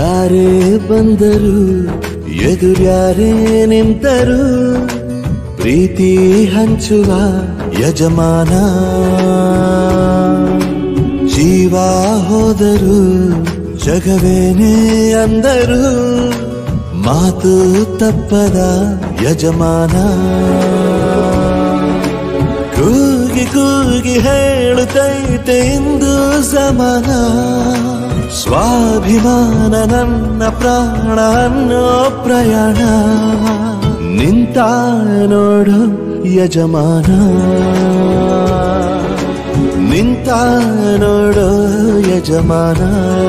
ಯಾರೇ ಬಂದರು ಎದುರ್ಯಾರೇ ನಿಂತರು ಪ್ರೀತಿ ಹಂಚುವ ಯಜಮಾನ ಜೀವ ಹೋದರು ಜಗವೇನೇ ಅಂದರು ಮಾತು ತಪ್ಪದ ಯಜಮಾನ ಕೂಗಿ ಕೂಗಿ ಹೇಳುತ್ತೈತೆ ಇಂದು ಸಮಾನ ಸ್ವಾಭಿಮಾನ ನನ್ನ ಪ್ರಾಣ ಅನ್ನೋ ಪ್ರಯಾಣ ನಿಂತ ನೋಡು ಯಜಮಾನ ನಿಂತ ನೋಡೋ ಯಜಮಾನ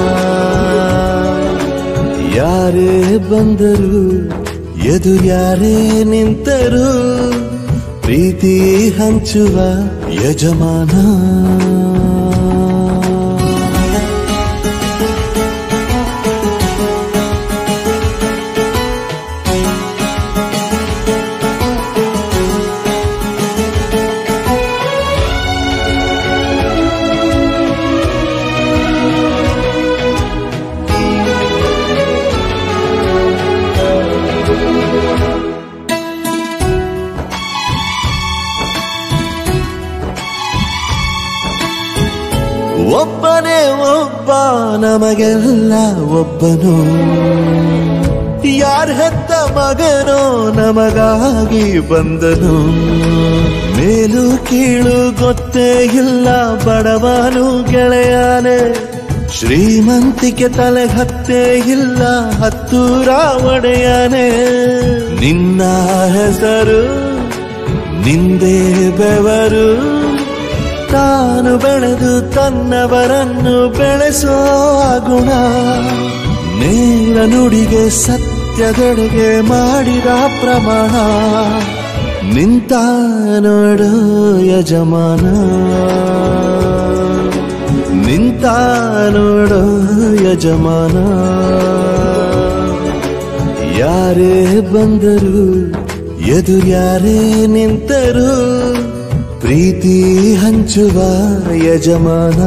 ಯಾರೇ ಬಂದರು ಎದುರ್ಯಾರೇ ನಿಂತರು ಪ್ರೀತಿ ಹಂಚುವ ಯಜಮಾನ ಒಬ್ಬನೇ ಒಬ್ಬ ನಮಗೆಲ್ಲ ಒಬ್ಬನು ಯಾರ ಹೆತ್ತ ಮಗನೋ ನಮಗಾಗಿ ಬಂದನು ಮೇಲು ಕೀಳು ಗೊತ್ತೇ ಇಲ್ಲ ಬಡವನು ಗೆಳೆಯಾನೆ ಶ್ರೀಮಂತಿಕೆ ತಲೆ ಹತ್ತೇ ಇಲ್ಲ ಹತ್ತೂರ ಒಡೆಯಾನೆ ನಿನ್ನ ಹೆಸರು ನಿಂದೇ ಬೆವರು ತಾನು ಬೆಳೆದು ತನ್ನವರನ್ನು ಬೆಳೆಸೋ ಗುಣ ನೇರ ನುಡಿಗೆ ಸತ್ಯದೆಡೆಗೆ ಮಾಡಿದ ಪ್ರಮಾಣ ನಿಂತ ನೋಡು ಯಜಮಾನ ನಿಂತ ನೋಡು ಯಜಮಾನ ಯಾರೇ ಬಂದರು ಎದುರ್ಯಾರೇ ನಿಂತರು ಪ್ರೀತಿ ಹಂಚುವ ಯಜಮಾನ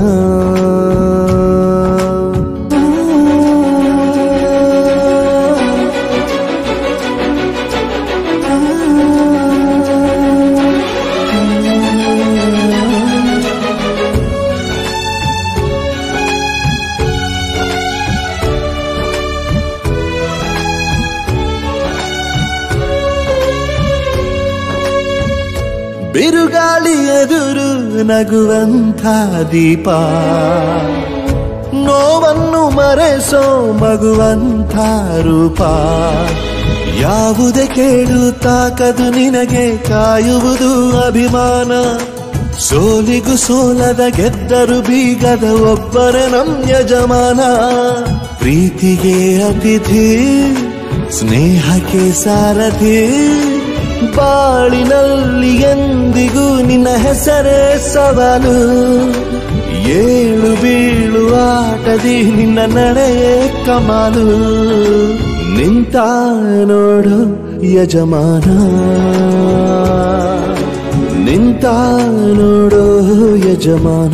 ಬಿರುಗಾಳಿ ಎದುರು ನಗುವಂಥ ದೀಪ ನೋವನ್ನು ಮರೆಸೋ ಮಗುವಂಥ ರೂಪ ಯಾವುದೇ ಕೇಳು ತಾಕದು ನಿನಗೆ ಕಾಯುವುದು ಅಭಿಮಾನ ಸೋಲಿಗೂ ಸೋಲದ ಗೆದ್ದರು ಬೀಗದ ಒಬ್ಬರೇ ನಮ್ ಯಜಮಾನ ಪ್ರೀತಿಗೆ ಅತಿಥಿ ಸ್ನೇಹಕ್ಕೆ ಸಾರಥಿ ಬಾಳಿನಲ್ಲಿ ಎಂದಿಗೂ ನಿನ್ನ ಹೆಸರೇ ಸವಾಲು ಏಳು ಬೀಳು ಆಟದಿ ನಿನ್ನ ನಡೆಯೇ ಕಮಾಲು ನಿಂತ ನೋಡು ಯಜಮಾನ ನಿಂತ ನೋಡು ಯಜಮಾನ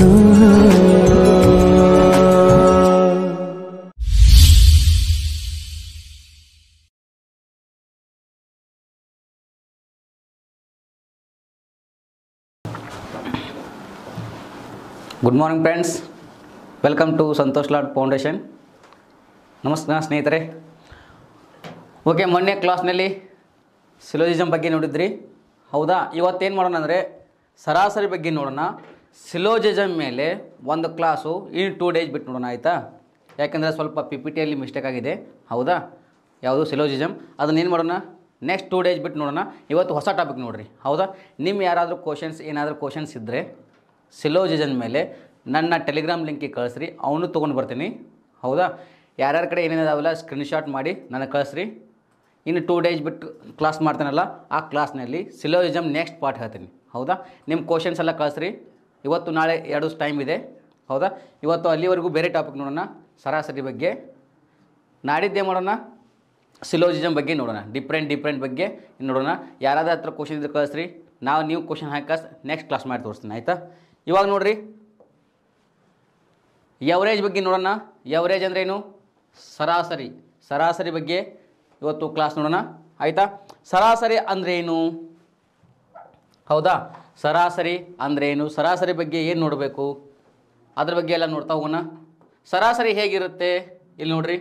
good morning friends welcome to Santosh Lad foundation ನಮಸ್ಕಾರ ಸ್ನೇಹಿತರೆ ಓಕೆ ಮೊನ್ನೆ ಕ್ಲಾಸ್ನಲ್ಲಿ ಸಿಲೋಜಿಸಮ್ ಬಗ್ಗೆ ನೋಡಿದ್ರಿ ಹೌದಾ ಇವತ್ತೇನು ಮಾಡೋಣ ಅಂದರೆ ಸರಾಸರಿ ಬಗ್ಗೆ ನೋಡೋಣ ಸಿಲೋಜಿಸಮ್ ಮೇಲೆ ಒಂದು ಕ್ಲಾಸು ಇನ್ನು ಟೂ ಡೇಸ್ ಬಿಟ್ಟು ನೋಡೋಣ ಆಯಿತಾ ಯಾಕೆಂದರೆ ಸ್ವಲ್ಪ ಪಿ ಪಿ ಟಿಯಲ್ಲಿ ಮಿಸ್ಟೇಕ್ ಆಗಿದೆ ಹೌದಾ ಯಾವುದು ಸಿಲೋಜಿಸಮ್ ಅದನ್ನ ಏನು ಮಾಡೋಣ ನೆಕ್ಸ್ಟ್ ಟೂ ಡೇಸ್ ಬಿಟ್ಟು ನೋಡೋಣ ಇವತ್ತು ಹೊಸ ಟಾಪಿಕ್ ನೋಡಿರಿ ಹೌದಾ ನಿಮ್ಮ ಯಾರಾದರೂ ಕ್ವಶನ್ಸ್ ಏನಾದರೂ ಕ್ವಶನ್ಸ್ ಇದ್ದರೆ ಸಿಲೋಜಿಸನ್ ಮೇಲೆ ನನ್ನ ಟೆಲಿಗ್ರಾಮ್ ಲಿಂಕಿಗೆ ಕಳಿಸ್ರಿ ಅವನು ತೊಗೊಂಡು ಬರ್ತೀನಿ ಹೌದಾ ಯಾರ್ಯಾರ ಕಡೆ ಏನೇನಿದಾವಲ್ಲ ಸ್ಕ್ರೀನ್ಶಾಟ್ ಮಾಡಿ ನನಗೆ ಕಳಿಸ್ರಿ ಇನ್ನು ಟೂ ಡೇಸ್ ಬಿಟ್ಟು ಕ್ಲಾಸ್ ಮಾಡ್ತಾನಲ್ಲ ಆ ಕ್ಲಾಸ್ನಲ್ಲಿ ಸಿಲೋಜಿಸಮ್ ನೆಕ್ಸ್ಟ್ ಪಾರ್ಟ್ ಹೇಳ್ತೀನಿ ಹೌದಾ ನಿಮ್ಮ ಕ್ವಶನ್ಸ್ ಎಲ್ಲ ಕಳಿಸ್ರಿ ಇವತ್ತು ನಾಳೆ ಎರಡು ಟೈಮ್ ಇದೆ ಹೌದಾ ಇವತ್ತು ಅಲ್ಲಿವರೆಗೂ ಬೇರೆ ಟಾಪಿಕ್ ನೋಡೋಣ ಸರಾಸರಿ ಬಗ್ಗೆ ನಾಡಿದ್ದೇ ಮಾಡೋಣ ಸಿಲೋಜಿಸಮ್ ಬಗ್ಗೆ ನೋಡೋಣ ಡಿಫ್ರೆಂಟ್ ಡಿಫ್ರೆಂಟ್ ಬಗ್ಗೆ ನೋಡೋಣ ಯಾರಾದ್ರೂ ಹತ್ರ ಕ್ವಶನ್ ಇದ್ರೆ ಕಳಿಸ್ರಿ ನಾವು ನೀವು ಕ್ವಶನ್ ಹಾಕಿ ನೆಕ್ಸ್ಟ್ ಕ್ಲಾಸ್ ಮಾಡಿ ತೋರಿಸ್ತೀನಿ ಆಯಿತಾ ಇವಾಗ ನೋಡ್ರಿ ಎವರೇಜ್ ಬಗ್ಗೆ ನೋಡೋಣ ಎವರೇಜ್ ಅಂದ್ರೆ ಏನು ಸರಾಸರಿ ಸರಾಸರಿ ಬಗ್ಗೆ ಇವತ್ತು ಕ್ಲಾಸ್ ನೋಡೋಣ ಆಯಿತಾ ಸರಾಸರಿ ಅಂದ್ರೇನು ಹೌದಾ ಸರಾಸರಿ ಅಂದ್ರೇನು ಸರಾಸರಿ ಬಗ್ಗೆ ಏನು ನೋಡಬೇಕು ಅದ್ರ ಬಗ್ಗೆ ಎಲ್ಲ ನೋಡ್ತಾ ಹೋಗೋಣ ಸರಾಸರಿ ಹೇಗಿರುತ್ತೆ ಇಲ್ಲಿ ನೋಡ್ರಿ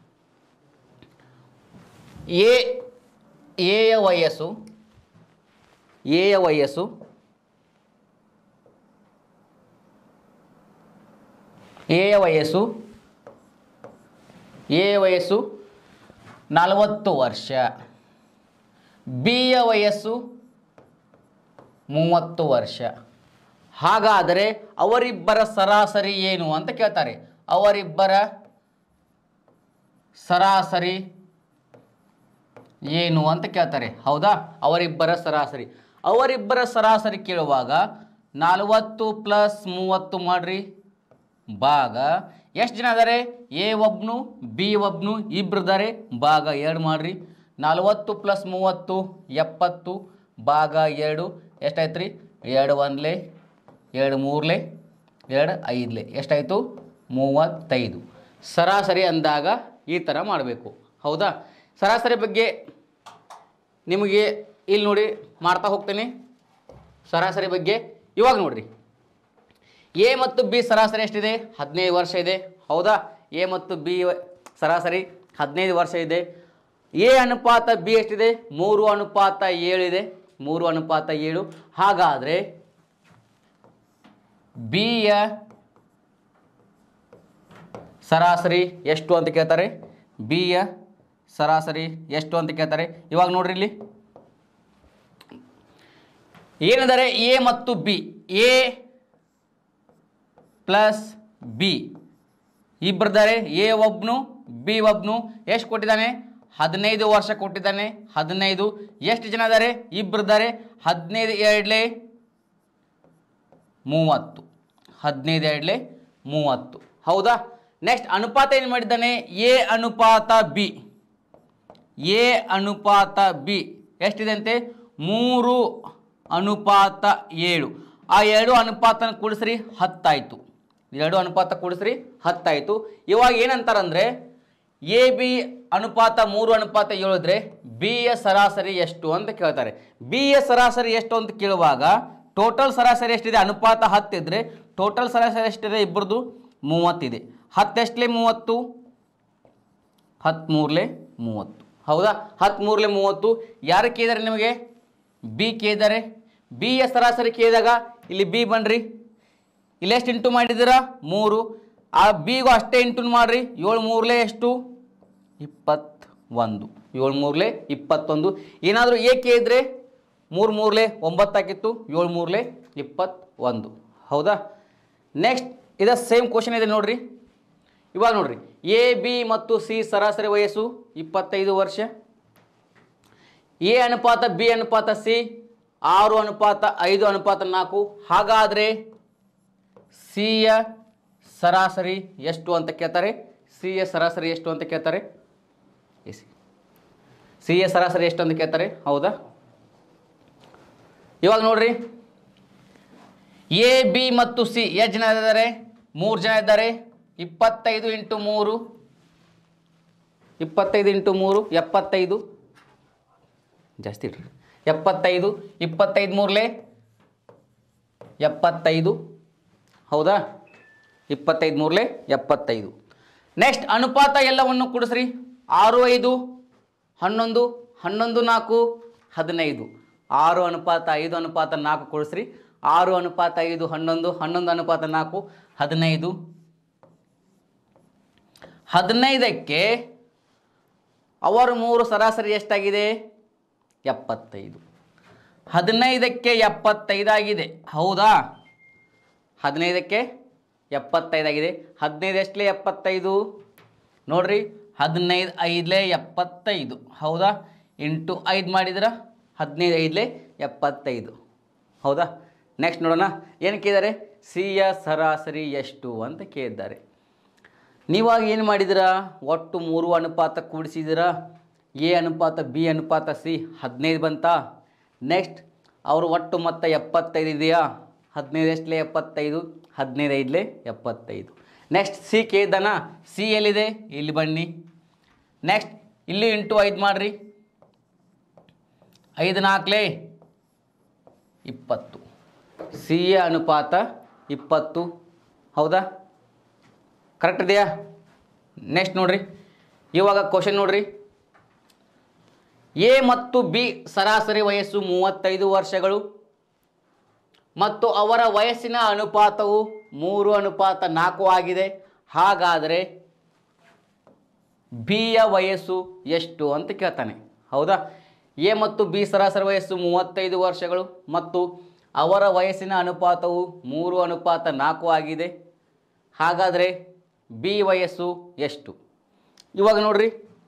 ಎ ಎಯ ವಯಸ್ಸು ಎಯ ವಯಸ್ಸು ಎಯ ವಯಸ್ಸು ಎ ವಯಸ್ಸು ನಲವತ್ತು ವರ್ಷ ಬಿಯ ವಯಸ್ಸು ಮೂವತ್ತು ವರ್ಷ ಹಾಗಾದರೆ ಅವರಿಬ್ಬರ ಸರಾಸರಿ ಏನು ಅಂತ ಕೇಳ್ತಾರೆ ಅವರಿಬ್ಬರ ಸರಾಸರಿ ಏನು ಅಂತ ಕೇಳ್ತಾರೆ ಹೌದಾ ಅವರಿಬ್ಬರ ಸರಾಸರಿ ಅವರಿಬ್ಬರ ಸರಾಸರಿ ಕೇಳುವಾಗ ನಲವತ್ತು ಪ್ಲಸ್ ಮೂವತ್ತು ಮಾಡ್ರಿ ಭಾಗ ಎಷ್ಟು ಜನ ಇದ್ದಾರೆ ಎ ಒಬ್ನು ಬಿ ಒಬ್ನು ಇಬ್ರು ಇದ್ದಾರೆ ಭಾಗ ಎರಡು ಮಾಡ್ರಿ ನಲವತ್ತು ಪ್ಲಸ್ ಮೂವತ್ತು ಎಪ್ಪತ್ತು ಭಾಗ ಎರಡು ಎಷ್ಟಾಯ್ತು ರೀ ಎರಡು ಒಂದ್ಲೆ ಎರಡು ಮೂರ್ಲೆ ಎರಡು ಐದ್ಲೆ ಎಷ್ಟಾಯಿತು ಮೂವತ್ತೈದು ಸರಾಸರಿ ಅಂದಾಗ ಈ ಥರ ಮಾಡಬೇಕು ಹೌದಾ ಸರಾಸರಿ ಬಗ್ಗೆ ನಿಮಗೆ ಇಲ್ಲಿ ನೋಡಿ ಮಾಡ್ತಾ ಹೋಗ್ತೀನಿ ಸರಾಸರಿ ಬಗ್ಗೆ ಇವಾಗ ನೋಡ್ರಿ ಎ ಮತ್ತು ಬಿ ಸರಾಸರಿ ಎಷ್ಟಿದೆ ಹದಿನೈದು ವರ್ಷ ಇದೆ ಹೌದಾ ಎ ಮತ್ತು ಬಿ ಸರಾಸರಿ ಹದಿನೈದು ವರ್ಷ ಇದೆ ಎ ಅನುಪಾತ ಬಿ ಎಷ್ಟಿದೆ ಮೂರು ಅನುಪಾತ ಏಳು ಇದೆ ಮೂರು ಅನುಪಾತ ಏಳು ಹಾಗಾದರೆ ಬಿಯ ಸರಾಸರಿ ಎಷ್ಟು ಅಂತ ಕೇಳ್ತಾರೆ ಬಿಯ ಸರಾಸರಿ ಎಷ್ಟು ಅಂತ ಕೇಳ್ತಾರೆ ಇವಾಗ ನೋಡ್ರಿ ಇಲ್ಲಿ ಏನೆಂದರೆ ಎ ಮತ್ತು ಬಿ ಎ ಪ್ಲಸ್ ಬಿ ಇಬ್ಬರಿದ್ದಾರೆ ಎ ಒಬ್ನು ಬಿ ಒಬ್ನು ಎಷ್ಟು ಕೊಟ್ಟಿದ್ದಾನೆ ಹದಿನೈದು ವರ್ಷ ಕೊಟ್ಟಿದ್ದಾನೆ ಹದಿನೈದು ಎಷ್ಟು ಜನ ಇದ್ದಾರೆ ಇಬ್ಬರಿದ್ದಾರೆ ಹದಿನೈದು ಎರಡ್ಲೆ ಮೂವತ್ತು ಹದಿನೈದು ಎರಡ್ಲೆ ಮೂವತ್ತು ಹೌದಾ ನೆಕ್ಸ್ಟ್ ಅನುಪಾತ ಏನು ಮಾಡಿದ್ದಾನೆ ಎ ಅನುಪಾತ ಬಿ ಎ ಅನುಪಾತ ಬಿ ಎಷ್ಟಿದೆ ಅಂತೆ ಮೂರು ಅನುಪಾತ ಏಳು ಆ ಎರಡು ಅನುಪಾತನ ಕೂಡಿಸ್ರಿ ಹತ್ತಾಯಿತು ಎರಡು ಅನುಪಾತ ಕೂಡಿಸ್ರಿ ಹತ್ತಾಯಿತು ಇವಾಗ ಏನಂತಾರಂದ್ರೆ ಎ ಬಿ ಅನುಪಾತ ಮೂರು ಅನುಪಾತ ಏಳು ಇದ್ರೆ ಬಿ ಯ ಸರಾಸರಿ ಎಷ್ಟು ಅಂತ ಕೇಳ್ತಾರೆ ಬಿ ಯ ಸರಾಸರಿ ಎಷ್ಟು ಅಂತ ಕೇಳುವಾಗ ಟೋಟಲ್ ಸರಾಸರಿ ಎಷ್ಟಿದೆ ಅನುಪಾತ ಹತ್ತಿದ್ರೆ ಟೋಟಲ್ ಸರಾಸರಿ ಎಷ್ಟಿದೆ ಇಬ್ಬರದು ಮೂವತ್ತಿದೆ ಹತ್ತೆಷ್ಟಲೇ ಮೂವತ್ತು ಹತ್ತ್ಮೂರಲೆ ಮೂವತ್ತು ಹೌದಾ ಹತ್ತ್ಮೂರಲೆ ಮೂವತ್ತು ಯಾರು ಕೇಳಿದಾರೆ ನಿಮಗೆ ಬಿ ಕೇಳಿದ್ದಾರೆ ಬಿ ಯ ಸರಾಸರಿ ಕೇಳಿದಾಗ ಇಲ್ಲಿ ಬಿ ಬನ್ರಿ ಇಲ್ಲಿ ಎಷ್ಟು ಇಂಟು ಮಾಡಿದ್ದೀರಾ ಮೂರು ಆ ಬಿಗೂ ಅಷ್ಟೇ ಇಂಟು ಮಾಡ್ರಿ ಏಳು ಮೂರಲೆ ಎಷ್ಟು ಇಪ್ಪತ್ತೊಂದು ಏಳು ಮೂರಲೆ ಇಪ್ಪತ್ತೊಂದು ಏನಾದರೂ ಎ ಕೇಳಿದ್ರೆ ಮೂರು ಮೂರಲೆ ಒಂಬತ್ತಾಕಿತ್ತು ಏಳು ಮೂರಲೆ ಇಪ್ಪತ್ತೊಂದು ಹೌದಾ ನೆಕ್ಸ್ಟ್ ಇದ ಸೇಮ್ ಕ್ವಶನ್ ಇದೆ ನೋಡ್ರಿ ಇವಾಗ ನೋಡ್ರಿ ಎ ಬಿ ಮತ್ತು ಸಿ ಸರಾಸರಿ ವಯಸ್ಸು ಇಪ್ಪತ್ತೈದು ವರ್ಷ ಎ ಅನುಪಾತ ಬಿ ಅನುಪಾತ ಸಿ ಆರು ಅನುಪಾತ ಐದು ಅನುಪಾತ ನಾಲ್ಕು ಹಾಗಾದರೆ ಸಿಯ ಸರಾಸರಿ ಎಷ್ಟು ಅಂತ ಕೇಳ್ತಾರೆ ಸಿಯ ಸರಾಸರಿ ಎಷ್ಟು ಅಂತ ಕೇಳ್ತಾರೆ ಎಸಿ ಸಿಯ ಸರಾಸರಿ ಎಷ್ಟು ಅಂತ ಕೇಳ್ತಾರೆ ಹೌದಾ ಇವಾಗ ನೋಡ್ರಿ ಎ ಬಿ ಮತ್ತು ಸಿ ಎಷ್ಟು ಜನ ಇದ್ದಾರೆ ಮೂರು ಜನ ಇದ್ದಾರೆ ಇಪ್ಪತ್ತೈದು ಇಂಟು ಮೂರು ಇಪ್ಪತ್ತೈದು ಇಂಟು ಮೂರು ಎಪ್ಪತ್ತೈದು ಜಾಸ್ತಿ ಇಡ್ರಿ ಎಪ್ಪತ್ತೈದು ಇಪ್ಪತ್ತೈದು ಮೂರಲೆ ಎಪ್ಪತ್ತೈದು ಹೌದಾ ಇಪ್ಪತ್ತೈದು ಮೂರಲೆ ಎಪ್ಪತ್ತೈದು ನೆಕ್ಸ್ಟ್ ಅನುಪಾತ ಎಲ್ಲವನ್ನು ಕೂಡಿಸ್ರಿ ಆರು ಐದು ಹನ್ನೊಂದು ಹನ್ನೊಂದು ನಾಲ್ಕು ಹದಿನೈದು ಆರು ಅನುಪಾತ ಐದು ಅನುಪಾತ ನಾಲ್ಕು ಕೂಡಿಸ್ರಿ ಆರು ಅನುಪಾತ ಐದು ಹನ್ನೊಂದು ಹನ್ನೊಂದು ಅನುಪಾತ ನಾಲ್ಕು ಹದಿನೈದು ಹದಿನೈದಕ್ಕೆ ಅವರು ಮೂರು ಸರಾಸರಿ ಎಷ್ಟಾಗಿದೆ ಎಪ್ಪತ್ತೈದು ಹದಿನೈದಕ್ಕೆ ಎಪ್ಪತ್ತೈದಾಗಿದೆ ಹೌದಾ ಹದಿನೈದಕ್ಕೆ ಎಪ್ಪತ್ತೈದಾಗಿದೆ ಹದಿನೈದು ಎಷ್ಟಲೇ ಎಪ್ಪತ್ತೈದು ನೋಡ್ರಿ ಹದಿನೈದು ಐದಲೇ ಎಪ್ಪತ್ತೈದು ಹೌದಾ ಇಂಟು ಐದು ಮಾಡಿದ್ರೆ ಹದಿನೈದು ಐದಲೇ ಎಪ್ಪತ್ತೈದು ಹೌದಾ ನೆಕ್ಸ್ಟ್ ನೋಡೋಣ ಏನು ಕೇಳಿದ್ದಾರೆ ಸಿಯ ಸರಾಸರಿ ಎಷ್ಟು ಅಂತ ಕೇಳಿದ್ದಾರೆ ನೀವಾಗ ಏನು ಮಾಡಿದಿರಾ ಒಟ್ಟು ಮೂರು ಅನುಪಾತ ಕೂಡಿಸಿದಿರಾ ಎ ಅನುಪಾತ ಬಿ ಅನುಪಾತ ಸಿ ಹದಿನೈದು ಬಂತಾ ನೆಕ್ಸ್ಟ್ ಅವರು ಒಟ್ಟು ಮೊತ್ತ ಎಪ್ಪತ್ತೈದು ಇದೆಯಾ ಹದಿನೈದು ಎಷ್ಟಲೇ ಎಪ್ಪತ್ತೈದು ಹದಿನೈದು ಐದಲೇ ಎಪ್ಪತ್ತೈದು ನೆಕ್ಸ್ಟ್ ಸಿ ಕೆ ದನ ಸಿ ಎಲ್ಲಿದೆ ಇಲ್ಲಿ ಬನ್ನಿ ನೆಕ್ಸ್ಟ್ ಇಲ್ಲಿ ಇಂಟು ಐದು ಮಾಡಿರಿ ಐದು ನಾಲ್ಕಲೇ ಇಪ್ಪತ್ತು ಸಿ ಎ ಅನುಪಾತ ಇಪ್ಪತ್ತು ಹೌದಾ ಕರೆಕ್ಟ್ ಇದೆಯಾ ನೆಕ್ಸ್ಟ್ ನೋಡ್ರಿ ಇವಾಗ ಕ್ವಶನ್ ನೋಡ್ರಿ ಎ ಮತ್ತು ಬಿ ಸರಾಸರಿ ವಯಸ್ಸು ಮೂವತ್ತೈದು ವರ್ಷಗಳು ಮತ್ತು ಅವರ ವಯಸ್ಸಿನ ಅನುಪಾತವು ಮೂರು ಅನುಪಾತ ನಾಲ್ಕು ಆಗಿದೆ ಹಾಗಾದರೆ ಬಿಯ ವಯಸ್ಸು ಎಷ್ಟು ಅಂತ ಕೇಳ್ತಾನೆ ಹೌದಾ ಎ ಮತ್ತು ಬಿ ಸರಾಸರಿ ವಯಸ್ಸು ಮೂವತ್ತೈದು ವರ್ಷಗಳು ಮತ್ತು ಅವರ ವಯಸ್ಸಿನ ಅನುಪಾತವು ಮೂರು ಅನುಪಾತ ನಾಲ್ಕು ಆಗಿದೆ ಹಾಗಾದರೆ ಬಿ ವಯಸ್ಸು ಎಷ್ಟು ಇವಾಗ ನೋಡ್ರಿ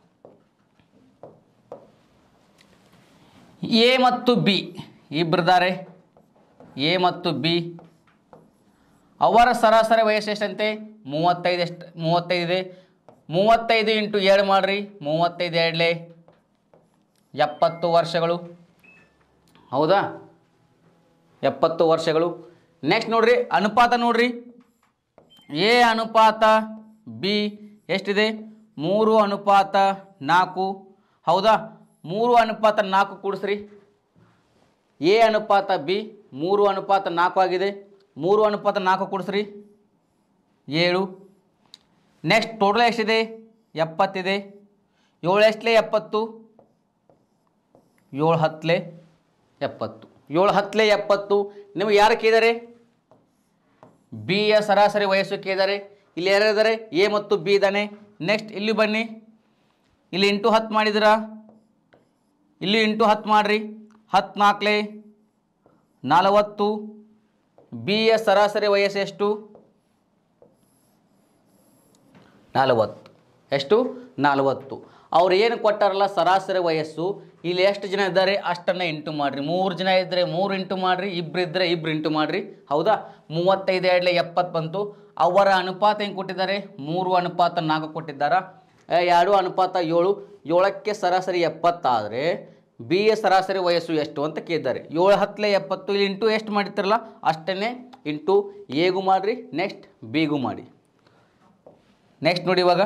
ಎ ಮತ್ತು ಬಿ ಇಬ್ಬರಿದ್ದಾರೆ ಎ ಮತ್ತು ಬಿ ಅವರ ಸರಾಸರಿ ವಯಸ್ಸು ಎಷ್ಟಂತೆ ಮೂವತ್ತೈದು ಎಷ್ಟು ಮೂವತ್ತೈದು ಇದೆ ಮೂವತ್ತೈದು ಇಂಟು ಎರಡು ಮಾಡಿರಿ ಮೂವತ್ತೈದು ಎರಡಲೇ ಎಪ್ಪತ್ತು ವರ್ಷಗಳು ಹೌದಾ ಎಪ್ಪತ್ತು ವರ್ಷಗಳು ನೆಕ್ಸ್ಟ್ ನೋಡ್ರಿ ಅನುಪಾತ ನೋಡ್ರಿ ಎ ಅನುಪಾತ ಬಿ ಎಷ್ಟಿದೆ ಮೂರು ಅನುಪಾತ ನಾಲ್ಕು ಹೌದಾ ಮೂರು ಅನುಪಾತ ನಾಲ್ಕು ಕೂಡಿಸ್ರಿ ಎ ಅನುಪಾತ ಬಿ ಮೂರು ಅನುಪಾತ ನಾಲ್ಕು ಆಗಿದೆ ಮೂರು ಅನುಪಾತ ನಾಲ್ಕು ಕೂಡಿಸ್ರಿ ಏಳು ನೆಕ್ಸ್ಟ್ ಟೋಟಲ್ ಎಷ್ಟಿದೆ ಎಪ್ಪತ್ತಿದೆ ಏಳು ಎಷ್ಟಲೇ ಎಪ್ಪತ್ತು ಏಳು ಹತ್ತಲೇ ಎಪ್ಪತ್ತು ಏಳು ಹತ್ತಲೇ ಎಪ್ಪತ್ತು ನಿಮಗೆ ಯಾರು ಕೇಳಿದ್ದಾರೆ ಬಿ ಯ ಸರಾಸರಿ ವಯಸ್ಸು ಕೇಳಿದ್ದಾರೆ ಇಲ್ಲಿ ಯಾರಿದ್ದಾರೆ ಎ ಮತ್ತು ಬಿ ಇದ್ದಾನೆ ನೆಕ್ಸ್ಟ್ ಇಲ್ಲಿ ಬನ್ನಿ ಇಲ್ಲಿ ಇಂಟು ಹತ್ತು ಮಾಡಿದಿರಾ ಇಲ್ಲಿ ಇಂಟು ಹತ್ತು ಮಾಡಿರಿ ಹತ್ತು ನಾಲ್ಕಲೇ ನಲವತ್ತು ಬಿ ಯ ಸರಾಸರಿ ವಯಸ್ಸು ಎಷ್ಟು ನಲವತ್ತು ಎಷ್ಟು ನಲವತ್ತು ಅವ್ರು ಏನು ಕೊಟ್ಟಾರಲ್ಲ ಸರಾಸರಿ ವಯಸ್ಸು ಇಲ್ಲಿ ಎಷ್ಟು ಜನ ಇದ್ದಾರೆ ಅಷ್ಟನ್ನು ಇಂಟು ಮಾಡಿರಿ ಮೂರು ಜನ ಇದ್ದರೆ ಮೂರು ಇಂಟು ಮಾಡಿರಿ ಇಬ್ಬರು ಇದ್ದರೆ ಇಬ್ಬರು ಇಂಟು ಮಾಡಿರಿ ಹೌದಾ ಮೂವತ್ತೈದು ಎರಡಲೆ ಎಪ್ಪತ್ತು ಬಂತು ಅವರ ಅನುಪಾತ ಏನು ಕೊಟ್ಟಿದ್ದಾರೆ ಮೂರು ಅನುಪಾತ ನಾಲ್ಕು ಕೊಟ್ಟಿದ್ದಾರಾ ಏ, ಎರಡು ಅನುಪಾತ ಏಳು ಏಳಕ್ಕೆ ಸರಾಸರಿ ಎಪ್ಪತ್ತಾದರೆ ಬಿ ಎ ಸರಾಸರಿ ವಯಸ್ಸು ಎಷ್ಟು ಅಂತ ಕೇಳಿದ್ದಾರೆ ಏಳು ಹತ್ತಲೆ ಎಪ್ಪತ್ತು ಇಲ್ಲಿ ಇಂಟು ಎಷ್ಟು ಮಾಡಿರ್ತಾರಲ್ಲ ಅಷ್ಟನ್ನೇ ಇಂಟು ಎಗೂ ಮಾಡಿರಿ ನೆಕ್ಸ್ಟ್ ಬಿಗೂ ಮಾಡಿ ನೆಕ್ಸ್ಟ್ ನೋಡಿ ಇವಾಗ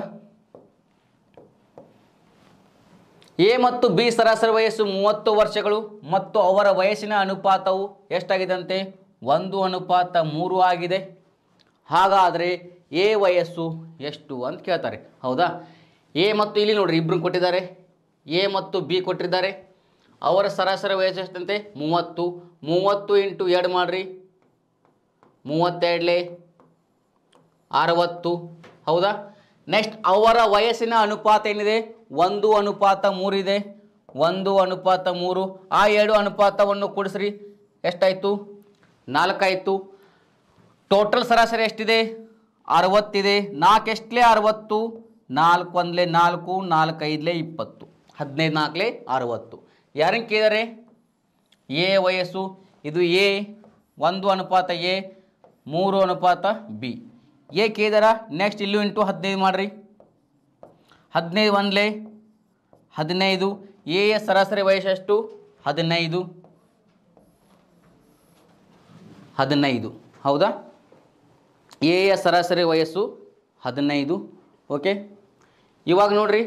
ಎ ಮತ್ತು ಬಿ ಸರಾಸರಿ ವಯಸ್ಸು ಮೂವತ್ತು ವರ್ಷಗಳು ಮತ್ತು ಅವರ ವಯಸ್ಸಿನ ಅನುಪಾತವು ಎಷ್ಟಾಗಿದಂತೆ ಒಂದು ಅನುಪಾತ ಮೂರು ಆಗಿದೆ ಹಾಗಾದರೆ ಎ ವಯಸ್ಸು ಎಷ್ಟು ಅಂತ ಕೇಳ್ತಾರೆ ಹೌದಾ ಎ ಮತ್ತು ಇಲ್ಲಿ ನೋಡ್ರಿ ಇಬ್ಬರು ಕೊಟ್ಟಿದ್ದಾರೆ ಎ ಮತ್ತು ಬಿ ಕೊಟ್ಟಿದ್ದಾರೆ ಅವರ ಸರಾಸರಿ ವಯಸ್ಸು ಎಷ್ಟಂತೆ ಮೂವತ್ತು ಮೂವತ್ತು ಇಂಟು ಎರಡು ಮಾಡಿರಿ ಮೂವತ್ತೆರಡಲೇ ಅರವತ್ತು ಹೌದಾ ನೆಕ್ಸ್ಟ್ ಅವರ ವಯಸ್ಸಿನ ಅನುಪಾತ ಏನಿದೆ ಒಂದು ಅನುಪಾತ ಮೂರಿದೆ ಒಂದು ಅನುಪಾತ ಮೂರು ಆ ಎರಡು ಅನುಪಾತವನ್ನು ಕೂಡಿಸ್ರಿ ಎಷ್ಟಾಯಿತು ನಾಲ್ಕಾಯಿತು ಟೋಟಲ್ ಸರಾಸರಿ ಎಷ್ಟಿದೆ ಅರವತ್ತಿದೆ ನಾಲ್ಕು ಎಷ್ಟಲೇ ಅರವತ್ತು ನಾಲ್ಕು ಒಂದಲೇ ನಾಲ್ಕು ನಾಲ್ಕು ಐದಲೇ ಇಪ್ಪತ್ತು ಹದಿನೈದು ನಾಲ್ಕಲೇ ಅರವತ್ತು ಯಾರನ್ನು ಕೇಳಿದರೆ ಎ ವಯಸ್ಸು ಇದು ಎ ಒಂದು ಅನುಪಾತ ಎ ಮೂರು ಅನುಪಾತ ಬಿ ಎ ಕೇಳಿದಾರ ನೆಕ್ಸ್ಟ್ ಇಲ್ಲೂ ಇಂಟು ಹದಿನೈದು ಮಾಡಿರಿ ಹದಿನೈದು ಒಂದಲೇ ಹದಿನೈದು ಎ ಯ ಸರಾಸರಿ ವಯಸ್ಸು ಎಷ್ಟು ಹದಿನೈದು ಹದಿನೈದು ಹೌದಾ ಎ ಯ ಸರಾಸರಿ ವಯಸ್ಸು ಹದಿನೈದು ಓಕೆ ಇವಾಗ ನೋಡ್ರಿ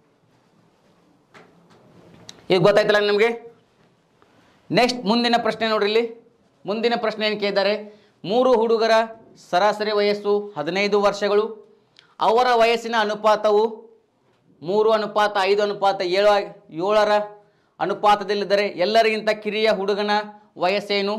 ಇದು ಗೊತ್ತಾಯ್ತಲ್ಲ ನಿಮಗೆ ನೆಕ್ಸ್ಟ್ ಮುಂದಿನ ಪ್ರಶ್ನೆ ನೋಡ್ರಿ ಇಲ್ಲಿ ಮುಂದಿನ ಪ್ರಶ್ನೆ ಏನು ಕೇಳಿದ್ದಾರೆ ಮೂರು ಹುಡುಗರ ಸರಾಸರಿ ವಯಸ್ಸು ಹದಿನೈದು ವರ್ಷಗಳು ಅವರ ವಯಸ್ಸಿನ ಅನುಪಾತವು ಮೂರು ಅನುಪಾತ ಐದು ಅನುಪಾತ ಏಳು ಆಗಿ- ಏಳರ ಅನುಪಾತದಲ್ಲಿದ್ದರೆ ಎಲ್ಲರಿಗಿಂತ ಕಿರಿಯ ಹುಡುಗನ ವಯಸ್ಸೇನು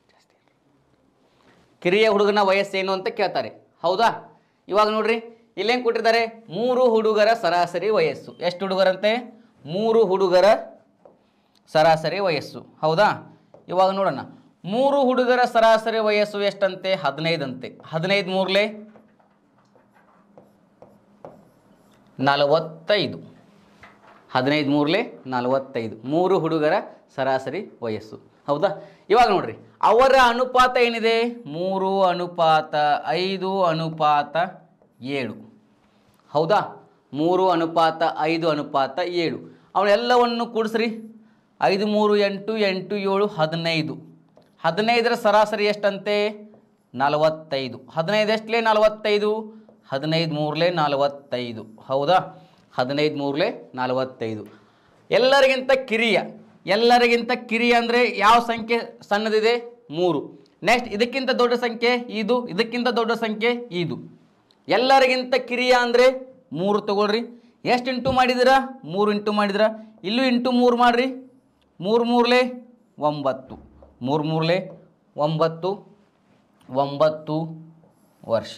ಕಿರಿಯ ಹುಡುಗನ ವಯಸ್ಸೇನು ಅಂತ ಕೇಳ್ತಾರೆ ಹೌದಾ ಇವಾಗ ನೋಡ್ರಿ ಇಲ್ಲೇನು ಕೊಟ್ಟಿದ್ದಾರೆ ಮೂರು ಹುಡುಗರ ಸರಾಸರಿ ವಯಸ್ಸು ಎಷ್ಟು ಹುಡುಗರಂತೆ ಮೂರು ಹುಡುಗರ ಸರಾಸರಿ ವಯಸ್ಸು ಹೌದಾ ಇವಾಗ ನೋಡೋಣ ಮೂರು ಹುಡುಗರ ಸರಾಸರಿ ವಯಸ್ಸು ಎಷ್ಟಂತೆ ಹದಿನೈದಂತೆ ಹದಿನೈದು ಮೂರಲೇ ನಲವತ್ತೈದು ಹದಿನೈದು ಮೂರಲೇ ನಲವತ್ತೈದು ಮೂರು ಹುಡುಗರ ಸರಾಸರಿ ವಯಸ್ಸು ಹೌದಾ ಇವಾಗ ನೋಡ್ರಿ ಅವರ ಅನುಪಾತ ಏನಿದೆ ಮೂರು ಅನುಪಾತ ಐದು ಅನುಪಾತ ಏಳು ಹೌದಾ ಮೂರು ಅನುಪಾತ ಐದು ಅನುಪಾತ ಏಳು ಅವನ್ನೆಲ್ಲವನ್ನು ಕೂಡಿಸ್ರಿ ಐದು ಮೂರು ಎಂಟು ಎಂಟು ಏಳು ಹದಿನೈದು ಹದಿನೈದರ ಸರಾಸರಿ ಎಷ್ಟಂತೆ ನಲವತ್ತೈದು ಹದಿನೈದು ಎಷ್ಟಲೇ ನಲವತ್ತೈದು ಹದಿನೈದು ಮೂರಲೆ ನಲವತ್ತೈದು ಹೌದಾ ಹದಿನೈದು ಮೂರಲೆ ನಲವತ್ತೈದು ಎಲ್ಲರಿಗಿಂತ ಕಿರಿಯ ಎಲ್ಲರಿಗಿಂತ ಕಿರಿಯ ಅಂದರೆ ಯಾವ ಸಂಖ್ಯೆ ಸಣ್ಣದಿದೆ ಮೂರು ನೆಕ್ಸ್ಟ್ ಇದಕ್ಕಿಂತ ದೊಡ್ಡ ಸಂಖ್ಯೆ ಇದು ಇದಕ್ಕಿಂತ ದೊಡ್ಡ ಸಂಖ್ಯೆ ಇದು ಎಲ್ಲರಿಗಿಂತ ಕಿರಿಯ ಅಂದರೆ ಮೂರು ತಗೊಳ್ರಿ ಎಷ್ಟು ಇಂಟು ಮಾಡಿದಿರಾ ಮೂರು ಇಂಟು ಮಾಡಿದಿರಾ ಇಲ್ಲೂ ಇಂಟು ಮೂರು ಮಾಡಿರಿ ಮೂರು ಮೂರಲೆ ಒಂಬತ್ತು ಮೂರು ಮೂರಲೆ ಒಂಬತ್ತು ಒಂಬತ್ತು ವರ್ಷ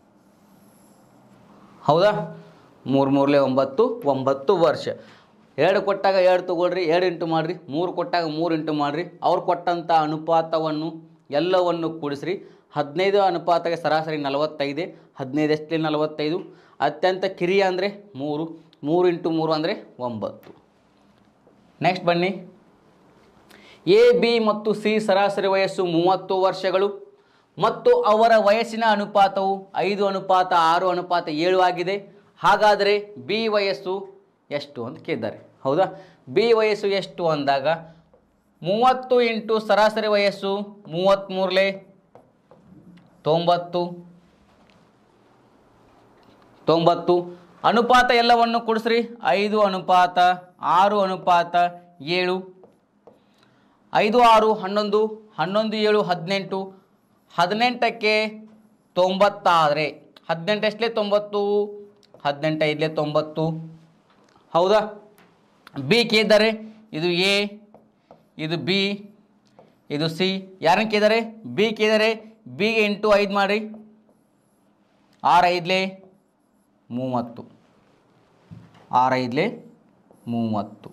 ಹೌದಾ ಮೂರು ಮೂರಲೆ ಒಂಬತ್ತು ಒಂಬತ್ತು ವರ್ಷ ಎರಡು ಕೊಟ್ಟಾಗ ಎರಡು ತಗೊಳ್ರಿ ಎರಡು ಇಂಟು ಮಾಡಿರಿ ಮೂರು ಕೊಟ್ಟಾಗ ಮೂರು ಇಂಟು ಮಾಡಿರಿ ಅವ್ರು ಕೊಟ್ಟಂಥ ಅನುಪಾತವನ್ನು ಎಲ್ಲವನ್ನು ಕೂಡಿಸ್ರಿ ಹದಿನೈದು ಅನುಪಾತಕ್ಕೆ ಸರಾಸರಿ ನಲವತ್ತೈದೆ ಹದಿನೈದು ಎಷ್ಟಲಿ ನಲವತ್ತೈದು ಅತ್ಯಂತ ಕಿರಿಯ ಅಂದರೆ ಮೂರು ಮೂರು ಇಂಟು ಮೂರು ಅಂದರೆ ಒಂಬತ್ತು ನೆಕ್ಸ್ಟ್ ಬನ್ನಿ ಎ ಬಿ ಮತ್ತು ಸಿ ಸರಾಸರಿ ವಯಸ್ಸು ಮೂವತ್ತು ವರ್ಷಗಳು ಮತ್ತು ಅವರ ವಯಸ್ಸಿನ ಅನುಪಾತವು ಐದು ಅನುಪಾತ ಆರು ಅನುಪಾತ ಏಳು ಆಗಿದೆ ಹಾಗಾದರೆ ಬಿ ವಯಸ್ಸು ಎಷ್ಟು ಅಂತ ಕೇಳಿದ್ದಾರೆ ಹೌದಾ ಬಿ ವಯಸ್ಸು ಎಷ್ಟು ಅಂದಾಗ ಮೂವತ್ತು ಇಂಟು ಸರಾಸರಿ ವಯಸ್ಸು ಮೂವತ್ತ್ಮೂರಲೆ ತೊಂಬತ್ತು ತೊಂಬತ್ತು ಅನುಪಾತ ಎಲ್ಲವನ್ನು ಕೊಡಿಸ್ರಿ ಐದು ಅನುಪಾತ ಆರು ಅನುಪಾತ ಏಳು ಐದು ಆರು ಹನ್ನೊಂದು ಹನ್ನೊಂದು ಏಳು ಹದಿನೆಂಟು ಹದಿನೆಂಟಕ್ಕೆ ತೊಂಬತ್ತಾದರೆ ಹದಿನೆಂಟು ಎಷ್ಟಲೇ ತೊಂಬತ್ತು ಹದಿನೆಂಟು ಐದಲೇ ತೊಂಬತ್ತು ಹೌದಾ ಬಿ ಕೇಳಿದ್ದಾರೆ ಇದು ಎ ಇದು ಬಿ ಇದು ಸಿ ಯಾರನ್ನು ಕೇಳಿದ್ದಾರೆ ಬಿ ಕೇಳಿದ್ದಾರೆ ಬಿಗೆ ಇಂಟು ಐದು ಮಾಡಿ ಆರು ಐದಲೇ ಮೂವತ್ತು ಆರು ಐದಲೇ ಮೂವತ್ತು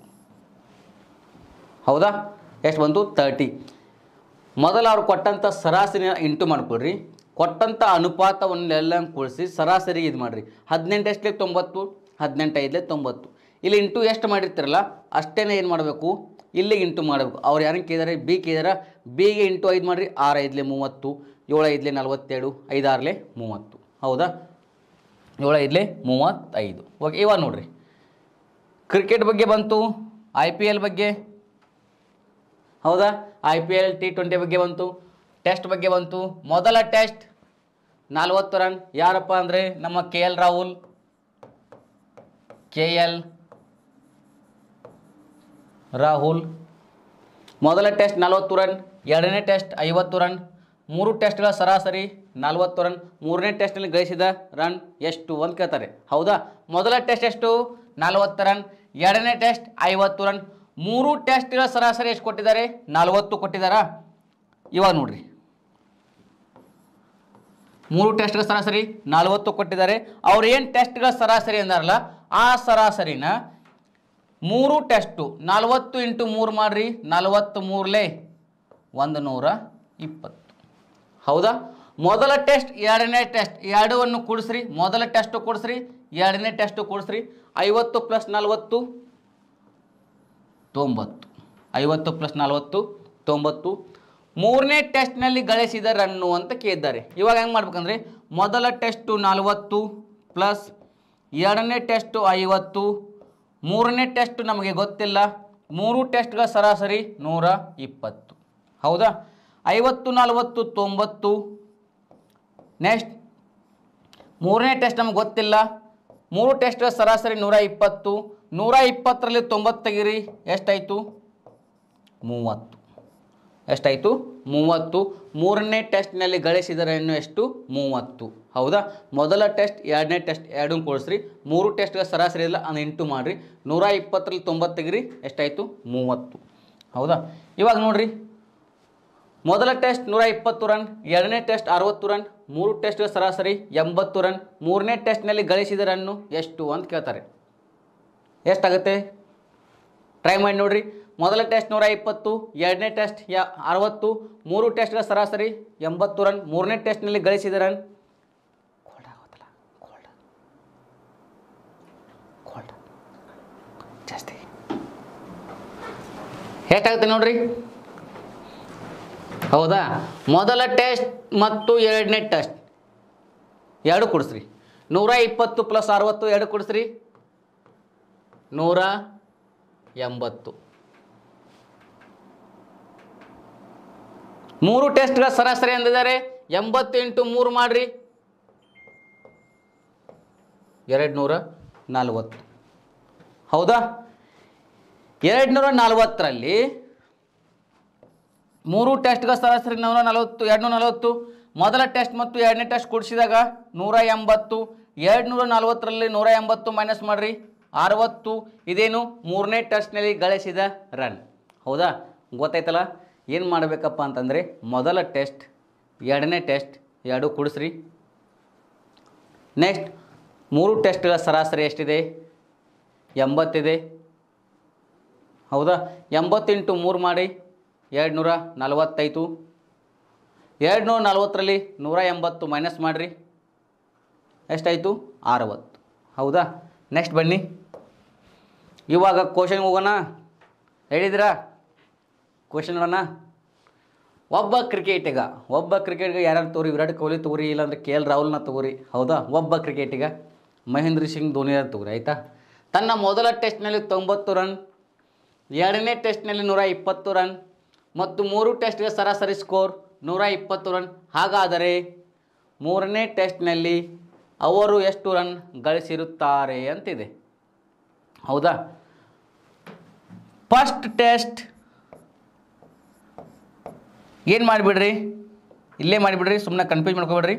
ಹೌದಾ ಎಷ್ಟು ಬಂತು ತರ್ಟಿ ಮೊದಲು ಅವ್ರು ಕೊಟ್ಟಂಥ ಸರಾಸರಿ ಇಂಟು ಮಾಡ್ಕೊಡ್ರಿ ಕೊಟ್ಟಂಥ ಅನುಪಾತವನ್ನೆಲ್ಲ ಕೂಡಿಸಿ ಸರಾಸರಿ ಇದು ಮಾಡಿರಿ ಹದಿನೆಂಟು ಎಷ್ಟಲೇ ತೊಂಬತ್ತು ಹದಿನೆಂಟು ಐದಲೇ ತೊಂಬತ್ತು ಇಲ್ಲಿ ಇಂಟು ಎಷ್ಟು ಮಾಡಿರ್ತೀರಲ್ಲ ಅಷ್ಟೇ ಏನು ಮಾಡಬೇಕು ಇಲ್ಲಿಗೆ ಇಂಟು ಮಾಡಬೇಕು ಅವ್ರು ಯಾರನ್ನು ಕೇಳಿದಾರೆ ಬಿ ಕೇಳಿದಾರ ಬಿಗೆ ಇಂಟು ಐದು ಮಾಡಿರಿ ಆರು ಐದಲೇ ಮೂವತ್ತು ಏಳು ಐದಲೇ ನಲ್ವತ್ತೆರಡು ಐದು ಆರಲೇ ಮೂವತ್ತು ಹೌದಾ ಏಳು ಐದಲೇ ಮೂವತ್ತೈದು ಓಕೆ ಇವಾಗ ನೋಡ್ರಿ ಕ್ರಿಕೆಟ್ ಬಗ್ಗೆ ಬಂತು ಐ ಪಿ ಎಲ್ ಬಗ್ಗೆ ಹೌದಾ I P L T twenty ಬಗ್ಗೆ ಬಂತು ಟೆಸ್ಟ್ ಬಗ್ಗೆ ಬಂತು ಮೊದಲ ಟೆಸ್ಟ್ ನಲ್ವತ್ತು ರನ್ ಯಾರಪ್ಪ ಅಂದರೆ ನಮ್ಮ K L Rahul K L Rahul ಮೊದಲ ಟೆಸ್ಟ್ ನಲವತ್ತು ರನ್ ಎರಡನೇ ಟೆಸ್ಟ್ ಐವತ್ತು ರನ್ ಮೂರು ಟೆಸ್ಟ್ಗಳ ಸರಾಸರಿ ನಲವತ್ತು ರನ್ ಮೂರನೇ ಟೆಸ್ಟ್ನಲ್ಲಿ ಗಳಿಸಿದ ರನ್ ಎಷ್ಟು ಅಂತ ಕೇಳ್ತಾರೆ ಹೌದಾ ಮೊದಲ ಟೆಸ್ಟ್ ಎಷ್ಟು ನಲವತ್ತು ರನ್ ಎರಡನೇ ಟೆಸ್ಟ್ ಐವತ್ತು ರನ್ ಮೂರು ಟೆಸ್ಟ್ಗಳ ಸರಾಸರಿ ಎಷ್ಟು ಕೊಟ್ಟಿದ್ದಾರೆ ನಲವತ್ತು ಕೊಟ್ಟಿದ್ದಾರಾ ಇವಾಗ ನೋಡ್ರಿ ಮೂರು ಟೆಸ್ಟ್ಗಳ ಸರಾಸರಿ ನಲವತ್ತು ಕೊಟ್ಟಿದ್ದಾರೆ ಅವ್ರು ಏನು ಟೆಸ್ಟ್ಗಳ ಸರಾಸರಿ ಅಂದಾರಲ್ಲ ಆ ಸರಾಸರಿನ ಮೂರು ಟೆಸ್ಟು ನಲವತ್ತು ಇಂಟು ಮೂರು ಮಾಡ್ರಿ ನಲವತ್ತು ಮೂರಲೇ ಒಂದು ನೂರ ಇಪ್ಪತ್ತು ಹೌದಾ ಮೊದಲ ಟೆಸ್ಟ್ ಎರಡನೇ ಟೆಸ್ಟ್ ಎರಡವನ್ನು ಕೂಡಿಸ್ರಿ ಮೊದಲ ಟೆಸ್ಟು ಕೂಡಿಸ್ರಿ ಎರಡನೇ ಟೆಸ್ಟು ಕೂಡಿಸ್ರಿ ಐವತ್ತು ಪ್ಲಸ್ ನಲವತ್ತು ತೊಂಬತ್ತು ಐವತ್ತು ಪ್ಲಸ್ ನಲವತ್ತು ತೊಂಬತ್ತು ಮೂರನೇ ಟೆಸ್ಟ್ನಲ್ಲಿ ಗಳಿಸಿದ ರನ್ನು ಅಂತ ಕೇಳಿದ್ದಾರೆ ಇವಾಗ ಹೆಂಗೆ ಮಾಡ್ಬೇಕಂದ್ರೆ ಮೊದಲ ಟೆಸ್ಟು ನಲವತ್ತು ಪ್ಲಸ್ ಎರಡನೇ ಟೆಸ್ಟು ಐವತ್ತು ಮೂರನೇ ಟೆಸ್ಟ್ ನಮಗೆ ಗೊತ್ತಿಲ್ಲ ಮೂರು ಟೆಸ್ಟ್ಗಳ ಸರಾಸರಿ ನೂರ ಇಪ್ಪತ್ತು ಹೌದಾ ಐವತ್ತು ನಲವತ್ತು ತೊಂಬತ್ತು ನೆಕ್ಸ್ಟ್ ಮೂರನೇ ಟೆಸ್ಟ್ ನಮ್ಗೆ ಗೊತ್ತಿಲ್ಲ ಮೂರು ಟೆಸ್ಟ್ಗಳ ಸರಾಸರಿ ನೂರ ಇಪ್ಪತ್ತು ನೂರ ಇಪ್ಪತ್ತರಲ್ಲಿ ತೊಂಬತ್ತು ತೆಗೀರಿ ಎಷ್ಟಾಯಿತು ಮೂವತ್ತು ಎಷ್ಟಾಯಿತು ಮೂವತ್ತು ಮೂರನೇ ಟೆಸ್ಟ್ನಲ್ಲಿ ಗಳಿಸಿದರೆ ಇನ್ನು ಎಷ್ಟು ಮೂವತ್ತು ಹೌದಾ ಮೊದಲ ಟೆಸ್ಟ್ ಎರಡನೇ ಟೆಸ್ಟ್ ಎರಡೂ ಕೊಡಿಸ್ರಿ ಮೂರು ಟೆಸ್ಟ್ಗಳ ಸರಾಸರಿ ಇಲ್ಲ ಅದನ್ನ ಇಂಟು ಮಾಡಿರಿ ನೂರ ಇಪ್ಪತ್ತರಲ್ಲಿ ತೊಂಬತ್ತು ತೆಗೀರಿ ಎಷ್ಟಾಯಿತು ಮೂವತ್ತು ಹೌದಾ ಇವಾಗ ನೋಡ್ರಿ ಮೊದಲ ಟೆಸ್ಟ್ ನೂರ ಇಪ್ಪತ್ತು ರನ್ ಎರಡನೇ ಟೆಸ್ಟ್ ಅರವತ್ತು ರನ್ ಮೂರು ಟೆಸ್ಟ್ಗಳ ಸರಾಸರಿ ಎಂಬತ್ತು ರನ್ ಮೂರನೇ ಟೆಸ್ಟ್ನಲ್ಲಿ ಗಳಿಸಿದ ರನ್ನು ಎಷ್ಟು ಅಂತ ಕೇಳ್ತಾರೆ ಎಷ್ಟಾಗುತ್ತೆ ಟ್ರೈ ಮಾಡಿ ನೋಡ್ರಿ ಮೊದಲ ಟೆಸ್ಟ್ ನೂರ ಇಪ್ಪತ್ತು ಎರಡನೇ ಟೆಸ್ಟ್ ಯ ಅರವತ್ತು ಮೂರು ಟೆಸ್ಟ್ಗಳ ಸರಾಸರಿ ಎಂಬತ್ತು ರನ್ ಮೂರನೇ ಟೆಸ್ಟ್ನಲ್ಲಿ ಗಳಿಸಿದ ರನ್ ಕೋಲ್ಡ್ ಆಗೋದಿಲ್ಲ ಕೋಲ್ಡ್ ಕೋಲ್ಡ್ ಜಾಸ್ತಿ ಎಷ್ಟಾಗುತ್ತೆ ನೋಡ್ರಿ ಹೌದಾ ಮೊದಲ ಟೆಸ್ಟ್ ಮತ್ತು ಎರಡನೇ ಟೆಸ್ಟ್ ಎರಡು ಕೊಡಿಸ್ರಿ ನೂರ ಇಪ್ಪತ್ತು ಪ್ಲಸ್ ಅರವತ್ತು ಎರಡು ಕೊಡಿಸ್ರಿ ನೂರ ಎಂಬತ್ತು ಮೂರು ಟೆಸ್ಟ್ಗಳ ಸರಾಸರಿ ಅಂದಿದ್ದಾರೆ ಎಂಬತ್ತು ಇಂಟು ಮೂರು ಮಾಡ್ರಿ ಎರಡು ನೂರ ನಲ್ವತ್ತು ಹೌದಾ ಎರಡು ನೂರ ನಲ್ವತ್ತರಲ್ಲಿ ಮೂರು ಟೆಸ್ಟ್ಗೆ ಸರಾಸರಿ ನೂರ ನಲವತ್ತು ಎರಡು ನೂರ ನಲವತ್ತು ಮೊದಲ ಟೆಸ್ಟ್ ಮತ್ತು ಎರಡನೇ ಟೆಸ್ಟ್ ಕೂಡಿಸಿದಾಗ ನೂರ ಎಂಬತ್ತು ಎರಡು ನೂರ ನಲ್ವತ್ತರಲ್ಲಿ ನೂರ ಎಂಬತ್ತು ಮೈನಸ್ ಮಾಡಿರಿ ಅರವತ್ತು ಇದೇನು ಮೂರನೇ ಟೆಸ್ಟ್ನಲ್ಲಿ ಗಳಿಸಿದ ರನ್ ಹೌದಾ ಗೊತ್ತಾಯ್ತಲ್ಲ ಏನು ಮಾಡಬೇಕಪ್ಪ ಅಂತಂದರೆ ಮೊದಲ ಟೆಸ್ಟ್ ಎರಡನೇ ಟೆಸ್ಟ್ ಎರಡು ಕೂಡಿಸ್ರಿ ನೆಕ್ಸ್ಟ್ ಮೂರು ಟೆಸ್ಟ್ಗಳ ಸರಾಸರಿ ಎಷ್ಟಿದೆ ಎಂಬತ್ತಿದೆ ಹೌದಾ ಎಂಬತ್ತು ಇಂಟು ಮೂರು ಮಾಡಿ ಎರಡು ನೂರ ನಲವತ್ತೈದು ಎರಡು ನೂರ ನಲ್ವತ್ತರಲ್ಲಿ ನೂರ ಎಂಬತ್ತು ಮೈನಸ್ ಮಾಡಿರಿ ಎಷ್ಟಾಯಿತು ಅರವತ್ತು ಹೌದಾ ನೆಕ್ಸ್ಟ್ ಬನ್ನಿ ಇವಾಗ ಕ್ವಶನ್ಗೆ ಹೋಗೋಣ ಹೇಳಿದಿರಾ ಕ್ವಶನ್ ನೋಡೋಣ ಒಬ್ಬ ಕ್ರಿಕೆಟಿಗ ಒಬ್ಬ ಕ್ರಿಕೆಟಿಗ ಯಾರ್ಯಾರು ತಗೋರಿ ವಿರಾಟ್ ಕೊಹ್ಲಿ ತಗೋರಿ ಇಲ್ಲಾಂದ್ರೆ ಕೆ ಎಲ್ ರಾಹುಲ್ನ ತಗೋರಿ ಹೌದಾ ಒಬ್ಬ ಕ್ರಿಕೆಟಿಗ ಮಹೇಂದ್ರ ಸಿಂಗ್ ಧೋನಿಯವ್ರು ತಗೋರಿ ಆಯಿತಾ ತನ್ನ ಮೊದಲ ಟೆಸ್ಟ್ನಲ್ಲಿ ತೊಂಬತ್ತು ರನ್ ಎರಡನೇ ಟೆಸ್ಟ್ನಲ್ಲಿ ನೂರ ಇಪ್ಪತ್ತು ರನ್ ಮತ್ತು ಮೂರು ಟೆಸ್ಟ್ಗೆ ಸರಾಸರಿ ಸ್ಕೋರ್ ನೂರ ಇಪ್ಪತ್ತು ರನ್ ಹಾಗಾದರೆ ಮೂರನೇ ಟೆಸ್ಟ್ನಲ್ಲಿ ಅವರು ಎಷ್ಟು ರನ್ ಗಳಿಸಿರುತ್ತಾರೆ ಅಂತಿದೆ ಹೌದಾ ಫಸ್ಟ್ ಟೆಸ್ಟ್ ಏನು ಮಾಡಿಬಿಡ್ರಿ ಇಲ್ಲೇ ಮಾಡಿಬಿಡ್ರಿ ಸುಮ್ಮನೆ ಕನ್ಫ್ಯೂಸ್ ಮಾಡ್ಕೊಬೇಡ್ರಿ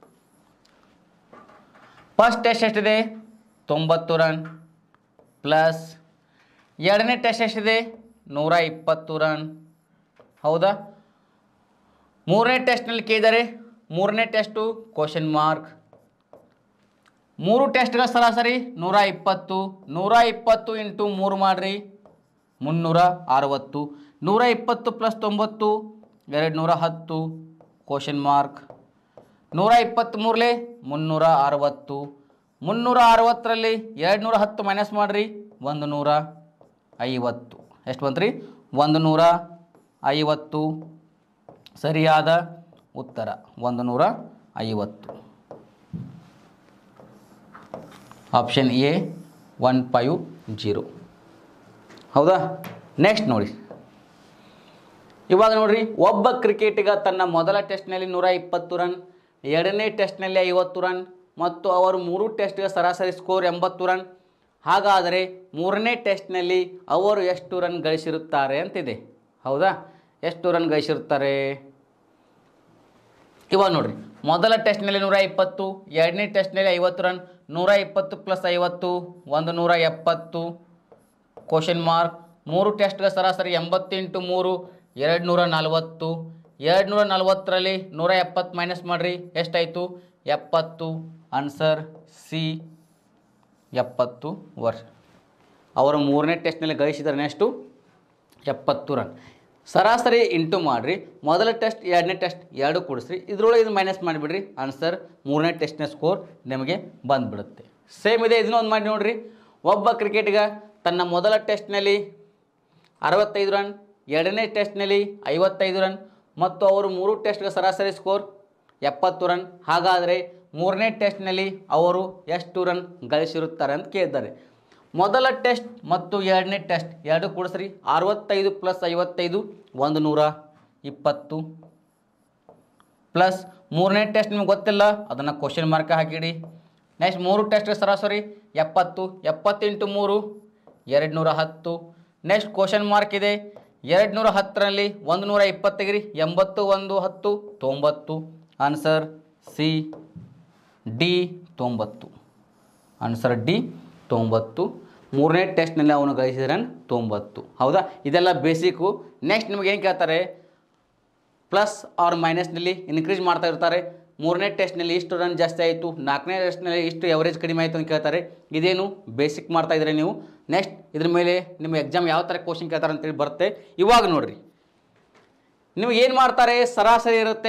ಫಸ್ಟ್ ಟೆಸ್ಟ್ ಎಷ್ಟಿದೆ ತೊಂಬತ್ತು ರನ್ ಪ್ಲಸ್ ಎರಡನೇ ಟೆಸ್ಟ್ ಎಷ್ಟಿದೆ ನೂರ ಇಪ್ಪತ್ತು ರನ್ ಹೌದಾ ಮೂರನೇ ಟೆಸ್ಟ್ನಲ್ಲಿ ಕೇಳಿದ್ದಾರೆ ಮೂರನೇ ಟೆಸ್ಟು ಕ್ವಶನ್ ಮಾರ್ಕ್ ಮೂರು ಟೆಸ್ಟ್ಗಳ ಸರಾಸರಿ ನೂರ ಇಪ್ಪತ್ತು ನೂರ ಇಪ್ಪತ್ತು ಇಂಟು ಮೂರು ಮಾಡಿರಿ ಮುನ್ನೂರ ಅರವತ್ತು ನೂರ ಇಪ್ಪತ್ತು ಪ್ಲಸ್ ತೊಂಬತ್ತು ಎರಡು ನೂರ ಹತ್ತು ಕ್ವಶನ್ ಮಾರ್ಕ್ ನೂರ ಇಪ್ಪತ್ತ್ಮೂರಲೆ ಮುನ್ನೂರ ಅರವತ್ತು ಮುನ್ನೂರ ಅರವತ್ತರಲ್ಲಿ ಎರಡು ನೂರ ಹತ್ತು ಮೈನಸ್ ಮಾಡಿರಿ ಒಂದು ನೂರ ಐವತ್ತು ಎಷ್ಟು ಬಂತ್ರಿ ಒಂದು ನೂರ ಐವತ್ತು ಸರಿಯಾದ ಉತ್ತರ ಒಂದು ನೂರ ಐವತ್ತು option A one five zero ಹೌದಾ ನೆಕ್ಸ್ಟ್ ನೋಡಿ ಇವಾಗ ನೋಡ್ರಿ ಒಬ್ಬ ಕ್ರಿಕೆಟಿಗ ತನ್ನ ಮೊದಲ ಟೆಸ್ಟ್ನಲ್ಲಿ ನೂರ ಇಪ್ಪತ್ತು ರನ್ ಎರಡನೇ ಟೆಸ್ಟ್ನಲ್ಲಿ ಐವತ್ತು ರನ್ ಮತ್ತು ಅವರು ಮೂರು ಟೆಸ್ಟ್ಗೆ ಸರಾಸರಿ ಸ್ಕೋರ್ ಎಂಬತ್ತು ರನ್ ಹಾಗಾದರೆ ಮೂರನೇ ಟೆಸ್ಟ್ನಲ್ಲಿ ಅವರು ಎಷ್ಟು ರನ್ ಗಳಿಸಿರುತ್ತಾರೆ ಅಂತಿದೆ ಹೌದಾ ಎಷ್ಟು ರನ್ ಗಳಿಸಿರುತ್ತಾರೆ ಇವಾಗ ನೋಡ್ರಿ ಮೊದಲ ಟೆಸ್ಟ್ನಲ್ಲಿ ನೂರ ಇಪ್ಪತ್ತು ಎರಡನೇ ಟೆಸ್ಟ್ನಲ್ಲಿ ಐವತ್ತು ರನ್ ನೂರ ಇಪ್ಪತ್ತು ಪ್ಲಸ್ ಐವತ್ತು ಒಂದು ನೂರ ಎಪ್ಪತ್ತು ಕ್ವಶನ್ ಮಾರ್ಕ್ ಮೂರು ಟೆಸ್ಟ್ಗೆ ಸರಾಸರಿ ಎಂಬತ್ತು ಇಂಟು ಮೂರು ಎರಡು ನೂರ ನಲ್ವತ್ತು ಎರಡು ನೂರ ನಲ್ವತ್ತರಲ್ಲಿ ನೂರ ಎಪ್ಪತ್ತು ಮೈನಸ್ ಮಾಡಿರಿ ಎಷ್ಟಾಯಿತು ಎಪ್ಪತ್ತು ಆನ್ಸರ್ ಸಿ ಎಪ್ಪತ್ತು ವರ್ಷ ಅವರು ಮೂರನೇ ಟೆಸ್ಟ್ನಲ್ಲಿ ಗಳಿಸಿದರೆ ನೆಕ್ಸ್ಟು ಎಪ್ಪತ್ತು ರನ್ ಸರಾಸರಿ ಇಂಟು ಮಾಡಿರಿ ಮೊದಲ ಟೆಸ್ಟ್ ಎರಡನೇ ಟೆಸ್ಟ್ ಎರಡು ಕೂಡಿಸ್ರಿ ಇದ್ರೊಳಗೆ ಇದು ಮೈನಸ್ ಮಾಡಿಬಿಡ್ರಿ ಆನ್ಸರ್ ಮೂರನೇ ಟೆಸ್ಟ್ನ ಸ್ಕೋರ್ ನಿಮಗೆ ಬಂದುಬಿಡುತ್ತೆ ಸೇಮ್ ಇದೆ ಇದನ್ನೂ ಒಂದು ಮಾಡಿ ನೋಡಿರಿ ಒಬ್ಬ ಕ್ರಿಕೆಟಿಗ ತನ್ನ ಮೊದಲ ಟೆಸ್ಟ್ನಲ್ಲಿ ಅರವತ್ತೈದು ರನ್ ಎರಡನೇ ಟೆಸ್ಟ್ನಲ್ಲಿ ಐವತ್ತೈದು ರನ್ ಮತ್ತು ಅವರು ಮೂರು ಟೆಸ್ಟ್ಗೆ ಸರಾಸರಿ ಸ್ಕೋರ್ ಎಪ್ಪತ್ತು ರನ್ ಹಾಗಾದರೆ ಮೂರನೇ ಟೆಸ್ಟ್ನಲ್ಲಿ ಅವರು ಎಷ್ಟು ರನ್ ಗಳಿಸಿರುತ್ತಾರೆ ಅಂತ ಕೇಳಿದ್ದಾರೆ ಮೊದಲ ಟೆಸ್ಟ್ ಮತ್ತು ಎರಡನೇ ಟೆಸ್ಟ್ ಎರಡು ಕೂಡಿಸ್ರಿ ಅರವತ್ತೈದು ಪ್ಲಸ್ ಐವತ್ತೈದು ಒಂದು ನೂರ ಇಪ್ಪತ್ತು ಪ್ಲಸ್ ಮೂರನೇ ಟೆಸ್ಟ್ ನಿಮ್ಗೆ ಗೊತ್ತಿಲ್ಲ ಅದನ್ನು ಕ್ವಶನ್ ಮಾರ್ಕ್ ಹಾಕಿಡಿ ನೆಕ್ಸ್ಟ್ ಮೂರು ಟೆಸ್ಟ್ ಸರಾಸರಿ ಎಪ್ಪತ್ತು ಎಪ್ಪತ್ತು ಇಂಟು ಮೂರು ಎರಡು ನೂರ ಹತ್ತು ನೆಕ್ಸ್ಟ್ ಕ್ವಶನ್ ಮಾರ್ಕ್ ಇದೆ ಎರಡು ನೂರ ಹತ್ತರಲ್ಲಿ ಒಂದು ನೂರ ಇಪ್ಪತ್ತೈದು ಎಂಬತ್ತು ಒಂದು ಹತ್ತು ತೊಂಬತ್ತು ಆನ್ಸರ್ ಸಿ ಡಿ ತೊಂಬತ್ತು ಆನ್ಸರ್ ಡಿ ತೊಂಬತ್ತು ಮೂರನೇ ಟೆಸ್ಟ್ನಲ್ಲಿ ಅವನು ಗಳಿಸಿದ ರನ್ ತೊಂಬತ್ತು ಹೌದಾ ಇದೆಲ್ಲ ಬೇಸಿಕ್ಕು ನೆಕ್ಸ್ಟ್ ನಿಮ್ಗೆ ಏನು ಕೇಳ್ತಾರೆ ಪ್ಲಸ್ ಆರ್ ಮೈನಸ್ನಲ್ಲಿ ಇನ್ಕ್ರೀಸ್ ಮಾಡ್ತಾ ಇರ್ತಾರೆ ಮೂರನೇ ಟೆಸ್ಟ್ನಲ್ಲಿ ಇಷ್ಟು ರನ್ ಜಾಸ್ತಿ ಆಯಿತು ನಾಲ್ಕನೇ ಟೆಸ್ಟ್ನಲ್ಲಿ ಇಷ್ಟು ಎವರೇಜ್ ಕಡಿಮೆ ಆಯಿತು ಅಂತ ಕೇಳ್ತಾರೆ ಇದೇನು ಬೇಸಿಕ್ ಮಾಡ್ತಾ ಇದ್ದೀರಿ ನೀವು ನೆಕ್ಸ್ಟ್ ಇದ್ರ ಮೇಲೆ ನಿಮ್ಮ ಎಕ್ಸಾಮ್ ಯಾವ ಥರ ಕ್ವಶನ್ ಕೇಳ್ತಾರೆ ಅಂತೇಳಿ ಬರುತ್ತೆ ಇವಾಗ ನೋಡ್ರಿ ನಿಮ್ಗೆ ಏನು ಮಾಡ್ತಾರೆ ಸರಾಸರಿ ಇರುತ್ತೆ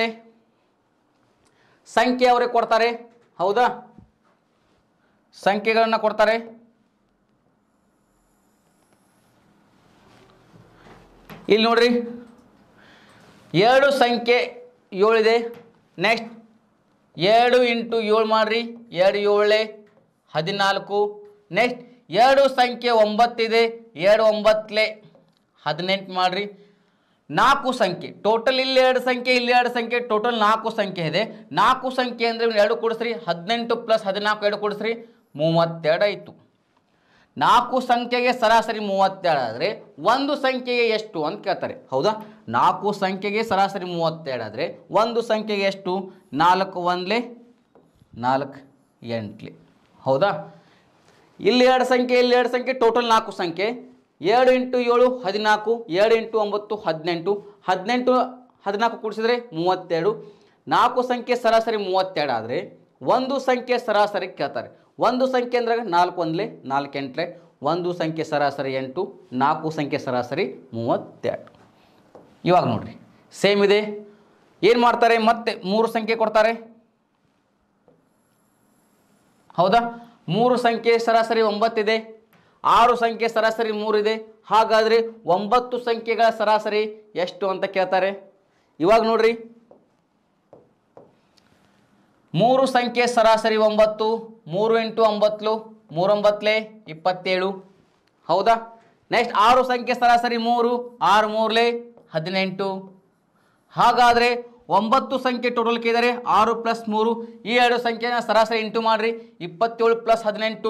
ಸಂಖ್ಯೆ ಅವರೇ ಕೊಡ್ತಾರೆ ಹೌದಾ ಸಂಖ್ಯೆಗಳನ್ನು ಕೊಡ್ತಾರೆ ಇಲ್ಲಿ ನೋಡ್ರಿ ಎರಡು ಸಂಖ್ಯೆ ಏಳಿದೆ ನೆಕ್ಸ್ಟ್ ಎರಡು ಇಂಟು ಏಳು ಮಾಡಿರಿ ಎರಡು ಏಳೆ ಹದಿನಾಲ್ಕು ನೆಕ್ಸ್ಟ್ ಎರಡು ಸಂಖ್ಯೆ ಒಂಬತ್ತಿದೆ ಎರಡು ಒಂಬತ್ತಲೆ ಹದಿನೆಂಟು ಮಾಡಿರಿ ನಾಲ್ಕು ಸಂಖ್ಯೆ ಟೋಟಲ್ ಇಲ್ಲಿ ಎರಡು ಸಂಖ್ಯೆ ಇಲ್ಲಿ ಎರಡು ಸಂಖ್ಯೆ ಟೋಟಲ್ ನಾಲ್ಕು ಸಂಖ್ಯೆ ಇದೆ ನಾಲ್ಕು ಸಂಖ್ಯೆ ಅಂದರೆ ಎರಡು ಕೂಡಿಸ್ರಿ ಹದಿನೆಂಟು ಪ್ಲಸ್ ಹದಿನಾಲ್ಕು ಎರಡು ಕೂಡಿಸ್ರಿ ಮೂವತ್ತೆರಡು ಆಯಿತು ನಾಲ್ಕು ಸಂಖ್ಯೆಗೆ ಸರಾಸರಿ ಮೂವತ್ತೆರಡು ಆದರೆ ಒಂದು ಸಂಖ್ಯೆಗೆ ಎಷ್ಟು ಅಂತ ಕೇಳ್ತಾರೆ ಹೌದಾ ನಾಲ್ಕು ಸಂಖ್ಯೆಗೆ ಸರಾಸರಿ ಮೂವತ್ತೆರಡು ಆದರೆ ಒಂದು ಸಂಖ್ಯೆಗೆ ಎಷ್ಟು ನಾಲ್ಕು ಒಂದ್ಲೆ ನಾಲ್ಕು ಎಂಟ್ಲೆ ಹೌದಾ ಇಲ್ಲಿ ಎರಡು ಸಂಖ್ಯೆ ಇಲ್ಲಿ ಎರಡು ಸಂಖ್ಯೆ ಟೋಟಲ್ ನಾಲ್ಕು ಸಂಖ್ಯೆ ಎರಡು ಇಂಟು ಏಳು ಹದಿನಾಲ್ಕು ಎರಡು ಇಂಟು ಒಂಬತ್ತು ಹದಿನೆಂಟು ಹದಿನೆಂಟು ಹದಿನಾಲ್ಕು ಕೂಡಿಸಿದ್ರೆ ಮೂವತ್ತೆರಡು ನಾಲ್ಕು ಸಂಖ್ಯೆ ಸರಾಸರಿ ಮೂವತ್ತೆರಡು ಆದರೆ ಒಂದು ಸಂಖ್ಯೆ ಸರಾಸರಿ ಕೇಳ್ತಾರೆ ಒಂದು ಸಂಖ್ಯೆ ಅಂದ್ರೆ ನಾಲ್ಕು ಒಂದ್ಲೆ ನಾಲ್ಕು ಎಂಟ್ಲೆ ಒಂದು ಸಂಖ್ಯೆ ಸರಾಸರಿ ಎಂಟು ನಾಲ್ಕು ಸಂಖ್ಯೆ ಸರಾಸರಿ ಮೂವತ್ತೆರಡು ಇವಾಗ ನೋಡ್ರಿ ಸೇಮ್ ಇದೆ ಏನು ಮಾಡ್ತಾರೆ ಮತ್ತೆ ಮೂರು ಸಂಖ್ಯೆ ಕೊಡ್ತಾರೆ ಹೌದಾ ಮೂರು ಸಂಖ್ಯೆ ಸರಾಸರಿ ಒಂಬತ್ತಿದೆ ಆರು ಸಂಖ್ಯೆ ಸರಾಸರಿ ಮೂರಿದೆ ಹಾಗಾದರೆ ಒಂಬತ್ತು ಸಂಖ್ಯೆಗಳ ಸರಾಸರಿ ಎಷ್ಟು ಅಂತ ಕೇಳ್ತಾರೆ ಇವಾಗ ನೋಡ್ರಿ ಮೂರು ಸಂಖ್ಯೆ ಸರಾಸರಿ ಒಂಬತ್ತು ಮೂರು ಇಂಟು ಒಂಬತ್ತು ಮೂರೊಂಬತ್ತಲೆ ಇಪ್ಪತ್ತೇಳು ಹೌದಾ ನೆಕ್ಸ್ಟ್ ಆರು ಸಂಖ್ಯೆ ಸರಾಸರಿ ಮೂರು ಆರು ಮೂರಲೆ ಹದಿನೆಂಟು ಹಾಗಾದರೆ ಒಂಬತ್ತು ಸಂಖ್ಯೆ ಟೋಟಲ್ ಕೇಳಿದರೆ ಆರು ಪ್ಲಸ್ ಮೂರು ಈ ಎರಡು ಸಂಖ್ಯೆನ ಸರಾಸರಿ ಇಂಟು ಮಾಡಿರಿ ಇಪ್ಪತ್ತೇಳು ಪ್ಲಸ್ ಹದಿನೆಂಟು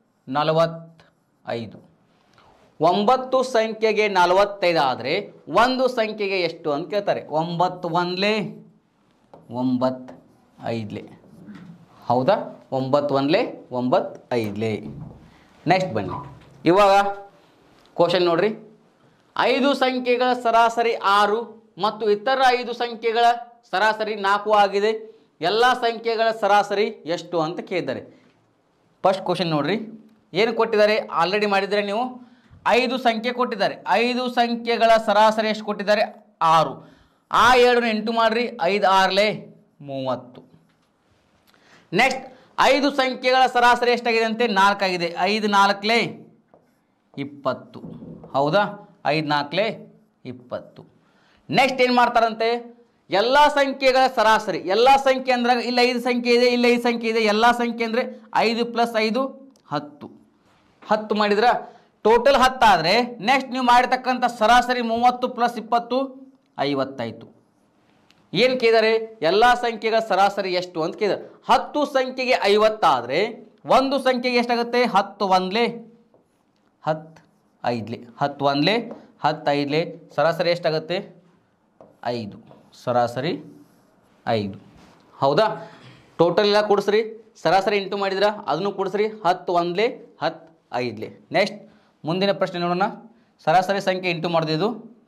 ನಲವತ್ತೈದು ಒಂಬತ್ತು ಸಂಖ್ಯೆಗೆ ನಲವತ್ತೈದು ಆದರೆ ಒಂದು ಸಂಖ್ಯೆಗೆ ಎಷ್ಟು ಅಂತ ಕೇಳ್ತಾರೆ ಒಂಬತ್ತು ಒಂದ್ಲೆ ಒಂಬತ್ತು ಐದ್ಲೆ ಹೌದಾ ಒಂಬತ್ತು ಒಂದ್ಲೆ ಒಂಬತ್ತು ಐದ್ಲೆ ನೆಕ್ಸ್ಟ್ ಬನ್ನಿ ಇವಾಗ ಕ್ವಶನ್ ನೋಡ್ರಿ ಐದು ಸಂಖ್ಯೆಗಳ ಸರಾಸರಿ ಆರು ಮತ್ತು ಇತರ ಐದು ಸಂಖ್ಯೆಗಳ ಸರಾಸರಿ ನಾಲ್ಕು ಆಗಿದೆ ಎಲ್ಲ ಸಂಖ್ಯೆಗಳ ಸರಾಸರಿ ಎಷ್ಟು ಅಂತ ಕೇಳಿದ್ದಾರೆ ಫಸ್ಟ್ ಕ್ವಶನ್ ನೋಡ್ರಿ ಏನು ಕೊಟ್ಟಿದ್ದಾರೆ ಆಲ್ರೆಡಿ ಮಾಡಿದರೆ ನೀವು ಐದು ಸಂಖ್ಯೆ ಕೊಟ್ಟಿದ್ದಾರೆ ಐದು ಸಂಖ್ಯೆಗಳ ಸರಾಸರಿ ಎಷ್ಟು ಕೊಟ್ಟಿದ್ದಾರೆ ಆರು ಆ ಎರಡು ಎಂಟು ಮಾಡಿರಿ ಐದು ಆರ್ಲೆ ಮೂವತ್ತು ನೆಕ್ಸ್ಟ್ ಐದು ಸಂಖ್ಯೆಗಳ ಸರಾಸರಿ ಎಷ್ಟಾಗಿದೆ ಅಂತೆ ನಾಲ್ಕಾಗಿದೆ ಐದು ನಾಲ್ಕಲೇ ಇಪ್ಪತ್ತು ಹೌದಾ ಐದು ನಾಲ್ಕಲೇ ಇಪ್ಪತ್ತು ನೆಕ್ಸ್ಟ್ ಏನು ಮಾಡ್ತಾರಂತೆ ಎಲ್ಲ ಸಂಖ್ಯೆಗಳ ಸರಾಸರಿ ಎಲ್ಲ ಸಂಖ್ಯೆ ಅಂದ್ರೆ ಇಲ್ಲಿ ಐದು ಸಂಖ್ಯೆ ಇದೆ ಇಲ್ಲಿ ಐದು ಸಂಖ್ಯೆ ಇದೆ ಎಲ್ಲ ಸಂಖ್ಯೆ ಅಂದರೆ ಐದು ಪ್ಲಸ್ ಐದು ಹತ್ತು ಹತ್ತು ಮಾಡಿದ್ರ ಟೋಟಲ್ ಹತ್ತಾದರೆ ನೆಕ್ಸ್ಟ್ ನೀವು ಮಾಡಿರ್ತಕ್ಕಂಥ ಸರಾಸರಿ ಮೂವತ್ತು ಪ್ಲಸ್ ಇಪ್ಪತ್ತು ಐವತ್ತಾಯಿತು ಏನು ಕೇಳಿದ್ದಾರೆ ಎಲ್ಲ ಸಂಖ್ಯೆಗಳ ಸರಾಸರಿ ಎಷ್ಟು ಅಂತ ಕೇಳಿದ್ದಾರೆ ಹತ್ತು ಸಂಖ್ಯೆಗೆ ಐವತ್ತಾದರೆ ಒಂದು ಸಂಖ್ಯೆಗೆ ಎಷ್ಟಾಗುತ್ತೆ ಹತ್ತು ಒಂದ್ಲೆ ಹತ್ತು ಐದ್ಲೆ ಹತ್ತು ಒಂದ್ಲೆ ಹತ್ತು ಐದ್ಲೆ ಸರಾಸರಿ ಎಷ್ಟಾಗುತ್ತೆ ಐದು ಸರಾಸರಿ ಐದು ಹೌದಾ ಟೋಟಲ್ ಎಲ್ಲ ಕೂಡಿಸ್ರಿ ಸರಾಸರಿ ಇಂಟು ಮಾಡಿದ್ರ ಅದನ್ನು ಕೂಡಿಸ್ರಿ ಹತ್ತು ಒಂದ್ಲೆ ಹತ್ತು ಐದ್ಲೆ ನೆಕ್ಸ್ಟ್ ಮುಂದಿನ ಪ್ರಶ್ನೆ ನೋಡೋಣ ಸರಾಸರಿ ಸಂಖ್ಯೆ ಇಂಟು ಮಾಡಿದ್ದು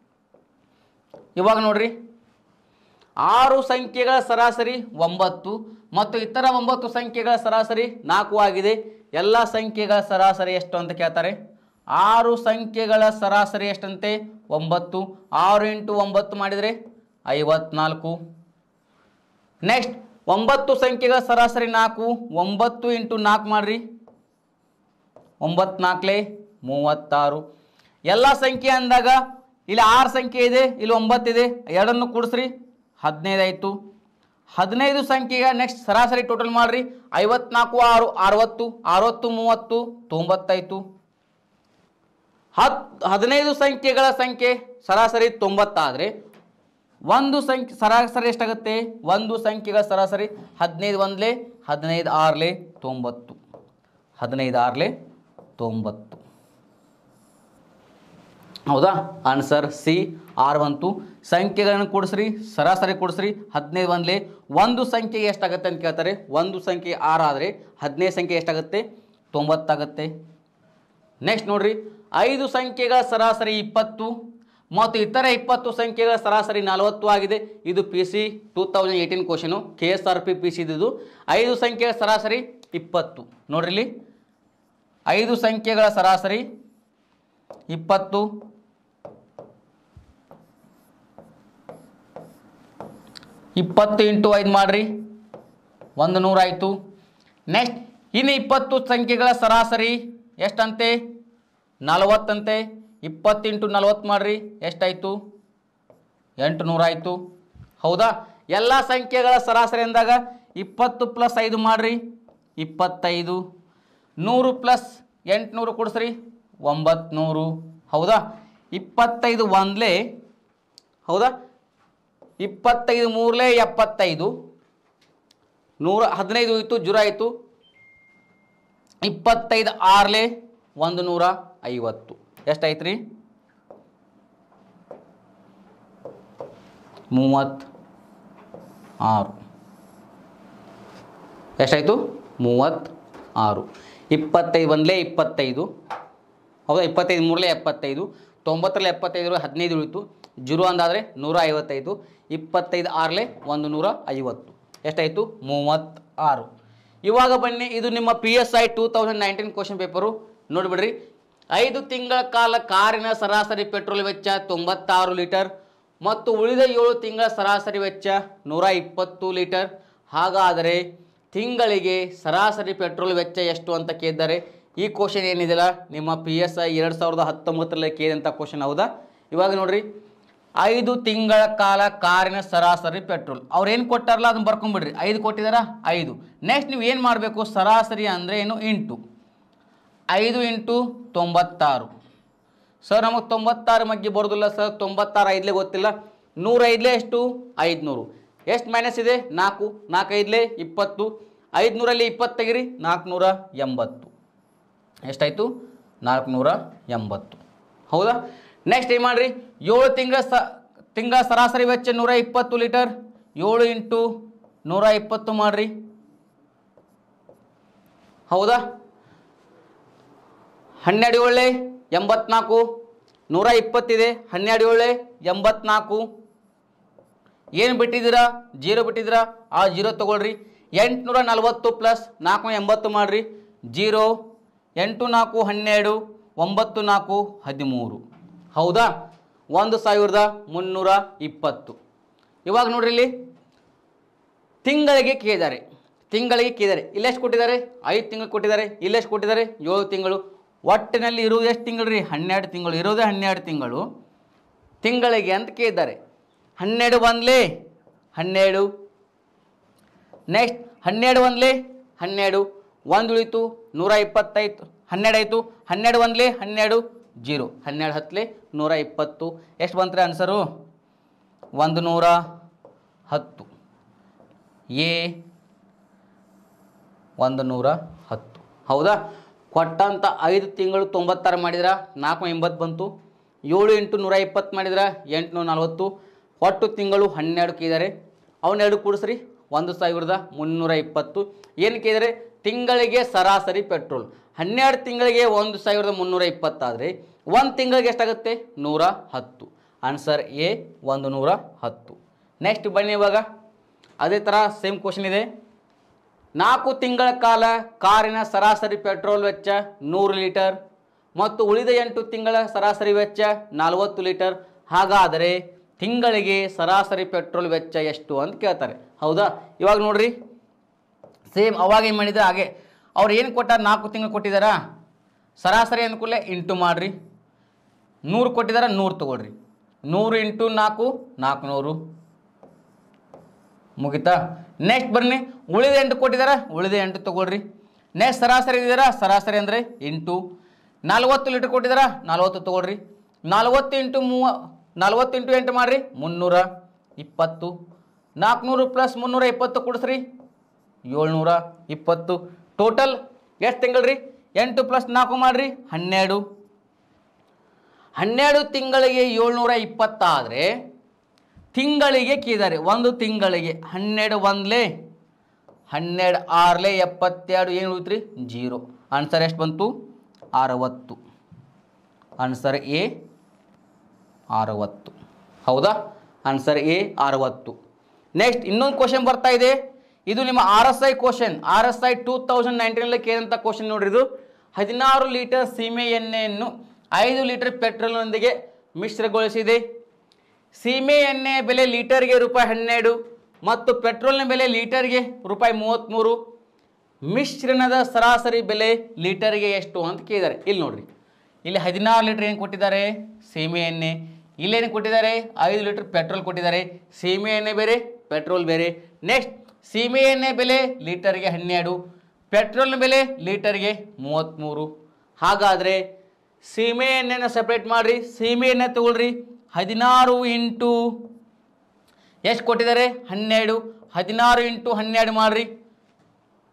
ಇವಾಗ ನೋಡ್ರಿ ಆರು ಸಂಖ್ಯೆಗಳ ಸರಾಸರಿ ಒಂಬತ್ತು ಮತ್ತು ಇತರ ಒಂಬತ್ತು ಸಂಖ್ಯೆಗಳ ಸರಾಸರಿ ನಾಲ್ಕು ಆಗಿದೆ ಎಲ್ಲ ಸಂಖ್ಯೆಗಳ ಸರಾಸರಿ ಎಷ್ಟು ಅಂತ ಕೇಳ್ತಾರೆ ಆರು ಸಂಖ್ಯೆಗಳ ಸರಾಸರಿ ಎಷ್ಟಂತೆ ಒಂಬತ್ತು ಆರು ಇಂಟು ಒಂಬತ್ತು ಮಾಡಿದರೆ ಐವತ್ನಾಲ್ಕು ನೆಕ್ಸ್ಟ್ ಒಂಬತ್ತು ಸಂಖ್ಯೆಗಳ ಸರಾಸರಿ ನಾಲ್ಕು ಒಂಬತ್ತು ಇಂಟು ನಾಲ್ಕು ಮಾಡಿರಿ ಒಂಬತ್ನಾಲ್ಕಲೇ ಮೂವತ್ತಾರು ಎಲ್ಲ ಸಂಖ್ಯೆ ಅಂದಾಗ ಇಲ್ಲಿ ಆರು ಸಂಖ್ಯೆ ಇದೆ ಇಲ್ಲಿ ಒಂಬತ್ತಿದೆ ಎರಡನ್ನು ಕೂಡಿಸ್ರಿ ಹದಿನೈದು ಆಯಿತು ಹದಿನೈದು ಸಂಖ್ಯೆಗೆ ನೆಕ್ಸ್ಟ್ ಸರಾಸರಿ ಟೋಟಲ್ ಮಾಡಿರಿ ಐವತ್ನಾಲ್ಕು ಆರು ಅರವತ್ತು ಅರವತ್ತು ಮೂವತ್ತು ತೊಂಬತ್ತಾಯಿತು ಹತ್ತು ಹದಿನೈದು ಸಂಖ್ಯೆಗಳ ಸಂಖ್ಯೆ ಸರಾಸರಿ ತೊಂಬತ್ತಾದರೆ ಒಂದು ಸಂಖ್ಯೆ ಸರಾಸರಿ ಎಷ್ಟಾಗುತ್ತೆ ಒಂದು ಸಂಖ್ಯೆಗಳ ಸರಾಸರಿ ಹದಿನೈದು ಒಂದ್ಲೆ ಹದಿನೈದು ಆರ್ಲೆ ತೊಂಬತ್ತು ಹದಿನೈದು ಆರ್ಲೆ ತೊಂಬತ್ತು ಹೌದಾ ಆನ್ಸರ್ ಸಿ ಆರ್ ಬಂತು ಸಂಖ್ಯೆಗಳನ್ನು ಕೂಡಿಸ್ರಿ ಸರಾಸರಿ ಕೂಡಿಸ್ರಿ ಹದಿನೈದು ಒಂದ್ಲೆ ಒಂದು ಸಂಖ್ಯೆಗೆ ಎಷ್ಟಾಗುತ್ತೆ ಅಂತ ಕೇಳ್ತಾರೆ ಒಂದು ಸಂಖ್ಯೆ ಆರು ಆದರೆ ಹದಿನೈದು ಸಂಖ್ಯೆ ಎಷ್ಟಾಗುತ್ತೆ ತೊಂಬತ್ತಾಗುತ್ತೆ ನೆಕ್ಸ್ಟ್ ನೋಡ್ರಿ ಐದು ಸಂಖ್ಯೆಗಳ ಸರಾಸರಿ ಇಪ್ಪತ್ತು ಮತ್ತು ಇತರ ಇಪ್ಪತ್ತು ಸಂಖ್ಯೆಗಳ ಸರಾಸರಿ ನಲವತ್ತು ಆಗಿದೆ ಇದು P C two thousand eighteen question K S R P P C ಇದು ಐದು ಸಂಖ್ಯೆಗಳ ಸರಾಸರಿ ಇಪ್ಪತ್ತು ನೋಡ್ರಿ ಇಲ್ಲಿ ಐದು ಸಂಖ್ಯೆಗಳ ಸರಾಸರಿ ಇಪ್ಪತ್ತು ಇಪ್ಪತ್ತು ಇಂಟು ಐದು ಮಾಡಿರಿ ಒಂದು ನೂರಾಯಿತು ನೆಕ್ಸ್ಟ್ ಇನ್ನು ಇಪ್ಪತ್ತು ಸಂಖ್ಯೆಗಳ ಸರಾಸರಿ ಎಷ್ಟಂತೆ ನಲವತ್ತಂತೆ ಇಪ್ಪತ್ತು ಇಂಟು ನಲವತ್ತು ಮಾಡಿರಿ ಎಷ್ಟಾಯಿತು ಎಂಟು ನೂರಾಯಿತು ಹೌದಾ ಎಲ್ಲ ಸಂಖ್ಯೆಗಳ ಸರಾಸರಿ ಅಂದಾಗ ಇಪ್ಪತ್ತು ಪ್ಲಸ್ ಐದು ಮಾಡಿರಿ ಇಪ್ಪತ್ತೈದು ನೂರು ಪ್ಲಸ್ ಎಂಟುನೂರು ಕೊಡಿಸ್ರಿ ಒಂಬತ್ನೂರು ಹೌದಾ ಇಪ್ಪತ್ತೈದು ಒಂದ್ಲೇ ಹೌದಾ ಇಪ್ಪತ್ತೈದು ಮೂರಲೇ ಎಪ್ಪತ್ತೈದು ನೂರ ಹದಿನೈದು ಇತ್ತು ಜುರ ಆಯಿತು ಇಪ್ಪತ್ತೈದು ಆರ್ಲೆ ಒಂದು ನೂರ ಐವತ್ತು ಎಷ್ಟಾಯ್ತು ರೀ ಮೂವತ್ತು ಆರು ಎಷ್ಟಾಯಿತು ಮೂವತ್ತು ಆರು ಇಪ್ಪತ್ತೈದು ಒಂದಲೇ ಇಪ್ಪತ್ತೈದು ಹೌದಾ ಇಪ್ಪತ್ತೈದು ಮೂರಲೇ ಎಪ್ಪತ್ತೈದು ತೊಂಬತ್ತರಲ್ಲಿ ಎಪ್ಪತ್ತೈದು ಹದಿನೈದು ಉಳಿತು ಜೀರೋ ಅಂದಾದರೆ ನೂರ ಐವತ್ತೈದು ಇಪ್ಪತ್ತೈದು ಆರಲೇ ಒಂದು ನೂರ ಐವತ್ತು ಎಷ್ಟಾಯಿತು ಮೂವತ್ತಾರು ಇವಾಗ ಬನ್ನಿ ಇದು ನಿಮ್ಮ P S I two thousand nineteen question paper ನೋಡಿಬಿಡ್ರಿ ಐದು ತಿಂಗಳ ಕಾಲ ಕಾರಿನ ಸರಾಸರಿ ಪೆಟ್ರೋಲ್ ವೆಚ್ಚ ತೊಂಬತ್ತಾರು ಲೀಟರ್ ಮತ್ತು ಉಳಿದ ಏಳು ತಿಂಗಳ ಸರಾಸರಿ ವೆಚ್ಚ ನೂರ ಇಪ್ಪತ್ತು ಲೀಟರ್ ಹಾಗಾದರೆ ತಿಂಗಳಿಗೆ ಸರಾಸರಿ ಪೆಟ್ರೋಲ್ ವೆಚ್ಚ ಎಷ್ಟು ಅಂತ ಕೇಳಿದ್ದಾರೆ ಈ ಕ್ವಶನ್ ಏನಿದೆಯಲ್ಲ ನಿಮ್ಮ ಪಿ ಎಸ್ ಐ ಎರಡು ಸಾವಿರದ ಹತ್ತೊಂಬತ್ತರಲ್ಲಿ ಕೇಳಿದಂಥ ಕ್ವಶನ್ ಹೌದಾ ಇವಾಗ ನೋಡ್ರಿ ಐದು ತಿಂಗಳ ಕಾಲ ಕಾರಿನ ಸರಾಸರಿ ಪೆಟ್ರೋಲ್ ಅವ್ರು ಏನು ಕೊಟ್ಟಾರಲ್ಲ ಅದನ್ನ ಬರ್ಕೊಂಬಿಡ್ರಿ ಐದು ಕೊಟ್ಟಿದಾರ ಐದು ನೆಕ್ಸ್ಟ್ ನೀವು ಏನು ಮಾಡಬೇಕು ಸರಾಸರಿ ಅಂದರೆ ಏನು ಇಂಟು ಐದು ಇಂಟು ತೊಂಬತ್ತಾರು ಸರ್ ನಮಗೆ ತೊಂಬತ್ತಾರು ಮಗ್ಗಿ ಬರೋದಿಲ್ಲ ಸರ್ ತೊಂಬತ್ತಾರು ಐದಲೇ ಗೊತ್ತಿಲ್ಲ ನೂರೈದಲೇ ಎಷ್ಟು ಐದುನೂರು ಎಷ್ಟು ಮೈನಸ್ ಇದೆ ನಾಲ್ಕು ನಾಲ್ಕೈದಲೇ ಇಪ್ಪತ್ತು ಐದುನೂರಲ್ಲಿ ಇಪ್ಪತ್ತು ತೆಗಿರಿ ನಾಲ್ಕುನೂರ ಎಂಬತ್ತು ಎಷ್ಟಾಯಿತು ನಾಲ್ಕುನೂರ ಎಂಬತ್ತು ಹೌದಾ ನೆಕ್ಸ್ಟ್ ಏನು ಮಾಡಿರಿ ಏಳು ತಿಂಗಳ ಸ ತಿಂಗಳ ಸರಾಸರಿ ವೆಚ್ಚ ನೂರ ಇಪ್ಪತ್ತು ಲೀಟರ್ ಏಳು ಇಂಟು ನೂರ ಇಪ್ಪತ್ತು ಮಾಡಿರಿ ಹೌದಾ ಹನ್ನೆರಡು ಏಳೆ ಎಂಬತ್ನಾಲ್ಕು ನೂರ ಇಪ್ಪತ್ತಿದೆ ಹನ್ನೆರಡು ಏಳೆ ಎಂಬತ್ನಾಲ್ಕು ಏನು ಬಿಟ್ಟಿದ್ದೀರಾ ಜೀರೋ ಬಿಟ್ಟಿದ್ದೀರಾ ಆ ಜೀರೋ ತೊಗೊಳ್ರಿ ಎಂಟುನೂರ ನಲ್ವತ್ತು ಪ್ಲಸ್ ನಾಲ್ಕು ಎಂಬತ್ತು ಮಾಡಿರಿ ಜೀರೋ ಎಂಟು ನಾಲ್ಕು ಹನ್ನೆರಡು ಒಂಬತ್ತು ನಾಲ್ಕು ಹದಿಮೂರು ಹೌದಾ ಒಂದು ಸಾವಿರದ ಮುನ್ನೂರ ಇಪ್ಪತ್ತು ಇವಾಗ ನೋಡ್ರಿ ಇಲ್ಲಿ ತಿಂಗಳಿಗೆ ಕೇಳಿದ್ದಾರೆ ತಿಂಗಳಿಗೆ ಕೇಳಿದ್ದಾರೆ ಇಲ್ಲೆಷ್ಟು ಕೊಟ್ಟಿದ್ದಾರೆ ಐದು ತಿಂಗಳು ಕೊಟ್ಟಿದ್ದಾರೆ ಇಲ್ಲೆಷ್ಟು ಕೊಟ್ಟಿದ್ದಾರೆ ಏಳು ತಿಂಗಳು ಒಟ್ಟಿನಲ್ಲಿ ಇರುವುದು ಎಷ್ಟು ತಿಂಗಳು ರೀ ಹನ್ನೆರಡು ತಿಂಗಳು ಇರೋದೇ ಹನ್ನೆರಡು ತಿಂಗಳು ತಿಂಗಳಿಗೆ ಅಂತ ಕೇಳಿದ್ದಾರೆ ಹನ್ನೆರಡು ಒಂದ್ಲೇ ಹನ್ನೆರಡು ನೆಕ್ಸ್ಟ್ ಹನ್ನೆರಡು ಒಂದ್ಲೇ ಹನ್ನೆರಡು ಒಂದು ಉಳಿತು ನೂರ ಇಪ್ಪತ್ತೈದು ಹನ್ನೆರಡು ಆಯಿತು ಹನ್ನೆರಡು ಒಂದ್ಲೇ ಹನ್ನೆರಡು ಜೀರೋ ಹನ್ನೆರಡು ಹತ್ತಲೇ ನೂರ ಇಪ್ಪತ್ತು ಎಷ್ಟು ಬಂತ್ರಿ ಆನ್ಸರು ಒಂದು ನೂರ ಹತ್ತು ಎ ಒಂದು ನೂರ ಹತ್ತು ಹೌದಾ ಕೊಟ್ಟಂಥ ಐದು ತಿಂಗಳು ತೊಂಬತ್ತಾರು ಮಾಡಿದ್ರ ನಾಲ್ಕು ಎಂಬತ್ತು ಬಂತು ಏಳು ಇಂಟು ನೂರ ಇಪ್ಪತ್ತು ಮಾಡಿದ್ರ ಎಂಟುನೂರ ನಲ್ವತ್ತು ಒಟ್ಟು ತಿಂಗಳು ಹನ್ನೆರಡು ಕೇಳಿದ್ದಾರೆ ಅವನ್ನೆರಡು ಕೂಡಿಸ್ರಿ ಒಂದು ಸಾವಿರದ ಮುನ್ನೂರ ಇಪ್ಪತ್ತು ಏನು ಕೇಳಿದರೆ ತಿಂಗಳಿಗೆ ಸರಾಸರಿ ಪೆಟ್ರೋಲ್ ಹನ್ನೆರಡು ತಿಂಗಳಿಗೆ ಒಂದು ಸಾವಿರದ ಮುನ್ನೂರ ಇಪ್ಪತ್ತಾದರೆ ಒಂದು ತಿಂಗಳಿಗೆ ಎಷ್ಟಾಗುತ್ತೆ ನೂರ ಹತ್ತು ಆನ್ಸರ್ ಎ ಒಂದು ನೂರ ಹತ್ತು ನೆಕ್ಸ್ಟ್ ಬನ್ನಿ ಇವಾಗ ಅದೇ ಥರ ಸೇಮ್ ಕ್ವಶನ್ ಇದೆ ನಾಲ್ಕು ತಿಂಗಳ ಕಾಲ ಕಾರಿನ ಸರಾಸರಿ ಪೆಟ್ರೋಲ್ ವೆಚ್ಚ ನೂರು ಲೀಟರ್ ಮತ್ತು ಉಳಿದ ಎಂಟು ತಿಂಗಳ ಸರಾಸರಿ ವೆಚ್ಚ ನಲವತ್ತು ಲೀಟರ್ ಹಾಗಾದರೆ ತಿಂಗಳಿಗೆ ಸರಾಸರಿ ಪೆಟ್ರೋಲ್ ವೆಚ್ಚ ಎಷ್ಟು ಅಂತ ಕೇಳ್ತಾರೆ ಹೌದಾ ಇವಾಗ ನೋಡ್ರಿ ಸೇಮ್ ಅವಾಗ ಏನು ಮಾಡಿದ್ರೆ ಹಾಗೆ ಅವ್ರು ಏನು ಕೊಟ್ಟಾರ ನಾಲ್ಕು ತಿಂಗಳು ಕೊಟ್ಟಿದ್ದಾರಾ ಸರಾಸರಿ ಅನುಕೂಲ ಇಂಟು ಮಾಡಿರಿ ನೂರು ಕೊಟ್ಟಿದ್ದಾರೆ ನೂರು ತೊಗೊಳ್ರಿ ನೂರು ಇಂಟು ನಾಲ್ಕು ನಾಲ್ಕುನೂರು ಮುಗಿತಾ ನೆಕ್ಸ್ಟ್ ಬನ್ನಿ ಉಳಿದ ಎಂಟು ಕೊಟ್ಟಿದ್ದಾರೆ ಉಳಿದ ಎಂಟು ತಗೊಳ್ರಿ ನೆಕ್ಸ್ಟ್ ಸರಾಸರಿ ಇದ್ದೀರಾ ಸರಾಸರಿ ಅಂದರೆ ಎಂಟು ನಲ್ವತ್ತು ಲೀಟ್ರ್ ಕೊಟ್ಟಿದ್ದಾರಾ ನಲ್ವತ್ತು ತಗೊಳ್ರಿ ನಲ್ವತ್ತು ಇಂಟು ಮೂವ ನಲ್ವತ್ತು ಇಂಟು ಎಂಟು ಮಾಡಿರಿ ಮುನ್ನೂರ ಇಪ್ಪತ್ತು ನಾಲ್ಕುನೂರು ಪ್ಲಸ್ ಮುನ್ನೂರ ಇಪ್ಪತ್ತು ಕೊಡಿಸ್ರಿ ಏಳ್ನೂರ ಇಪ್ಪತ್ತು ಟೋಟಲ್ ಎಷ್ಟು ತಿಂಗಳು ರೀ ಎಂಟು ಪ್ಲಸ್ ನಾಲ್ಕು ಮಾಡಿರಿ ಹನ್ನೆರಡು ಹನ್ನೆರಡು ತಿಂಗಳಿಗೆ ಏಳ್ನೂರ ಇಪ್ಪತ್ತಾದರೆ ತಿಂಗಳಿಗೆ ಕೇಳಿದ್ದಾರೆ ಒಂದು ತಿಂಗಳಿಗೆ ಹನ್ನೆರಡು ಒಂದ್ಲೇ ಹನ್ನೆರಡು ಆರ್ಲೆ ಎಪ್ಪತ್ತೆರಡು ಏನು ಉಳಿತ್ರಿ ಜೀರೋ ಆನ್ಸರ್ ಎಷ್ಟು ಬಂತು ಅರವತ್ತು ಆನ್ಸರ್ ಎ ಅರವತ್ತು ಹೌದಾ ಆನ್ಸರ್ ಎ ಅರವತ್ತು ನೆಕ್ಸ್ಟ್ ಇನ್ನೊಂದು ಕ್ವಶನ್ ಬರ್ತಾ ಇದೆ ಇದು ನಿಮ್ಮ R S I question R S I two thousand ನೈನ್ಟೀನಲ್ಲಿ ಕೇಳಿದಂಥ ಕ್ವಶನ್ ನೋಡ್ರಿ ಇದು ಹದಿನಾರು ಲೀಟರ್ ಸೀಮೆ ಎಣ್ಣೆಯನ್ನು ಐದು ಲೀಟರ್ ಪೆಟ್ರೋಲ್ನೊಂದಿಗೆ ಮಿಶ್ರಗೊಳಿಸಿದೆ ಸೀಮೆ ಎಣ್ಣೆ ಬೆಲೆ ಲೀಟರ್ಗೆ ರೂಪಾಯಿ ಹನ್ನೆರಡು ಮತ್ತು ಪೆಟ್ರೋಲ್ನ ಬೆಲೆ ಲೀಟರ್ಗೆ ರೂಪಾಯಿ ಮೂವತ್ತ್ಮೂರು ಮಿಶ್ರಣದ ಸರಾಸರಿ ಬೆಲೆ ಲೀಟರ್ಗೆ ಎಷ್ಟು ಅಂತ ಕೇಳಿದ್ದಾರೆ ಇಲ್ಲಿ ನೋಡ್ರಿ ಇಲ್ಲಿ ಹದಿನಾರು ಲೀಟರ್ ಏನು ಕೊಟ್ಟಿದ್ದಾರೆ ಸೀಮೆ ಎಣ್ಣೆ ಇಲ್ಲೇನು ಕೊಟ್ಟಿದ್ದಾರೆ ಐದು ಲೀಟರ್ ಪೆಟ್ರೋಲ್ ಕೊಟ್ಟಿದ್ದಾರೆ ಸೀಮೆ ಎಣ್ಣೆ ಬೇರೆ ಪೆಟ್ರೋಲ್ ಬೇರೆ ನೆಕ್ಸ್ಟ್ ಸೀಮೆ ಎಣ್ಣೆ ಬೆಲೆ ಲೀಟರ್ಗೆ ಹನ್ನೆರಡು ಪೆಟ್ರೋಲ್ನ ಬೆಲೆ ಲೀಟರ್ಗೆ ಮೂವತ್ತ್ಮೂರು ಹಾಗಾದರೆ ಸೀಮೆ ಎಣ್ಣೆನ ಸಪ್ರೇಟ್ ಮಾಡಿರಿ ಸೀಮೆ ಎಣ್ಣೆ ತಗೊಳ್ರಿ ಹದಿನಾರು ಇಂಟು ಎಷ್ಟು ಕೊಟ್ಟಿದ್ದಾರೆ ಹನ್ನೆರಡು ಹದಿನಾರು ಇಂಟು ಹನ್ನೆರಡು ಮಾಡಿರಿ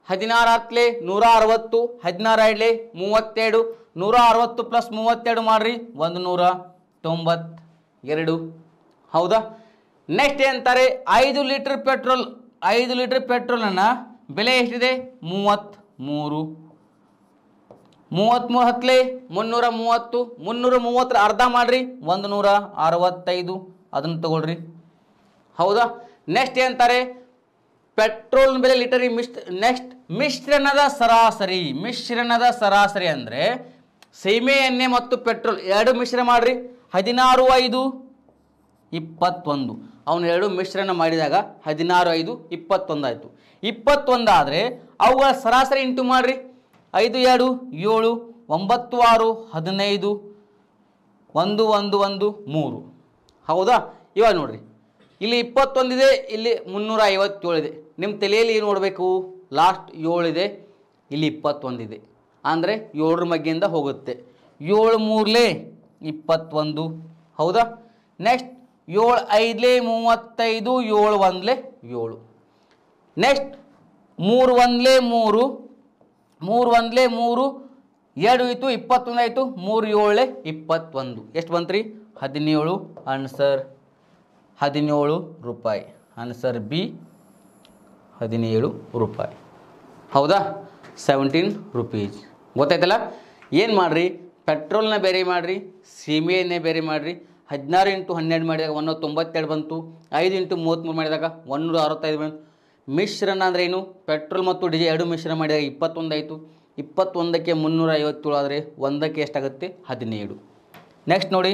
ಹದಿನಾರು ಹತ್ತಲೆ ನೂರ ಅರವತ್ತು ಹದಿನಾರು ಐಡ್ಲೆ ಮೂವತ್ತೆರಡು ನೂರ ಅರವತ್ತು ಪ್ಲಸ್ ಮೂವತ್ತೆರಡು ಮಾಡ್ರಿ ಒಂದು ನೂರ ತೊಂಬತ್ತೆರಡು ಹೌದಾ ನೆಕ್ಸ್ಟ್ ಏನಂತಾರೆ ಐದು ಲೀಟರ್ ಪೆಟ್ರೋಲ್ ಐದು ಲೀಟರ್ ಪೆಟ್ರೋಲನ್ನು ಬೆಲೆ ಎಷ್ಟಿದೆ ಮೂವತ್ತ್ಮೂರು ಮೂವತ್ತ್ಮೂರು ಹತ್ತಲೆ ಮುನ್ನೂರ ಮೂವತ್ತು ಮುನ್ನೂರ ಮೂವತ್ತರ ಅರ್ಧ ಮಾಡ್ರಿ ಒಂದು ನೂರ ಅರವತ್ತೈದು ಅದನ್ನು ತಗೊಳ್ರಿ ಹೌದಾ ನೆಕ್ಸ್ಟ್ ಏನಂತಾರೆ ಪೆಟ್ರೋಲ್ ಬೆಲೆ ಲೀಟರ್ ಮಿಶ್ ನೆಕ್ಸ್ಟ್ ಮಿಶ್ರಣದ ಸರಾಸರಿ ಮಿಶ್ರಣದ ಸರಾಸರಿ ಅಂದರೆ ಸೀಮೆ ಎಣ್ಣೆ ಮತ್ತು ಪೆಟ್ರೋಲ್ ಎರಡು ಮಿಶ್ರ ಮಾಡ್ರಿ ಹದಿನಾರು ಐದು ಇಪ್ಪತ್ತೊಂದು ಅವನು ಎರಡು ಮಿಶ್ರಣ ಮಾಡಿದಾಗ ಹದಿನಾರು ಐದು ಇಪ್ಪತ್ತೊಂದು ಆಯಿತು ಇಪ್ಪತ್ತೊಂದು ಆದರೆ ಅವುಗಳ ಸರಾಸರಿ ಇಂಟು ಮಾಡಿರಿ ಐದು ಎರಡು ಏಳು ಒಂಬತ್ತು ಆರು ಹದಿನೈದು ಒಂದು ಒಂದು ಒಂದು ಮೂರು ಹೌದಾ ಇವಾಗ ನೋಡ್ರಿ ಇಲ್ಲಿ ಇಪ್ಪತ್ತೊಂದಿದೆ ಇಲ್ಲಿ ಮುನ್ನೂರ ಐವತ್ತೇಳಿದೆ ನಿಮ್ಮ ತಲೆಯಲ್ಲಿ ಏನು ನೋಡಬೇಕು ಲಾಸ್ಟ್ ಏಳಿದೆ ಇಲ್ಲಿ ಇಪ್ಪತ್ತೊಂದಿದೆ ಅಂದರೆ ಏಳರ ಮಗ್ಗಿಂದ ಹೋಗುತ್ತೆ ಏಳು ಮೂರಲೇ ಇಪ್ಪತ್ತೊಂದು ಹೌದಾ ನೆಕ್ಸ್ಟ್ ಏಳು ಐದಲೇ ಮೂವತ್ತೈದು ಏಳು ಒಂದಲೇ ಏಳು ನೆಕ್ಸ್ಟ್ ಮೂರು ಒಂದಲೇ ಮೂರು ಮೂರು ಒಂದಲೇ ಮೂರು ಎರಡು ಇತ್ತು ಇಪ್ಪತ್ತೊಂದು ಆಯಿತು ಮೂರು ಏಳೇ ಇಪ್ಪತ್ತೊಂದು ಎಷ್ಟು ಬಂತ್ರಿ ಹದಿನೇಳು ಆನ್ಸರ್ ಹದಿನೇಳು ರೂಪಾಯಿ ಆನ್ಸರ್ ಬಿ ಹದಿನೇಳು ರೂಪಾಯಿ ಹೌದಾ ಸೆವೆಂಟೀನ್ ರುಪೀಸ್ ಗೊತ್ತಾಯ್ತಲ್ಲ ಏನು ಮಾಡಿರಿ ಪೆಟ್ರೋಲ್ನ ಬೇರೆ ಮಾಡಿರಿ ಸೀಮೆ ಎಣ್ಣೆ ಬೇರೆ ಮಾಡಿರಿ ಹದಿನಾರು ಇಂಟು ಹನ್ನೆರಡು ಮಾಡಿದಾಗ ಒಂದೂರ ತೊಂಬತ್ತೆರಡು ಬಂತು ಐದು ಇಂಟು ಮೂವತ್ತ್ಮೂರು ಮಾಡಿದಾಗ ಒಂದೂರ ಅರವತ್ತೈದು ಬಂತು ಮಿಶ್ರಣ ಅಂದರೆ ಏನು ಪೆಟ್ರೋಲ್ ಮತ್ತು ಡೀಸೆಲ್ ಎರಡು ಮಿಶ್ರಣ ಮಾಡಿದಾಗ ಇಪ್ಪತ್ತೊಂದು ಆಯಿತು ಇಪ್ಪತ್ತೊಂದಕ್ಕೆ ಮುನ್ನೂರ ಐವತ್ತೇಳು ಆದರೆ ಒಂದಕ್ಕೆ ಎಷ್ಟಾಗುತ್ತೆ ಹದಿನೇಳು ನೆಕ್ಸ್ಟ್ ನೋಡಿ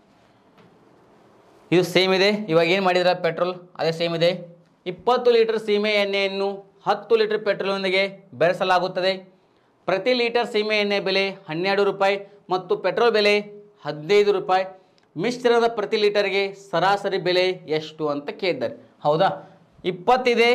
ಇದು ಸೇಮ್ ಇದೆ ಇವಾಗ ಏನು ಮಾಡಿದ್ರೆ ಪೆಟ್ರೋಲ್ ಅದೇ ಸೇಮ್ ಇದೆ ಇಪ್ಪತ್ತು ಲೀಟರ್ ಸೀಮೆ ಎಣ್ಣೆಯನ್ನು ಹತ್ತು ಲೀಟರ್ ಪೆಟ್ರೋಲ್ನೊಂದಿಗೆ ಬೆರೆಸಲಾಗುತ್ತದೆ ಪ್ರತಿ ಲೀಟರ್ ಸೀಮೆ ಎಣ್ಣೆ ಬೆಲೆ ಹನ್ನೆರಡು ರೂಪಾಯಿ ಮತ್ತು ಪೆಟ್ರೋಲ್ ಬೆಲೆ ಹದಿನೈದು ರೂಪಾಯಿ ಮಿಶ್ರಣದ ಪ್ರತಿ ಲೀಟರ್ಗೆ ಸರಾಸರಿ ಬೆಲೆ ಎಷ್ಟು ಅಂತ ಕೇಳಿದ್ದಾರೆ ಹೌದಾ ಇಪ್ಪತ್ತಿದೆ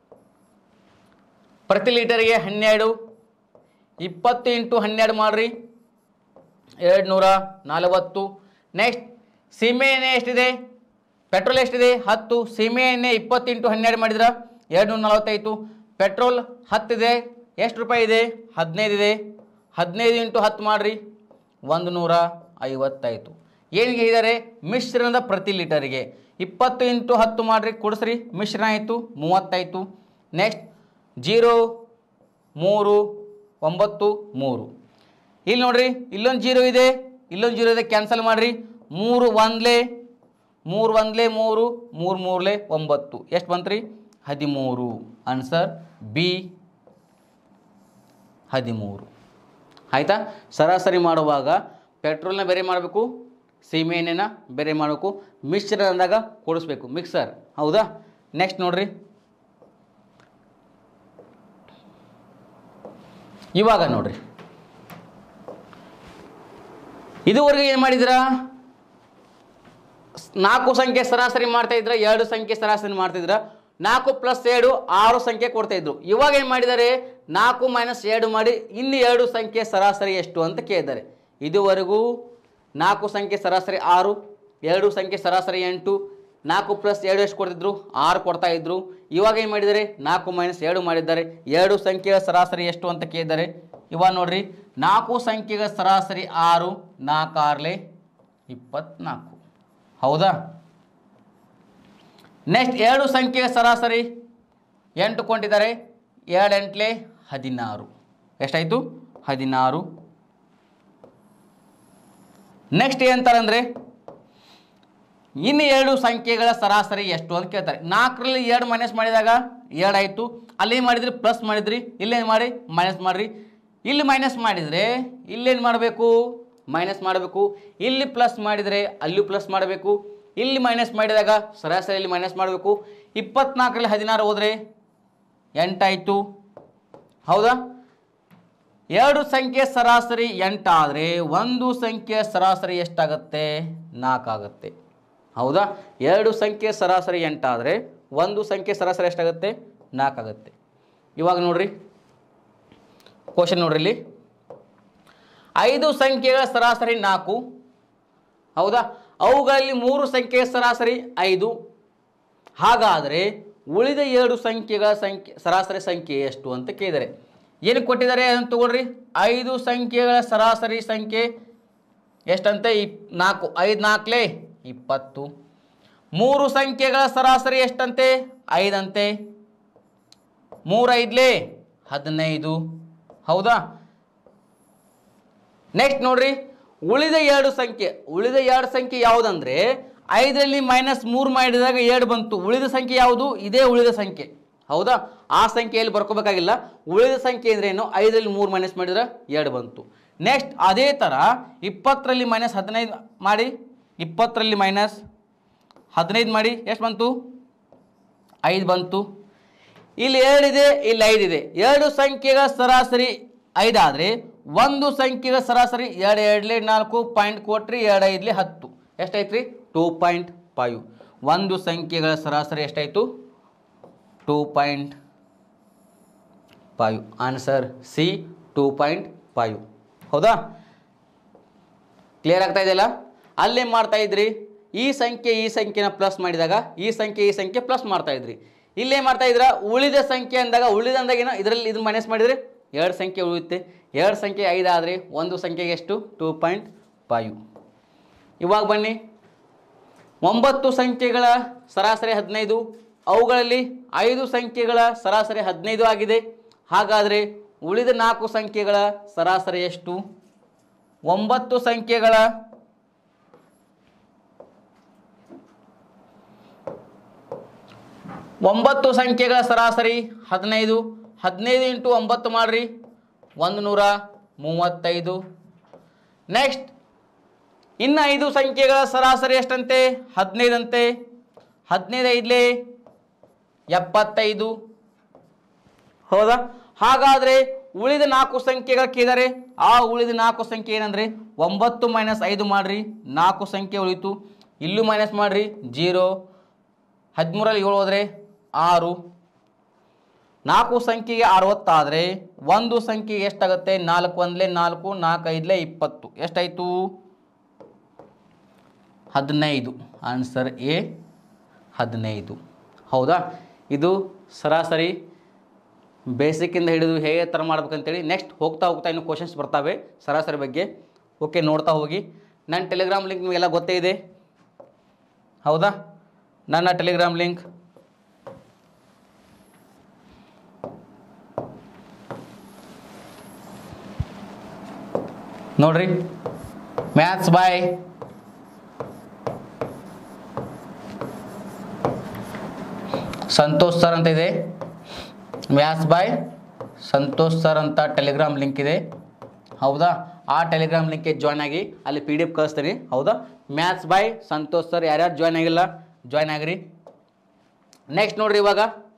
ಪ್ರತಿ ಲೀಟರ್ಗೆ ಹನ್ನೆರಡು ಇಪ್ಪತ್ತು ಇಂಟು ಹನ್ನೆರಡು ಮಾಡಿರಿ ಎರಡು ನೂರ ನಲವತ್ತು ನೆಕ್ಸ್ಟ್ ಸೀಮೆ ಎಣ್ಣೆ ಎಷ್ಟಿದೆ ಪೆಟ್ರೋಲ್ ಎಷ್ಟಿದೆ ಹತ್ತು ಸೀಮೆ ಎಣ್ಣೆ ಇಪ್ಪತ್ತು ಇಂಟು ಹನ್ನೆರಡು ಮಾಡಿದ್ರೆ ಎರಡು ನೂರ ನಲವತ್ತೈದು ಪೆಟ್ರೋಲ್ ಹತ್ತಿದೆ ಎಷ್ಟು ರೂಪಾಯಿ ಇದೆ ಹದಿನೈದು ಇದೆ ಹದಿನೈದು ಇಂಟು ಹತ್ತು ಮಾಡಿರಿ ಒಂದು ನೂರ ಐವತ್ತಾಯಿತು ಏನಿಗೆ ಹೇಳಿದ್ದಾರೆ ಮಿಶ್ರಣದ ಪ್ರತಿ ಲೀಟರಿಗೆ ಇಪ್ಪತ್ತು ಇಂಟು ಹತ್ತು ಮಾಡಿರಿ ಕೊಡಿಸ್ರಿ ಮಿಶ್ರಣ ಆಯಿತು ಮೂವತ್ತಾಯಿತು ನೆಕ್ಸ್ಟ್ ಜೀರೋ ಮೂರು ಒಂಬತ್ತು ಮೂರು ಇಲ್ಲಿ ನೋಡ್ರಿ ಇಲ್ಲೊಂದು ಜೀರೋ ಇದೆ ಇಲ್ಲೊಂದು ಜೀರೋ ಇದೆ ಕ್ಯಾನ್ಸಲ್ ಮಾಡಿರಿ ಮೂರು ಒಂದ್ಲೆ ಮೂರು ಒಂದ್ಲೆ ಮೂರು ಮೂರು ಮೂರ್ಲೆ ಒಂಬತ್ತು ಎಷ್ಟು ಬಂತ್ರಿ ಹದಿಮೂರು ಆನ್ಸರ್ ಬಿ ಹದಿಮೂರು ಆಯಿತಾ ಸರಾಸರಿ ಮಾಡುವಾಗ ಪೆಟ್ರೋಲ್ನ ಬೇರೆ ಮಾಡಬೇಕು ಸೀಮೆ ಎಣ್ಣೆನ ಬೇರೆ ಮಾಡಬೇಕು ಮಿಕ್ಸರ್ ಅಂದಾಗ ಕೂಡಿಸ್ಬೇಕು ಮಿಕ್ಸರ್ ಹೌದಾ ನೆಕ್ಸ್ಟ್ ನೋಡ್ರಿ ಇವಾಗ ನೋಡ್ರಿ ಇದುವರೆಗೆ ಏನು ಮಾಡಿದಿರಾ ನಾಲ್ಕು ಸಂಖ್ಯೆ ಸರಾಸರಿ ಮಾಡ್ತಾ ಇದ್ರ ಎರಡು ಸಂಖ್ಯೆ ಸರಾಸರಿ ಮಾಡ್ತಿದ್ರ ನಾಲ್ಕು ಪ್ಲಸ್ ಎರಡು ಆರು ಸಂಖ್ಯೆ ಕೊಡ್ತಾ ಇದ್ರು ಇವಾಗ ಏನು ಮಾಡಿದ್ದಾರೆ ನಾಲ್ಕು ಮೈನಸ್ ಎರಡು ಮಾಡಿ ಇಲ್ಲಿ ಎರಡು ಸಂಖ್ಯೆ ಸರಾಸರಿ ಎಷ್ಟು ಅಂತ ಕೇಳಿದ್ದಾರೆ ಇದುವರೆಗೂ ನಾಲ್ಕು ಸಂಖ್ಯೆ ಸರಾಸರಿ ಆರು ಎರಡು ಸಂಖ್ಯೆ ಸರಾಸರಿ ಎಂಟು ನಾಲ್ಕು ಪ್ಲಸ್ ಎರಡು ಎಷ್ಟು ಕೊಡ್ತಿದ್ರು ಆರು ಕೊಡ್ತಾ ಇದ್ರು ಇವಾಗ ಏನು ಮಾಡಿದ್ದಾರೆ ನಾಲ್ಕು ಮೈನಸ್ ಎರಡು ಮಾಡಿದ್ದಾರೆ ಎರಡು ಸಂಖ್ಯೆಯ ಸರಾಸರಿ ಎಷ್ಟು ಅಂತ ಕೇಳಿದ್ದಾರೆ ಇವಾಗ ನೋಡ್ರಿ ನಾಲ್ಕು ಸಂಖ್ಯೆಗಳ ಸರಾಸರಿ ಆರು ನಾಲ್ಕು ಆರ್ಲೆ ಇಪ್ಪತ್ನಾಲ್ಕು ಹೌದಾ ನೆಕ್ಸ್ಟ್ ಎರಡು ಸಂಖ್ಯೆಯ ಸರಾಸರಿ ಎಂಟು ಕೊಟ್ಟಿದ್ದಾರೆ ಎರಡು ಎಂಟ್ಲೆ ಹದಿನಾರು ಎಷ್ಟಾಯಿತು ಹದಿನಾರು ನೆಕ್ಸ್ಟ್ ಏನಂತಾರೆ ಅಂದರೆ ಇನ್ನು ಎರಡು ಸಂಖ್ಯೆಗಳ ಸರಾಸರಿ ಎಷ್ಟು ಅಂತ ಕೇಳ್ತಾರೆ ನಾಲ್ಕರಲ್ಲಿ ಎರಡು ಮೈನಸ್ ಮಾಡಿದಾಗ ಎರಡು ಆಯಿತು ಅಲ್ಲಿ ಮಾಡಿದ್ರಿ ಪ್ಲಸ್ ಮಾಡಿದ್ರಿ ಇಲ್ಲೇನು ಮಾಡಿ ಮೈನಸ್ ಮಾಡಿರಿ ಇಲ್ಲಿ ಮೈನಸ್ ಮಾಡಿದರೆ ಇಲ್ಲೇನು ಮಾಡಬೇಕು ಮೈನಸ್ ಮಾಡಬೇಕು ಇಲ್ಲಿ ಪ್ಲಸ್ ಮಾಡಿದರೆ ಅಲ್ಲೂ ಪ್ಲಸ್ ಮಾಡಬೇಕು ಇಲ್ಲಿ ಮೈನಸ್ ಮಾಡಿದಾಗ ಸರಾಸರಿಯಲ್ಲಿ ಮೈನಸ್ ಮಾಡಬೇಕು ಇಪ್ಪತ್ನಾಲ್ಕರಲ್ಲಿ ಹದಿನಾರು ಹೋದರೆ ಎಂಟಾಯಿತು ಹೌದಾ ಎರಡು ಸಂಖ್ಯೆ ಸರಾಸರಿ ಎಂಟಾದರೆ ಒಂದು ಸಂಖ್ಯೆ ಸರಾಸರಿ ಎಷ್ಟಾಗುತ್ತೆ ನಾಲ್ಕಾಗುತ್ತೆ ಹೌದಾ ಎರಡು ಸಂಖ್ಯೆ ಸರಾಸರಿ ಎಂಟಾದರೆ ಒಂದು ಸಂಖ್ಯೆ ಸರಾಸರಿ ಎಷ್ಟಾಗುತ್ತೆ ನಾಲ್ಕಾಗುತ್ತೆ ಇವಾಗ ನೋಡ್ರಿ ಕ್ವಶನ್ ನೋಡ್ರಿ ಇಲ್ಲಿ ಐದು ಸಂಖ್ಯೆಗಳ ಸರಾಸರಿ ನಾಲ್ಕು ಹೌದಾ ಅವುಗಳಲ್ಲಿ ಮೂರು ಸಂಖ್ಯೆಯ ಸರಾಸರಿ ಐದು ಹಾಗಾದರೆ ಉಳಿದ ಎರಡು ಸಂಖ್ಯೆಗಳ ಸಂಖ್ಯೆ ಸರಾಸರಿ ಸಂಖ್ಯೆ ಎಷ್ಟು ಅಂತ ಕೇಳಿದ್ದಾರೆ ಏನು ಕೊಟ್ಟಿದ್ದಾರೆ ಅದನ್ನು ತಗೊಳ್ರಿ ಐದು ಸಂಖ್ಯೆಗಳ ಸರಾಸರಿ ಸಂಖ್ಯೆ ಎಷ್ಟಂತೆ ಇಪ್ ನಾಲ್ಕು ಐದು ನಾಲ್ಕಲೇ ಇಪ್ಪತ್ತು ಮೂರು ಸಂಖ್ಯೆಗಳ ಸರಾಸರಿ ಎಷ್ಟಂತೆ ಐದಂತೆ ಮೂರು ಐದ್ಲೇ ಹದಿನೈದು ಹೌದಾ ನೆಕ್ಸ್ಟ್ ನೋಡ್ರಿ ಉಳಿದ ಎರಡು ಸಂಖ್ಯೆ ಉಳಿದ ಎರಡು ಸಂಖ್ಯೆ ಯಾವುದಂದ್ರೆ ಐದರಲ್ಲಿ ಮೈನಸ್ ಮೂರು ಮಾಡಿದಾಗ ಎರಡು ಬಂತು ಉಳಿದ ಸಂಖ್ಯೆ ಯಾವುದು ಇದೇ ಉಳಿದ ಸಂಖ್ಯೆ ಹೌದಾ ಆ ಸಂಖ್ಯೆಯಲ್ಲಿ ಬರ್ಕೋಬೇಕಾಗಿಲ್ಲ ಉಳಿದ ಸಂಖ್ಯೆ ಅಂದ್ರೆ ಏನು ಐದರಲ್ಲಿ ಮೂರು ಮೈನಸ್ ಮಾಡಿದ್ರೆ ಎರಡು ಬಂತು ನೆಕ್ಸ್ಟ್ ಅದೇ ಥರ ಇಪ್ಪತ್ತರಲ್ಲಿ ಮೈನಸ್ ಹದಿನೈದು ಮಾಡಿ ಇಪ್ಪತ್ತರಲ್ಲಿ ಮೈನಸ್ ಹದಿನೈದು ಮಾಡಿ ಎಷ್ಟು ಬಂತು ಐದು ಬಂತು ಇಲ್ಲಿ ಏಳಿದೆ ಇಲ್ಲಿ ಐದಿದೆ ಎರಡು ಸಂಖ್ಯೆಗಳ ಸರಾಸರಿ ಐದಾದರೆ ಒಂದು ಸಂಖ್ಯೆಗಳ ಸರಾಸರಿ ಎರಡು ಎರಡ್ಲಿ ನಾಲ್ಕು ಪಾಯಿಂಟ್ ಕೊಟ್ರಿ ಎರಡು ಐದ್ಲಿ ಹತ್ತು ಎಷ್ಟಾಯ್ತು ರೀ ಟೂ ಪಾಯಿಂಟ್ ಫೈವ್ ಒಂದು ಸಂಖ್ಯೆಗಳ ಸರಾಸರಿ ಎಷ್ಟಾಯಿತು two point five answer C two point five ಹೌದಾ ಕ್ಲಿಯರ್ ಆಗ್ತಾ ಇದೆಯಲ್ಲ ಅಲ್ಲೇ ಮಾಡ್ತಾ ಇದ್ರಿ ಈ ಸಂಖ್ಯೆ ಈ ಸಂಖ್ಯೆನ ಪ್ಲಸ್ ಮಾಡಿದಾಗ ಈ ಸಂಖ್ಯೆ ಈ ಸಂಖ್ಯೆ ಪ್ಲಸ್ ಮಾಡ್ತಾ ಇದ್ರಿ ಇಲ್ಲೇ ಮಾಡ್ತಾ ಇದ್ರ ಉಳಿದ ಸಂಖ್ಯೆ ಅಂದಾಗ ಉಳಿದ ಅಂದಾಗ ಏನೋ ಇದರಲ್ಲಿ ಇದು ಮೈನಸ್ ಮಾಡಿದರೆ ಎರಡು ಸಂಖ್ಯೆ ಉಳಿಯುತ್ತೆ ಎರಡು ಸಂಖ್ಯೆ ಐದು ಆದರೆ ಒಂದು ಸಂಖ್ಯೆಗೆ ಎಷ್ಟು ಟೂ ಪಾಯಿಂಟ್ ಫೈವ್ ಇವಾಗ ಬನ್ನಿ ಒಂಬತ್ತು ಸಂಖ್ಯೆಗಳ ಸರಾಸರಿ ಹದಿನೈದು ಅವುಗಳಲ್ಲಿ ಐದು ಸಂಖ್ಯೆಗಳ ಸರಾಸರಿ ಹದಿನೈದು ಆಗಿದೆ ಹಾಗಾದರೆ ಉಳಿದ ನಾಲ್ಕು ಸಂಖ್ಯೆಗಳ ಸರಾಸರಿ ಎಷ್ಟು ಒಂಬತ್ತು ಸಂಖ್ಯೆಗಳ ಒಂಬತ್ತು ಸಂಖ್ಯೆಗಳ ಸರಾಸರಿ ಹದಿನೈದು ಹದಿನೈದು ಇಂಟು ಒಂಬತ್ತು ಮಾಡ್ರಿ ಒಂದು ನೂರ ಮೂವತ್ತೈದು ನೆಕ್ಸ್ಟ್ ಇನ್ನು ಐದು ಸಂಖ್ಯೆಗಳ ಸರಾಸರಿ ಎಷ್ಟಂತೆ ಹದಿನೈದಂತೆ ಹದಿನೈದು ಐದ್ಲೇ ಎಪ್ಪತ್ತೈದು ಹೌದಾ ಹಾಗಾದರೆ ಉಳಿದ ನಾಲ್ಕು ಸಂಖ್ಯೆಗಳ ಕೇಳಿದರೆ ಆ ಉಳಿದ ನಾಲ್ಕು ಸಂಖ್ಯೆ ಏನಂದರೆ ಒಂಬತ್ತು ಮೈನಸ್ ಐದು ಮಾಡಿರಿ ನಾಲ್ಕು ಸಂಖ್ಯೆ ಉಳಿತು ಇಲ್ಲೂ ಮೈನಸ್ ಮಾಡಿರಿ ಜೀರೋ ಹದಿಮೂರಲ್ಲಿ ಏಳು ಹೋದರೆ ಆರು ನಾಲ್ಕು ಸಂಖ್ಯೆಗೆ ಅರವತ್ತಾದರೆ ಒಂದು ಸಂಖ್ಯೆ ಎಷ್ಟಾಗುತ್ತೆ ನಾಲ್ಕು ಒಂದಲೇ ನಾಲ್ಕು ನಾಲ್ಕು ಐದಲೇ ಇಪ್ಪತ್ತು ಎಷ್ಟಾಯಿತು ಹದಿನೈದು ಆನ್ಸರ್ ಎ ಹದಿನೈದು ಹೌದಾ ಇದು ಸರಾಸರಿ ಬೇಸಿಕ್ಕಿಂದ ಹಿಡಿದು ಹೇಗೆ ಥರ ಮಾಡ್ಬೇಕಂತೇಳಿ ನೆಕ್ಸ್ಟ್ ಹೋಗ್ತಾ ಹೋಗ್ತಾ ಇನ್ನು ಕ್ವಶನ್ಸ್ ಬರ್ತವೆ ಸರಾಸರಿ ಬಗ್ಗೆ ಓಕೆ ನೋಡ್ತಾ ಹೋಗಿ ನನ್ನ ಟೆಲಿಗ್ರಾಮ್ ಲಿಂಕ್ ನಿಮಗೆಲ್ಲ ಗೊತ್ತೇ ಇದೆ ಹೌದಾ ನನ್ನ ಟೆಲಿಗ್ರಾಮ್ ಲಿಂಕ್ ನೋಡ್ರಿ ಮ್ಯಾಥ್ಸ್ ಬಾಯ್ ಸಂತೋಷ್ ಸರ್ ಅಂತ ಇದೆ ಮ್ಯಾಥ್ಸ್ ಬಾಯ್ ಸಂತೋಷ್ ಸರ್ ಅಂತ ಟೆಲಿಗ್ರಾಮ್ ಲಿಂಕ್ ಇದೆ ಹೌದಾ ಆ ಟೆಲಿಗ್ರಾಮ್ ಲಿಂಕ್ಗೆ ಜಾಯ್ನ್ ಆಗಿ ಅಲ್ಲಿ ಪಿ ಡಿ ಎಫ್ ಕಳಿಸ್ತೀನಿ ಹೌದಾ ಮ್ಯಾಥ್ಸ್ ಬಾಯ್ ಸಂತೋಷ್ ಸರ್ ಯಾರ್ಯಾರು ಜಾಯ್ನ್ ಆಗಿಲ್ಲ ಜಾಯ್ನ್ ಆಗಿರಿ ನೆಕ್ಸ್ಟ್ ನೋಡ್ರಿ ಇವಾಗ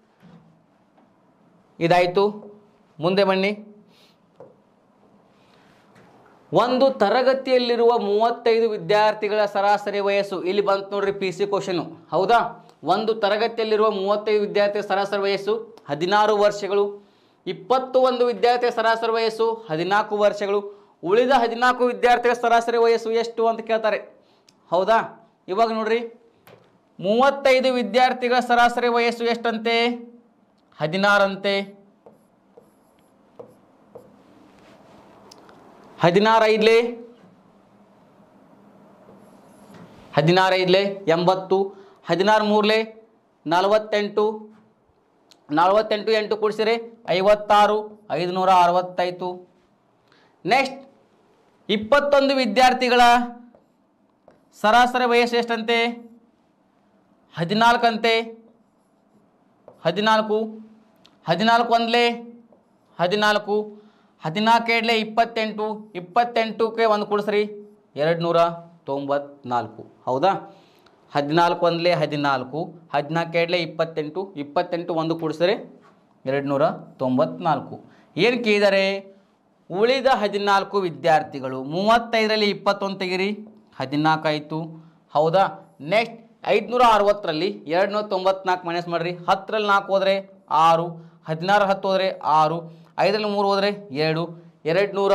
ಇದಾಯಿತು ಮುಂದೆ ಬನ್ನಿ ಒಂದು ತರಗತಿಯಲ್ಲಿರುವ ಮೂವತ್ತೈದು ವಿದ್ಯಾರ್ಥಿಗಳ ಸರಾಸರಿ ವಯಸ್ಸು ಇಲ್ಲಿ ಬಂತು ನೋಡ್ರಿ ಪಿ ಸಿ ಕ್ವಶನು ಹೌದಾ ಒಂದು ತರಗತಿಯಲ್ಲಿರುವ ಮೂವತ್ತೈದು ವಿದ್ಯಾರ್ಥಿಗಳ ಸರಾಸರಿ ವಯಸ್ಸು ಹದಿನಾರು ವರ್ಷಗಳು ಇಪ್ಪತ್ತು ಒಂದು ವಿದ್ಯಾರ್ಥಿಯ ಸರಾಸರಿ ವಯಸ್ಸು ಹದಿನಾಲ್ಕು ವರ್ಷಗಳು ಉಳಿದ ಹದಿನಾಲ್ಕು ವಿದ್ಯಾರ್ಥಿಗಳ ಸರಾಸರಿ ವಯಸ್ಸು ಎಷ್ಟು ಅಂತ ಕೇಳ್ತಾರೆ ಹೌದಾ ಇವಾಗ ನೋಡ್ರಿ ಮೂವತ್ತೈದು ವಿದ್ಯಾರ್ಥಿಗಳ ಸರಾಸರಿ ವಯಸ್ಸು ಎಷ್ಟಂತೆ ಹದಿನಾರಂತೆ ಹದಿನಾರು ಐದ್ಲೆ ಹದಿನಾರು ಐದ್ಲೆ ಎಂಬತ್ತು ಹದಿನಾರು ಮೂರ್ಲೆ ನಲವತ್ತೆಂಟು ನಲವತ್ತೆಂಟು ಎಂಟು ಕೂಡಿಸಿರಿ ಐವತ್ತಾರು ಐದುನೂರ ಅರವತ್ತೈದು ನೆಕ್ಸ್ಟ್ ಇಪ್ಪತ್ತೊಂದು ವಿದ್ಯಾರ್ಥಿಗಳ ಸರಾಸರಿ ವಯಸ್ಸು ಎಷ್ಟಂತೆ ಹದಿನಾಲ್ಕಂತೆ ಹದಿನಾಲ್ಕು ಹದಿನಾಲ್ಕು ಒಂದ್ಲೆ ಹದಿನಾಲ್ಕು ಹದಿನಾಲ್ಕು ಎರಡ್ಲೆ ಇಪ್ಪತ್ತೆಂಟು ಇಪ್ಪತ್ತೆಂಟಕ್ಕೆ ಒಂದು ಕೂಡಿಸ್ರಿ ಎರಡು ನೂರ ತೊಂಬತ್ನಾಲ್ಕು ಹೌದಾ ಹದಿನಾಲ್ಕು ಒಂದ್ಲೆ ಹದಿನಾಲ್ಕು ಹದಿನಾಲ್ಕು ಎರಡ್ಲೆ ಇಪ್ಪತ್ತೆಂಟು ಇಪ್ಪತ್ತೆಂಟು ಒಂದು ಕೂಡಿಸ್ರಿ ಎರಡು ನೂರ ತೊಂಬತ್ನಾಲ್ಕು ಏನು ಕೇಳಿದ್ದಾರೆ ಉಳಿದ ಹದಿನಾಲ್ಕು ವಿದ್ಯಾರ್ಥಿಗಳು ಮೂವತ್ತೈದರಲ್ಲಿ ಇಪ್ಪತ್ತೊಂದು ತೆಗಿರಿ ಹದಿನಾಲ್ಕು ಆಯಿತು ಹೌದಾ ನೆಕ್ಸ್ಟ್ ಐದುನೂರ ಅರವತ್ತರಲ್ಲಿ ಎರಡು ನೂರ ತೊಂಬತ್ನಾಲ್ಕು ಮೈನಸ್ ಮಾಡಿರಿ ಹತ್ತರಲ್ಲಿ ನಾಲ್ಕು ಹೋದರೆ ಆರು ಹದಿನಾರು ಹತ್ತು ಹೋದರೆ ಆರು ಐದರಲ್ಲಿ ಮೂರು ಹೋದರೆ ಎರಡು ಎರಡು ನೂರ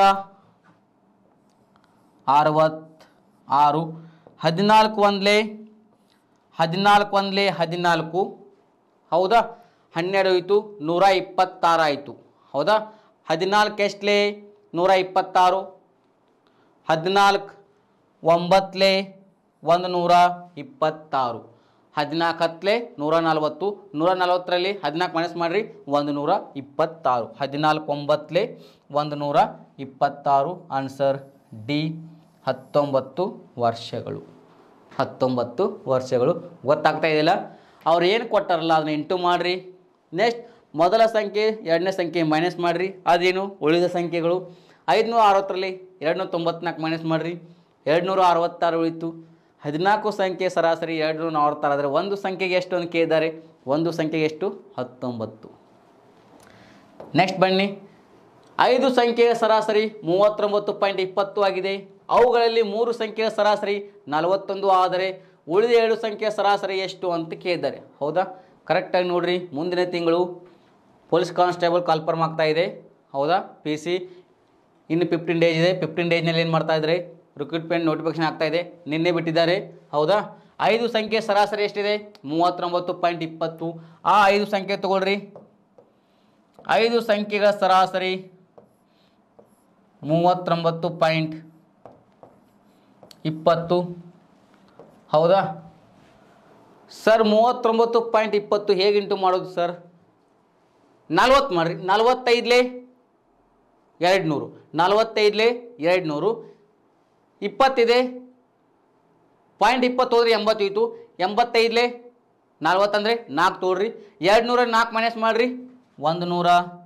ಅರವತ್ತು ಆರು ಹದಿನಾಲ್ಕು ಒಂದ್ಲೆ ಹದಿನಾಲ್ಕು ಒಂದ್ಲೆ ಹದಿನಾಲ್ಕು ಹೌದಾ ಹನ್ನೆರಡು ಹೋಯಿತು ನೂರ ಇಪ್ಪತ್ತಾರು ಆಯಿತು ಹೌದಾ ಹದಿನಾಲ್ಕು ಎಷ್ಟಲೇ ನೂರ ಇಪ್ಪತ್ತಾರು ಹದಿನಾಲ್ಕು ಒಂಬತ್ತಲೇ ಒಂದು ನೂರ ಇಪ್ಪತ್ತಾರು ಹದಿನಾಲ್ಕು ಹತ್ತಲೇ ನೂರ ನಲ್ವತ್ತು ನೂರ ನಲ್ವತ್ತರಲ್ಲಿ ಹದಿನಾಲ್ಕು ಮೈನಸ್ ಮಾಡಿರಿ ಒಂದು ನೂರ ಇಪ್ಪತ್ತಾರು ಹದಿನಾಲ್ಕು ಒಂಬತ್ತಲೇ ಒಂದು ನೂರ ಇಪ್ಪತ್ತಾರು ಆನ್ಸರ್ ಡಿ ಹತ್ತೊಂಬತ್ತು ವರ್ಷಗಳು ಹತ್ತೊಂಬತ್ತು ವರ್ಷಗಳು ಗೊತ್ತಾಗ್ತಾ ಇದೆಯಲ್ಲ ಅವ್ರು ಏನು ಕೊಟ್ಟಾರಲ್ಲ ಅದನ್ನ ಇಂಟು ಮಾಡಿರಿ ನೆಕ್ಸ್ಟ್ ಮೊದಲ ಸಂಖ್ಯೆ ಎರಡನೇ ಸಂಖ್ಯೆ ಮೈನಸ್ ಮಾಡಿರಿ ಅದೇನು ಉಳಿದ ಸಂಖ್ಯೆಗಳು ಐದುನೂರ ಅರವತ್ತರಲ್ಲಿ ಎರಡುನೂರ ತೊಂಬತ್ನಾಲ್ಕು ಮೈನಸ್ ಮಾಡಿರಿ ಎರಡುನೂರ ಅರವತ್ತಾರು ಉಳಿತು ಹದಿನಾಲ್ಕು ಸಂಖ್ಯೆ ಸರಾಸರಿ ಎರಡುನೂರ ನಲವತ್ತಾರು ಆದರೆ ಒಂದು ಸಂಖ್ಯೆಗೆ ಎಷ್ಟು ಅಂತ ಕೇಳಿದ್ದಾರೆ ಒಂದು ಸಂಖ್ಯೆಗೆ ಎಷ್ಟು ಹತ್ತೊಂಬತ್ತು ನೆಕ್ಸ್ಟ್ ಬನ್ನಿ ಐದು ಸಂಖ್ಯೆಯ ಸರಾಸರಿ ಮೂವತ್ತೊಂಬತ್ತು ಪಾಯಿಂಟ್ ಇಪ್ಪತ್ತು ಆಗಿದೆ ಅವುಗಳಲ್ಲಿ ಮೂರು ಸಂಖ್ಯೆಯ ಸರಾಸರಿ ನಲವತ್ತೊಂದು ಆದರೆ ಉಳಿದ ಏಳು ಸಂಖ್ಯೆಯ ಸರಾಸರಿ ಎಷ್ಟು ಅಂತ ಕೇಳಿದ್ದಾರೆ ಹೌದಾ ಕರೆಕ್ಟಾಗಿ ನೋಡ್ರಿ ಮುಂದಿನ ತಿಂಗಳು ಪೊಲೀಸ್ ಕಾನ್ಸ್ಟೇಬಲ್ ಕಾಲ್ಫರ್ಮ್ ಆಗ್ತಾ ಇದೆ ಹೌದಾ ಪಿ ಸಿ ಇನ್ನು ಫಿಫ್ಟೀನ್ ಡೇಸ್ ಇದೆ ಫಿಫ್ಟೀನ್ ಡೇಸ್ನಲ್ಲಿ ಏನು ಮಾಡ್ತಾ ಇದ್ದಾರೆ ರಿಕ್ರೂಟ್ಮೆಂಟ್ ನೋಟಿಫಿಕೇಶನ್ ಆಗ್ತಾ ಇದೆ ನಿನ್ನೆ ಬಿಟ್ಟಿದ್ದಾರೆ ಹೌದಾ ಐದು ಸಂಖ್ಯೆ ಸರಾಸರಿ ಎಷ್ಟಿದೆ ಮೂವತ್ತೊಂಬತ್ತು ಪಾಯಿಂಟ್ ಇಪ್ಪತ್ತು ಆ ಐದು ಸಂಖ್ಯೆ ತಗೊಳ್ರಿ ಐದು ಸಂಖ್ಯೆಗಳ ಸರಾಸರಿ ಮೂವತ್ತೊಂಬತ್ತು ಪಾಯಿಂಟ್ ಇಪ್ಪತ್ತು ಹೌದಾ ಸರ್ ಮೂವತ್ತೊಂಬತ್ತು ಪಾಯಿಂಟ್ ಇಪ್ಪತ್ತು ಹೇಗೆ ಇಂಟು ಮಾಡೋದು ಸರ್ ನಲ್ವತ್ತು ಮಾಡಿರಿ ನಲ್ವತ್ತೈದಲೇ ಎರಡು ನೂರು ನಲ್ವತ್ತೈದಲೇ ಎರಡು ನೂರು ಇಪ್ಪತ್ತಿದೆ ಪಾಯಿಂಟ್ ಇಪ್ಪತ್ತು ಹೋದ್ರೆ ಎಂಬತ್ತು ಹೋಯ್ತು ಎಂಬತ್ತೈದಲೇ ನಲ್ವತ್ತಂದರೆ ನಾಲ್ಕು ತೋಡ್ರಿ ಎರಡು ನೂರ ನಾಲ್ಕು ಮೈನಸ್ ಮಾಡಿರಿ ಒಂದು ನೂರ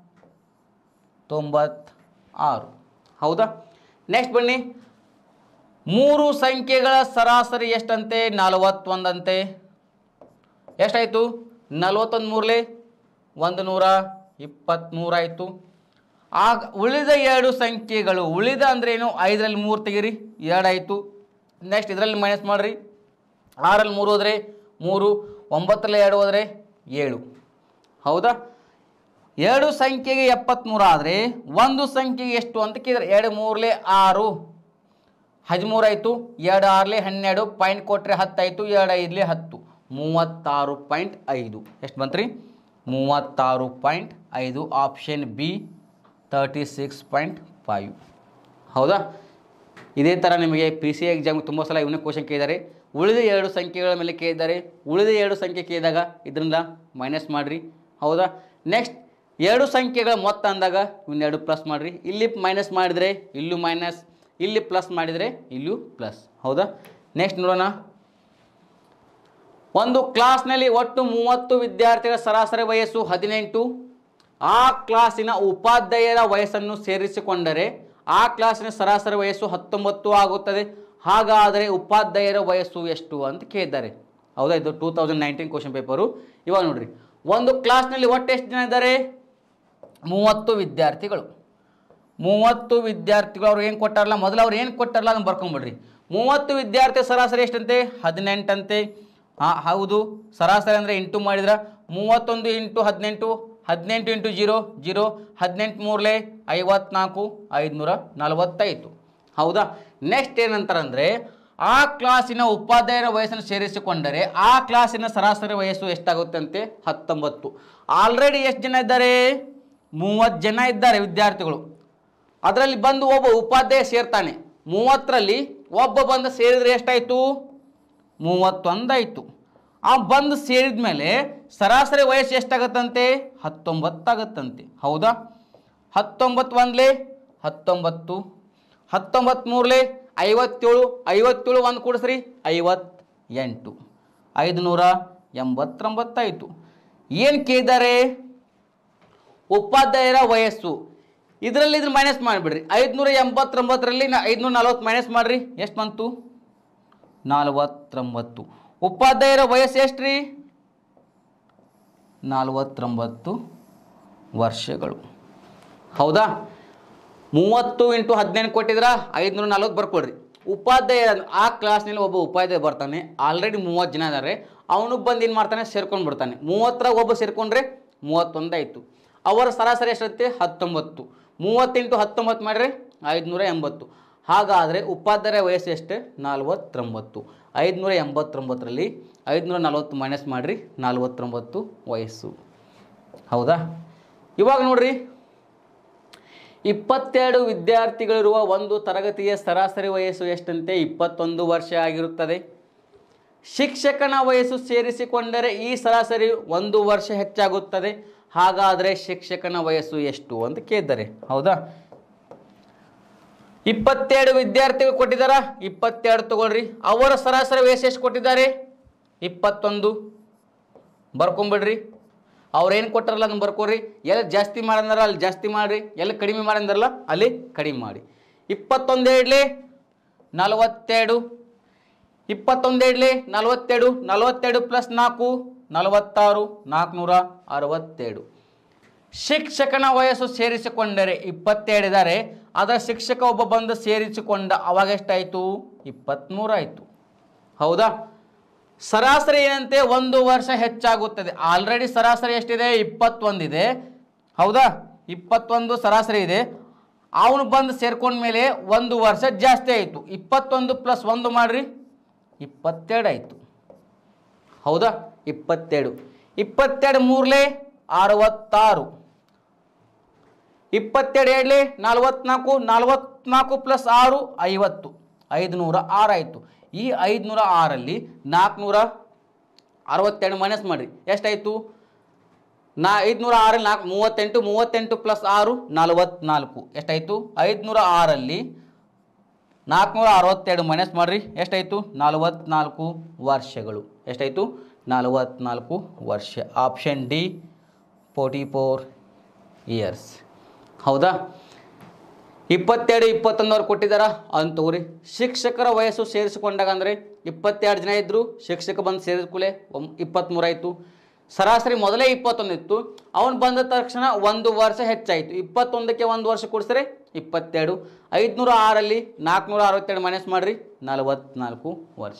ತೊಂಬತ್ತಾರು ಹೌದಾ ನೆಕ್ಸ್ಟ್ ಬನ್ನಿ ಮೂರು ಸಂಖ್ಯೆಗಳ ಸರಾಸರಿ ಎಷ್ಟಂತೆ ನಲವತ್ತೊಂದಂತೆ ಎಷ್ಟಾಯಿತು ನಲ್ವತ್ತೊಂದು ಮೂರಲೆ ಒಂದು ನೂರ ಇಪ್ಪತ್ತ್ಮೂರಾಯಿತು ಆಗ ಉಳಿದ ಎರಡು ಸಂಖ್ಯೆಗಳು ಉಳಿದ ಅಂದ್ರೇನು ಐದರಲ್ಲಿ ಮೂರು ತೆಗೀರಿ ಎರಡಾಯಿತು ನೆಕ್ಸ್ಟ್ ಇದರಲ್ಲಿ ಮೈನಸ್ ಮಾಡಿರಿ ಆರಲ್ಲಿ ಮೂರು ಹೋದರೆ ಮೂರು ಒಂಬತ್ತರಲ್ಲಿ ಎರಡು ಹೋದರೆ ಏಳು ಹೌದಾ ಎರಡು ಸಂಖ್ಯೆಗೆ ಎಪ್ಪತ್ತ್ಮೂರು ಆದರೆ ಒಂದು ಸಂಖ್ಯೆಗೆ ಎಷ್ಟು ಅಂತ ಕೇಳಿದ್ರೆ ಎರಡು ಮೂರಲೆ ಆರು ಹದಿಮೂರು ಆಯಿತು ಎರಡು ಆರ್ಲೆ ಹನ್ನೆರಡು ಪಾಯಿಂಟ್ ಕೊಟ್ಟರೆ ಹತ್ತಾಯಿತು ಎರಡು ಐದಲೆ ಹತ್ತು ಮೂವತ್ತಾರು ಪಾಯಿಂಟ್ ಐದು ಎಷ್ಟು ಬಂತ್ರಿ ಮೂವತ್ತಾರು ಪಾಯಿಂಟ್ ಐದು option B thirty six point five ಹೌದಾ ಇದೇ ಥರ ನಿಮಗೆ ಪಿ ಸಿ ಎಕ್ಸಾಮ್ ತುಂಬ ಸಲ ಇವನೇ ಕ್ವಶನ್ ಕೇಳಿದ್ದಾರೆ ಉಳಿದ ಎರಡು ಸಂಖ್ಯೆಗಳ ಮೇಲೆ ಕೇಳಿದ್ದಾರೆ ಉಳಿದ ಎರಡು ಸಂಖ್ಯೆ ಕೇಳಿದಾಗ ಇದರಿಂದ ಮೈನಸ್ ಮಾಡಿರಿ ಹೌದಾ ನೆಕ್ಸ್ಟ್ ಎರಡು ಸಂಖ್ಯೆಗಳ ಮೊತ್ತ ಅಂದಾಗ ಇವನ್ನೆರಡು ಪ್ಲಸ್ ಮಾಡಿರಿ ಇಲ್ಲಿ ಮೈನಸ್ ಮಾಡಿದರೆ ಇಲ್ಲೂ ಮೈನಸ್ ಇಲ್ಲಿ ಪ್ಲಸ್ ಮಾಡಿದರೆ ಇಲ್ಲೂ ಪ್ಲಸ್ ಹೌದಾ ನೆಕ್ಸ್ಟ್ ನೋಡೋಣ ಒಂದು ಕ್ಲಾಸ್ನಲ್ಲಿ ಒಟ್ಟು ಮೂವತ್ತು ವಿದ್ಯಾರ್ಥಿಗಳ ಸರಾಸರಿ ವಯಸ್ಸು ಹದಿನೆಂಟು ಆ ಕ್ಲಾಸಿನ ಉಪಾಧ್ಯಾಯರ ವಯಸ್ಸನ್ನು ಸೇರಿಸಿಕೊಂಡರೆ ಆ ಕ್ಲಾಸಿನ ಸರಾಸರಿ ವಯಸ್ಸು ಹತ್ತೊಂಬತ್ತು ಆಗುತ್ತದೆ ಹಾಗಾದರೆ ಉಪಾಧ್ಯಾಯರ ವಯಸ್ಸು ಎಷ್ಟು ಅಂತ ಕೇಳಿದ್ದಾರೆ ಹೌದಾ ಇದು two thousand nineteen question paper ಇವಾಗ ನೋಡ್ರಿ ಒಂದು ಕ್ಲಾಸ್ನಲ್ಲಿ ಒಟ್ಟು ಎಷ್ಟು ಜನ ಇದ್ದಾರೆ ಮೂವತ್ತು ವಿದ್ಯಾರ್ಥಿಗಳು ಮೂವತ್ತು ವಿದ್ಯಾರ್ಥಿಗಳು ಅವ್ರು ಏನು ಕೊಟ್ಟಾರಲ್ಲ ಮೊದಲು ಅವ್ರು ಏನು ಕೊಟ್ಟಾರಲ್ಲ ಅದನ್ನು ಬರ್ಕೊಂಬಿಡ್ರಿ ಮೂವತ್ತು ವಿದ್ಯಾರ್ಥಿ ಸರಾಸರಿ ಎಷ್ಟಂತೆ ಹದಿನೆಂಟಂತೆ ಹಾಂ ಹೌದು ಸರಾಸರಿ ಅಂದರೆ ಇಂಟು ಮಾಡಿದ್ರೆ ಮೂವತ್ತೊಂದು ಇಂಟು ಹದಿನೆಂಟು ಹದಿನೆಂಟು ಇಂಟು ಜೀರೋ ಜೀರೋ ಹದಿನೆಂಟು ಮೂರಲೆ ಐವತ್ನಾಲ್ಕು ಐದುನೂರ ನಲವತ್ತೈದು ಹೌದಾ ನೆಕ್ಸ್ಟ್ ಏನಂತಾರಂದರೆ ಆ ಕ್ಲಾಸಿನ ಉಪಾಧ್ಯಾಯರ ವಯಸ್ಸನ್ನು ಸೇರಿಸಿಕೊಂಡರೆ ಆ ಕ್ಲಾಸಿನ ಸರಾಸರಿ ವಯಸ್ಸು ಎಷ್ಟಾಗುತ್ತಂತೆ ಹತ್ತೊಂಬತ್ತು ಆಲ್ರೆಡಿ ಎಷ್ಟು ಜನ ಇದ್ದಾರೆ ಮೂವತ್ತು ಜನ ಇದ್ದಾರೆ ವಿದ್ಯಾರ್ಥಿಗಳು ಅದರಲ್ಲಿ ಬಂದು ಒಬ್ಬ ಉಪಾಧ್ಯಾಯ ಸೇರ್ತಾನೆ ಮೂವತ್ತರಲ್ಲಿ ಒಬ್ಬ ಬಂದು ಸೇರಿದರೆ ಎಷ್ಟಾಯಿತು ಮೂವತ್ತೊಂದಾಯಿತು ಆ ಬಂದು ಸೇರಿದ ಮೇಲೆ ಸರಾಸರಿ ವಯಸ್ಸು ಎಷ್ಟಾಗತ್ತಂತೆ ಹತ್ತೊಂಬತ್ತಾಗತ್ತಂತೆ ಹೌದಾ ಹತ್ತೊಂಬತ್ತು ಒಂದ್ಲೆ ಹತ್ತೊಂಬತ್ತು ಹತ್ತೊಂಬತ್ತು ಮೂರಲೆ ಐವತ್ತೇಳು ಐವತ್ತೇಳು ಒಂದು ಕೂಡಿಸ್ರಿ ಐವತ್ತೆಂಟು ಐದುನೂರ ಎಂಬತ್ತೊಂಬತ್ತಾಯಿತು ಏನು ಕೇಳಿದ್ದಾರೆ ಉಪಾಧ್ಯಾಯರ ವಯಸ್ಸು ಇದರಲ್ಲಿ ಇದ್ರ ಮೈನಸ್ ಮಾಡಿಬಿಡ್ರಿ ಐದುನೂರ ಎಂಬತ್ತೊಂಬತ್ತರಲ್ಲಿ ನಾ ಐದುನೂರ ನಲ್ವತ್ತು ಮೈನಸ್ ಮಾಡಿರಿ ಎಷ್ಟು ಬಂತು ನಲವತ್ತೊಂಬತ್ತು ಉಪಾಧ್ಯಾಯರ ವಯಸ್ಸು ಎಷ್ಟು ರೀ ನಲವತ್ತೊಂಬತ್ತು ವರ್ಷಗಳು ಹೌದಾ ಮೂವತ್ತು ಇಂಟು ಹದಿನೆಂಟು ಕೊಟ್ಟಿದ್ರ ಐದುನೂರ ನಲ್ವತ್ತು ಬರ್ಕೊಡ್ರಿ ಉಪಾಧ್ಯಾಯ ಆ ಕ್ಲಾಸ್ನಲ್ಲಿ ಒಬ್ಬ ಉಪಾಧ್ಯಾಯ ಬರ್ತಾನೆ ಆಲ್ರೆಡಿ ಮೂವತ್ತು ಜನ ಇದ್ದಾರೆ ಅವನು ಬಂದು ಏನು ಮಾಡ್ತಾನೆ ಸೇರ್ಕೊಂಡು ಬಿಡ್ತಾನೆ ಮೂವತ್ತರಾಗ ಒಬ್ಬ ಸೇರ್ಕೊಂಡ್ರೆ ಮೂವತ್ತೊಂದು ಆಯಿತು ಅವರ ಸರಾಸರಿ ಎಷ್ಟಂತೆ ಹತ್ತೊಂಬತ್ತು ಮೂವತ್ತೆಂಟು ಹತ್ತೊಂಬತ್ತು ಮಾಡಿದ್ರೆ ಐದುನೂರ ಎಂಬತ್ತು ಹಾಗಾದರೆ ಉಪಾಧ್ಯಾಯ ವಯಸ್ಸು ಎಷ್ಟು ನಲ್ವತ್ತೊಂಬತ್ತು ಐದುನೂರ ಎಂಬತ್ತೊಂಬತ್ತರಲ್ಲಿ ಐದುನೂರ ನಲ್ವತ್ತು ಮೈನಸ್ ಮಾಡಿರಿ ನಲ್ವತ್ತೊಂಬತ್ತು ವಯಸ್ಸು ಹೌದಾ ಇವಾಗ ನೋಡ್ರಿ ಇಪ್ಪತ್ತೆರಡು ವಿದ್ಯಾರ್ಥಿಗಳಿರುವ ಒಂದು ತರಗತಿಯ ಸರಾಸರಿ ವಯಸ್ಸು ಎಷ್ಟಂತೆ ಇಪ್ಪತ್ತೊಂದು ವರ್ಷ ಆಗಿರುತ್ತದೆ ಶಿಕ್ಷಕನ ವಯಸ್ಸು ಸೇರಿಸಿಕೊಂಡರೆ ಈ ಸರಾಸರಿ ಒಂದು ವರ್ಷ ಹೆಚ್ಚಾಗುತ್ತದೆ ಹಾಗಾದರೆ ಶಿಕ್ಷಕನ ವಯಸ್ಸು ಎಷ್ಟು ಅಂತ ಕೇಳಿದ್ದಾರೆ ಹೌದಾ ಇಪ್ಪತ್ತೆರಡು ವಿದ್ಯಾರ್ಥಿಗಳು ಕೊಟ್ಟಿದ್ದಾರಾ ಇಪ್ಪತ್ತೆರಡು ತಗೊಳ್ರಿ ಅವರ ಸರಾಸರಿ ವಯಸ್ಸು ಎಷ್ಟು ಕೊಟ್ಟಿದ್ದಾರೆ ಇಪ್ಪತ್ತೊಂದು ಬರ್ಕೊಂಬಿಡ್ರಿ ಅವ್ರೇನು ಕೊಟ್ಟಾರಲ್ಲ ಅದನ್ನು ಬರ್ಕೋರಿ ಎಲ್ಲಿ ಜಾಸ್ತಿ ಮಾಡಂದಾರ ಅಲ್ಲಿ ಜಾಸ್ತಿ ಮಾಡಿರಿ ಎಲ್ಲಿ ಕಡಿಮೆ ಮಾಡಂದಾರಲ್ಲ ಅಲ್ಲಿ ಕಡಿಮೆ ಮಾಡಿ ಇಪ್ಪತ್ತೊಂದು ಇಡ್ಲಿ ನಲವತ್ತೆರಡು ಇಪ್ಪತ್ತೊಂದು ಇಡ್ಲಿ ನಲವತ್ತೆರಡು ನಲವತ್ತೆರಡು ಪ್ಲಸ್ ನಾಲ್ಕು ನಲವತ್ತಾರು ನಾಲ್ಕುನೂರ ಅರವತ್ತೆರಡು ಶಿಕ್ಷಕನ ವಯಸ್ಸು ಸೇರಿಸಿಕೊಂಡರೆ ಇಪ್ಪತ್ತೆರಡು ಇದ್ದಾರೆ ಅದರ ಶಿಕ್ಷಕ ಒಬ್ಬ ಬಂದು ಸೇರಿಸಿಕೊಂಡ ಅವಾಗ ಎಷ್ಟಾಯಿತು ಇಪ್ಪತ್ತ್ಮೂರು ಆಯಿತು ಹೌದಾ ಸರಾಸರಿ ಏನಂತೆ ಒಂದು ವರ್ಷ ಹೆಚ್ಚಾಗುತ್ತದೆ ಆಲ್ರೆಡಿ ಸರಾಸರಿ ಎಷ್ಟಿದೆ ಇಪ್ಪತ್ತೊಂದಿದೆ ಹೌದಾ ಇಪ್ಪತ್ತೊಂದು ಸರಾಸರಿ ಇದೆ ಅವನು ಬಂದು ಸೇರ್ಕೊಂಡ್ಮೇಲೆ ಒಂದು ವರ್ಷ ಜಾಸ್ತಿ ಆಯಿತು ಇಪ್ಪತ್ತೊಂದು ಪ್ಲಸ್ ಒಂದು ಮಾಡ್ರಿ ಇಪ್ಪತ್ತೆರಡು ಆಯಿತು ಹೌದಾ ಇಪ್ಪತ್ತೆರಡು ಇಪ್ಪತ್ತೆರಡು ಮೂರಲೇ ಅರವತ್ತಾರು ಇಪ್ಪತ್ತೆರಡು ಎರಡಲೇ ನಲ್ವತ್ನಾಲ್ಕು ನಲ್ವತ್ನಾಲ್ಕು ಪ್ಲಸ್ ಆರು ಐವತ್ತು ಐದುನೂರ ಆರು ಆಯಿತು ಈ ಐದುನೂರ ಆರಲ್ಲಿ ನಾಲ್ಕುನೂರ ಅರವತ್ತೆರಡು ಮೈನಸ್ ಮಾಡಿರಿ ಎಷ್ಟಾಯಿತು ನಾ ಐದುನೂರ ಆರಲ್ಲಿ ನಾಲ್ಕು ಮೂವತ್ತೆಂಟು ಮೂವತ್ತೆಂಟು ಪ್ಲಸ್ ಆರು ನಲವತ್ನಾಲ್ಕು ಎಷ್ಟಾಯಿತು ಐದುನೂರ ಆರಲ್ಲಿ ನಾಲ್ಕುನೂರ ಅರವತ್ತೆರಡು ಮೈನಸ್ ಮಾಡಿರಿ ಎಷ್ಟಾಯಿತು ನಲವತ್ನಾಲ್ಕು ವರ್ಷಗಳು ಎಷ್ಟಾಯಿತು ನಲವತ್ನಾಲ್ಕು ವರ್ಷ option D forty four years ಹೌದಾ ಇಪ್ಪತ್ತೆರಡು ಇಪ್ಪತ್ತೊಂದವ್ರು ಕೊಟ್ಟಿದ್ದಾರಾ ಅಂತ ತಗೋರಿ ಶಿಕ್ಷಕರ ವಯಸ್ಸು ಸೇರಿಸಿಕೊಂಡಾಗ ಅಂದರೆ ಇಪ್ಪತ್ತೆರಡು ಜನ ಇದ್ದರು ಶಿಕ್ಷಕ ಬಂದು ಸೇರಿದ ಕೂಡಲೇ ಒಮ್ ಇಪ್ಪತ್ತ್ಮೂರು ಆಯಿತು ಸರಾಸರಿ ಮೊದಲೇ ಇಪ್ಪತ್ತೊಂದು ಇತ್ತು ಅವನು ಬಂದ ತಕ್ಷಣ ಒಂದು ವರ್ಷ ಹೆಚ್ಚಾಯಿತು ಇಪ್ಪತ್ತೊಂದಕ್ಕೆ ಒಂದು ವರ್ಷ ಕೊಡಿಸಿದ್ರೆ ಇಪ್ಪತ್ತೆರಡು ಐದುನೂರ ಆರಲ್ಲಿ ನಾಲ್ಕುನೂರ ಅರವತ್ತೆರಡು ಮೈನಸ್ ಮಾಡಿರಿ ನಲವತ್ನಾಲ್ಕು ವರ್ಷ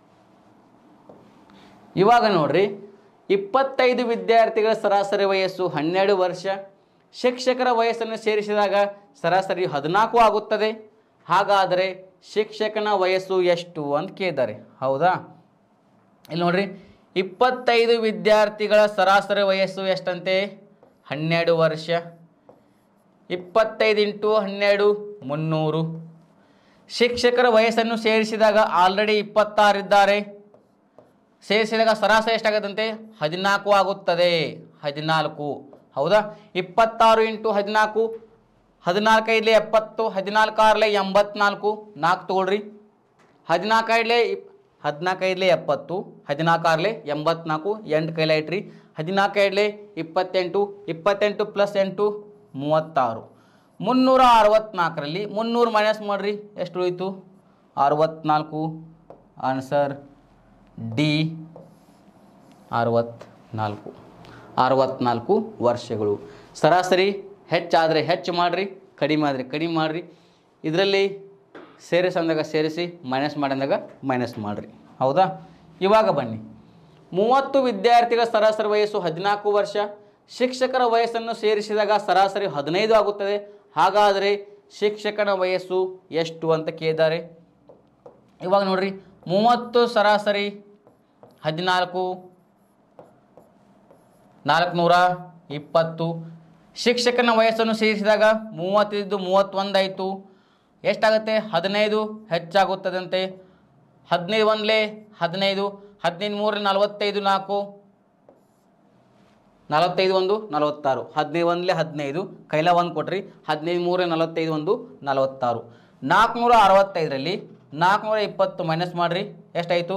ಇವಾಗ ನೋಡ್ರಿ ಇಪ್ಪತ್ತೈದು ವಿದ್ಯಾರ್ಥಿಗಳ ಸರಾಸರಿ ವಯಸ್ಸು ಹನ್ನೆರಡು ವರ್ಷ ಶಿಕ್ಷಕರ ವಯಸ್ಸನ್ನು ಸೇರಿಸಿದಾಗ ಸರಾಸರಿ ಹದಿನಾಲ್ಕು ಆಗುತ್ತದೆ ಹಾಗಾದರೆ ಶಿಕ್ಷಕನ ವಯಸ್ಸು ಎಷ್ಟು ಅಂತ ಕೇಳಿದ್ದಾರೆ ಹೌದಾ ಇಲ್ಲಿ ನೋಡ್ರಿ ಇಪ್ಪತ್ತೈದು ವಿದ್ಯಾರ್ಥಿಗಳ ಸರಾಸರಿ ವಯಸ್ಸು ಎಷ್ಟಂತೆ ಹನ್ನೆರಡು ವರ್ಷ ಇಪ್ಪತ್ತೈದು ಇಂಟು ಹನ್ನೆರಡು ಮುನ್ನೂರು ಶಿಕ್ಷಕರ ವಯಸ್ಸನ್ನು ಸೇರಿಸಿದಾಗ ಆಲ್ರೆಡಿ ಇಪ್ಪತ್ತಾರಿದ್ದಾರೆ ಸೇರಿಸಿದಾಗ ಸರಾಸರಿ ಎಷ್ಟಾಗುತ್ತಂತೆ ಹದಿನಾಲ್ಕು ಆಗುತ್ತದೆ ಹದಿನಾಲ್ಕು ಹೌದಾ ಇಪ್ಪತ್ತಾರು ಇಂಟು ಹದಿನಾಲ್ಕು ಹದಿನಾಲ್ಕೈದಲೇ ಎಪ್ಪತ್ತು ಹದಿನಾಲ್ಕಾರಲೆ ಎಂಬತ್ನಾಲ್ಕು ನಾಲ್ಕು ತಗೊಳ್ರಿ ಹದಿನಾಲ್ಕೈದಲೇ ಇಪ್ ಹದಿನಾಲ್ಕೈದಲೇ ಎಪ್ಪತ್ತು ಹದಿನಾಲ್ಕಾರಲೆ ಎಂಬತ್ನಾಲ್ಕು ಎಂಟು ಕೈಲ ಇಟ್ರಿ ಹದಿನಾಲ್ಕೈದಲೇ ಇಪ್ಪತ್ತೆಂಟು ಇಪ್ಪತ್ತೆಂಟು ಪ್ಲಸ್ ಎಂಟು ಮೂವತ್ತಾರು ಮುನ್ನೂರ ಅರವತ್ನಾಲ್ಕರಲ್ಲಿ ಮುನ್ನೂರು ಮೈನಸ್ ಮಾಡಿರಿ ಎಷ್ಟು ಉಳಿತು ಅರವತ್ನಾಲ್ಕು ಆನ್ಸರ್ ಡಿ ಅರವತ್ನಾಲ್ಕು ಅರವತ್ನಾಲ್ಕು ವರ್ಷಗಳು ಸರಾಸರಿ ಹೆಚ್ಚಾದರೆ ಹೆಚ್ಚು ಮಾಡಿರಿ ಕಡಿಮೆ ಆದರೆ ಕಡಿಮೆ ಮಾಡಿರಿ ಇದರಲ್ಲಿ ಸೇರಿಸಿ ಅಂದಾಗ ಸೇರಿಸಿ ಮೈನಸ್ ಮಾಡಿದಾಗ ಮೈನಸ್ ಮಾಡಿರಿ ಹೌದಾ ಇವಾಗ ಬನ್ನಿ ಮೂವತ್ತು ವಿದ್ಯಾರ್ಥಿಗಳ ಸರಾಸರಿ ವಯಸ್ಸು ಹದಿನಾಲ್ಕು ವರ್ಷ ಶಿಕ್ಷಕರ ವಯಸ್ಸನ್ನು ಸೇರಿಸಿದಾಗ ಸರಾಸರಿ ಹದಿನೈದು ಆಗುತ್ತದೆ ಹಾಗಾದರೆ ಶಿಕ್ಷಕನ ವಯಸ್ಸು ಎಷ್ಟು ಅಂತ ಕೇಳಿದ್ದಾರೆ ಇವಾಗ ನೋಡ್ರಿ ಮೂವತ್ತು ಸರಾಸರಿ ಹದಿನಾಲ್ಕು ನಾಲ್ಕುನೂರ ಇಪ್ಪತ್ತು ಶಿಕ್ಷಕನ ವಯಸ್ಸನ್ನು ಸೇರಿಸಿದಾಗ ಮೂವತ್ತಿದ್ದು ಮೂವತ್ತೊಂದಾಯಿತು ಎಷ್ಟಾಗುತ್ತೆ ಹದಿನೈದು ಹೆಚ್ಚಾಗುತ್ತದಂತೆ ಹದಿನೈದು ಒಂದಲೇ ಹದಿನೈದು ಹದಿನೈದು ಮೂರಲೆ ನಲವತ್ತೈದು ನಾಲ್ಕು ನಲವತ್ತೈದು ಒಂದು ನಲವತ್ತಾರು ಹದಿನೈದು ಒಂದಲೇ ಹದಿನೈದು ಕೈಲ ಒಂದು ಕೊಟ್ರಿ ಹದಿನೈದು ಮೂರೇ ನಲವತ್ತೈದು ಒಂದು ನಲವತ್ತಾರು ನಾಲ್ಕುನೂರ ಅರವತ್ತೈದರಲ್ಲಿ ನಾಲ್ಕುನೂರ ಇಪ್ಪತ್ತು ಮೈನಸ್ ಮಾಡಿರಿ ಎಷ್ಟಾಯಿತು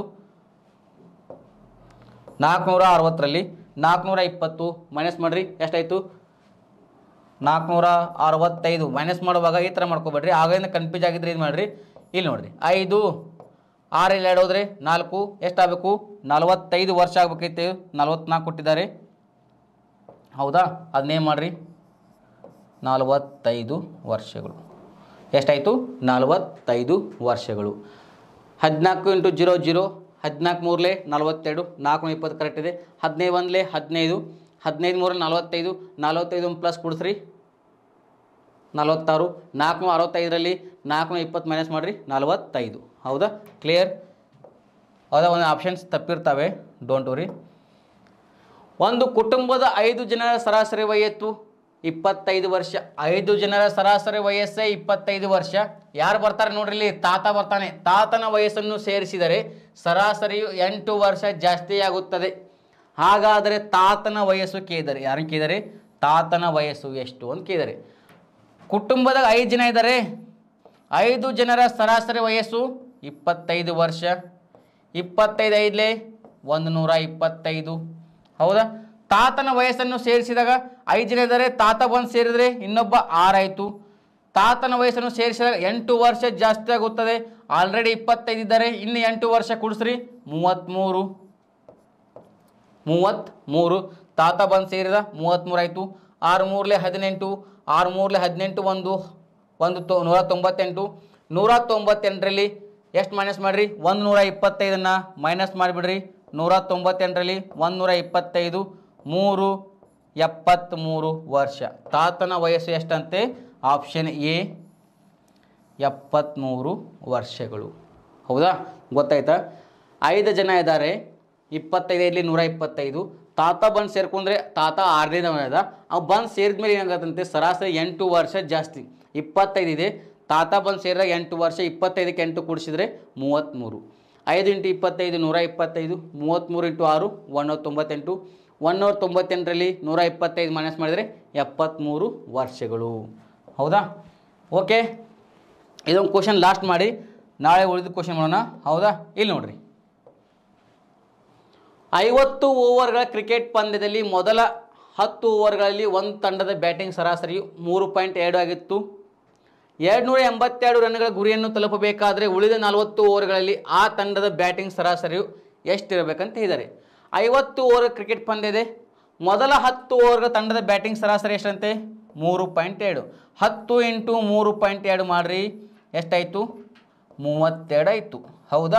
ನಾಲ್ಕುನೂರ ಅರವತ್ತರಲ್ಲಿ ನಾಲ್ಕುನೂರ ಇಪ್ಪತ್ತು ಮೈನಸ್ ಮಾಡಿರಿ ಎಷ್ಟಾಯಿತು ನಾಲ್ಕುನೂರ ಅರವತ್ತೈದು ಮೈನಸ್ ಮಾಡುವಾಗ ಈ ಥರ ಮಾಡ್ಕೊಬೇಡ್ರಿ ಆಗಿಂದ ಕನ್ಫ್ಯೂಸ್ ಆಗಿದ್ರೆ ಇದು ಮಾಡಿರಿ ಇಲ್ಲಿ ನೋಡಿರಿ ಐದು ಆರಲ್ಲಿ ಎರಡು ಹೋದ್ರೆ ನಾಲ್ಕು ಎಷ್ಟಾಗಬೇಕು ನಲವತ್ತೈದು ವರ್ಷ ಆಗ್ಬೇಕೈತೆ ನಲವತ್ನಾಲ್ಕು ಕೊಟ್ಟಿದ್ದಾರೆ ಹೌದಾ ಅದನ್ನೇ ಮಾಡಿರಿ ನಲವತ್ತೈದು ವರ್ಷಗಳು ಎಷ್ಟಾಯಿತು ನಲವತ್ತೈದು ವರ್ಷಗಳು ಹದಿನಾಲ್ಕು ಇಂಟು ಜೀರೋ ಜೀರೋ ಹದಿನಾಲ್ಕು ಮೂರಲೆ ನಲವತ್ತೆರಡು ನಾಲ್ಕು ಇಪ್ಪತ್ತು ಕರೆಕ್ಟ್ ಇದೆ ಹದಿನೈದು ಒಂದಲೇ ಹದಿನೈದು ಹದಿನೈದು ಮೂರಲ್ಲಿ ನಲವತ್ತೈದು ನಲವತ್ತೈದು ಪ್ಲಸ್ ಕೊಡಿಸ್ರಿ ನಲವತ್ತಾರು ನಾಲ್ಕುನೂರ ಅರವತ್ತೈದರಲ್ಲಿ ನಾಲ್ಕುನೂರ ಇಪ್ಪತ್ತು ಮೈನಸ್ ಮಾಡಿರಿ ನಲವತ್ತೈದು ಹೌದಾ ಕ್ಲಿಯರ್ ಹೌದಾ ಒಂದು ಆಪ್ಷನ್ಸ್ ತಪ್ಪಿರ್ತವೆ ಡೋಂಟ್ ವರಿ ಒಂದು ಕುಟುಂಬದ ಐದು ಜನರ ಸರಾಸರಿ ವಯಸ್ಸು ಇಪ್ಪತ್ತೈದು ವರ್ಷ ಐದು ಜನರ ಸರಾಸರಿ ವಯಸ್ಸೇ ಇಪ್ಪತ್ತೈದು ವರ್ಷ ಯಾರು ಬರ್ತಾರೆ ನೋಡ್ರಿ ಇಲ್ಲಿ ತಾತ ಬರ್ತಾನೆ ತಾತನ ವಯಸ್ಸನ್ನು ಸೇರಿಸಿದರೆ ಸರಾಸರಿಯು ಎಂಟು ವರ್ಷ ಜಾಸ್ತಿ ಆಗುತ್ತದೆ ಹಾಗಾದರೆ ತಾತನ ವಯಸ್ಸು ಕೇಳಿದರೆ ಯಾರನ್ನು ಕೇಳಿದರೆ ತಾತನ ವಯಸ್ಸು ಎಷ್ಟು ಅಂತ ಕೇಳಿದರೆ ಕುಟುಂಬದಾಗ ಐದು ಜನ ಇದ್ದಾರೆ ಐದು ಜನರ ಸರಾಸರಿ ವಯಸ್ಸು ಇಪ್ಪತ್ತೈದು ವರ್ಷ ಇಪ್ಪತ್ತೈದು ಐದಲೇ ಒಂದು ನೂರ ಇಪ್ಪತ್ತೈದು ಹೌದಾ ತಾತನ ವಯಸ್ಸನ್ನು ಸೇರಿಸಿದಾಗ ಐದು ಜನ ಇದ್ದಾರೆ ತಾತ ಬಂದು ಸೇರಿದರೆ ಇನ್ನೊಬ್ಬ ಆರಾಯಿತು ತಾತನ ವಯಸ್ಸನ್ನು ಸೇರಿಸಿದಾಗ ಎಂಟು ವರ್ಷ ಜಾಸ್ತಿ ಆಗುತ್ತದೆ ಆಲ್ರೆಡಿ ಇಪ್ಪತ್ತೈದು ಇದ್ದಾರೆ ಇನ್ನು ಎಂಟು ವರ್ಷ ಕುಡಿಸ್ರಿ ಮೂವತ್ತ್ಮೂರು ಮೂವತ್ತ್ಮೂರು ತಾತ ಬಂದು ಸೇರಿದ ಮೂವತ್ತ್ಮೂರು ಆಯಿತು ಆರು ಮೂರಲೆ ಹದಿನೆಂಟು ಆರು ಮೂರಲೆ ಹದಿನೆಂಟು ಒಂದು ಒಂದು ತೊ ನೂರ ತೊಂಬತ್ತೆಂಟು ನೂರ ತೊಂಬತ್ತೆಂಟರಲ್ಲಿ ಎಷ್ಟು ಮೈನಸ್ ಮಾಡಿರಿ ಒಂದು ನೂರ ಇಪ್ಪತ್ತೈದನ್ನು ಮೈನಸ್ ಮಾಡಿಬಿಡ್ರಿ ನೂರ ತೊಂಬತ್ತೆಂಟರಲ್ಲಿ ಒಂದು ನೂರ ಇಪ್ಪತ್ತೈದು ಮೂರು ಎಪ್ಪತ್ತ್ಮೂರು ವರ್ಷ ತಾತನ ವಯಸ್ಸು ಎಷ್ಟಂತೆ ಆಪ್ಷನ್ ಎ ಎಪ್ಪತ್ತ್ಮೂರು ವರ್ಷಗಳು ಹೌದಾ ಗೊತ್ತಾಯ್ತಾ ಐದು ಜನ ಇದ್ದಾರೆ ಇಪ್ಪತ್ತೈದರಲ್ಲಿ ನೂರ ಇಪ್ಪತ್ತೈದು ತಾತ ಬಂದು ಸೇರ್ಕೊಂಡ್ರೆ ತಾತ ಆರನೇದವ ಅದ ಅವ್ ಬಂದು ಸೇರಿದ ಮೇಲೆ ಏನಾಗತ್ತಂತೆ ಸರಾಸರಿ ಎಂಟು ವರ್ಷ ಜಾಸ್ತಿ ಇಪ್ಪತ್ತೈದು ಇದೆ ತಾತ ಬಂದು ಸೇರಿದಾಗ ಎಂಟು ವರ್ಷ ಇಪ್ಪತ್ತೈದಕ್ಕೆ ಎಂಟು ಕೂಡಿಸಿದ್ರೆ ಮೂವತ್ತ್ಮೂರು ಐದು ಇಂಟು ಇಪ್ಪತ್ತೈದು ನೂರ ಇಪ್ಪತ್ತೈದು ಮೂವತ್ತ್ಮೂರು ಇಂಟು ಆರು ಒನ್ನೂರ ತೊಂಬತ್ತೆಂಟು ಒನ್ನೂರ ತೊಂಬತ್ತೆಂಟರಲ್ಲಿ ನೂರ ಇಪ್ಪತ್ತೈದು ಮೈನಸ್ ಮಾಡಿದರೆ ಎಪ್ಪತ್ತ್ಮೂರು ವರ್ಷಗಳು ಹೌದಾ ಓಕೆ ಇದೊಂದು ಕ್ವಶನ್ ಲಾಸ್ಟ್ ಮಾಡಿ ನಾಳೆ ಉಳಿದ ಕ್ವಶನ್ ಮಾಡೋಣ ಹೌದಾ ಇಲ್ಲಿ ನೋಡ್ರಿ ಐವತ್ತು ಓವರ್ಗಳ ಕ್ರಿಕೆಟ್ ಪಂದ್ಯದಲ್ಲಿ ಮೊದಲ ಹತ್ತು ಓವರ್ಗಳಲ್ಲಿ ಒಂದು ತಂಡದ ಬ್ಯಾಟಿಂಗ್ ಸರಾಸರಿಯು ಮೂರು ಪಾಯಿಂಟ್ ಎರಡು ಆಗಿತ್ತು ಎರಡುನೂರ ಎಂಬತ್ತೆರಡು ರನ್ಗಳ ಗುರಿಯನ್ನು ತಲುಪಬೇಕಾದರೆ ಉಳಿದ ನಲವತ್ತು ಓವರ್ಗಳಲ್ಲಿ ಆ ತಂಡದ ಬ್ಯಾಟಿಂಗ್ ಸರಾಸರಿಯು ಎಷ್ಟಿರಬೇಕಂತ ಹೇಳಿದ್ದಾರೆ ಐವತ್ತು ಓವರ್ ಕ್ರಿಕೆಟ್ ಪಂದ್ಯ ಇದೆ ಮೊದಲ ಹತ್ತು ಓವರ್ಗಳ ತಂಡದ ಬ್ಯಾಟಿಂಗ್ ಸರಾಸರಿ ಎಷ್ಟಂತೆ ಮೂರು ಪಾಯಿಂಟ್ ಎರಡು ಹತ್ತು ಇಂಟು ಮೂರು ಪಾಯಿಂಟ್ ಎರಡು ಮಾಡಿರಿ ಎಷ್ಟಾಯಿತು ಮೂವತ್ತೆರಡು ಆಯಿತು ಹೌದಾ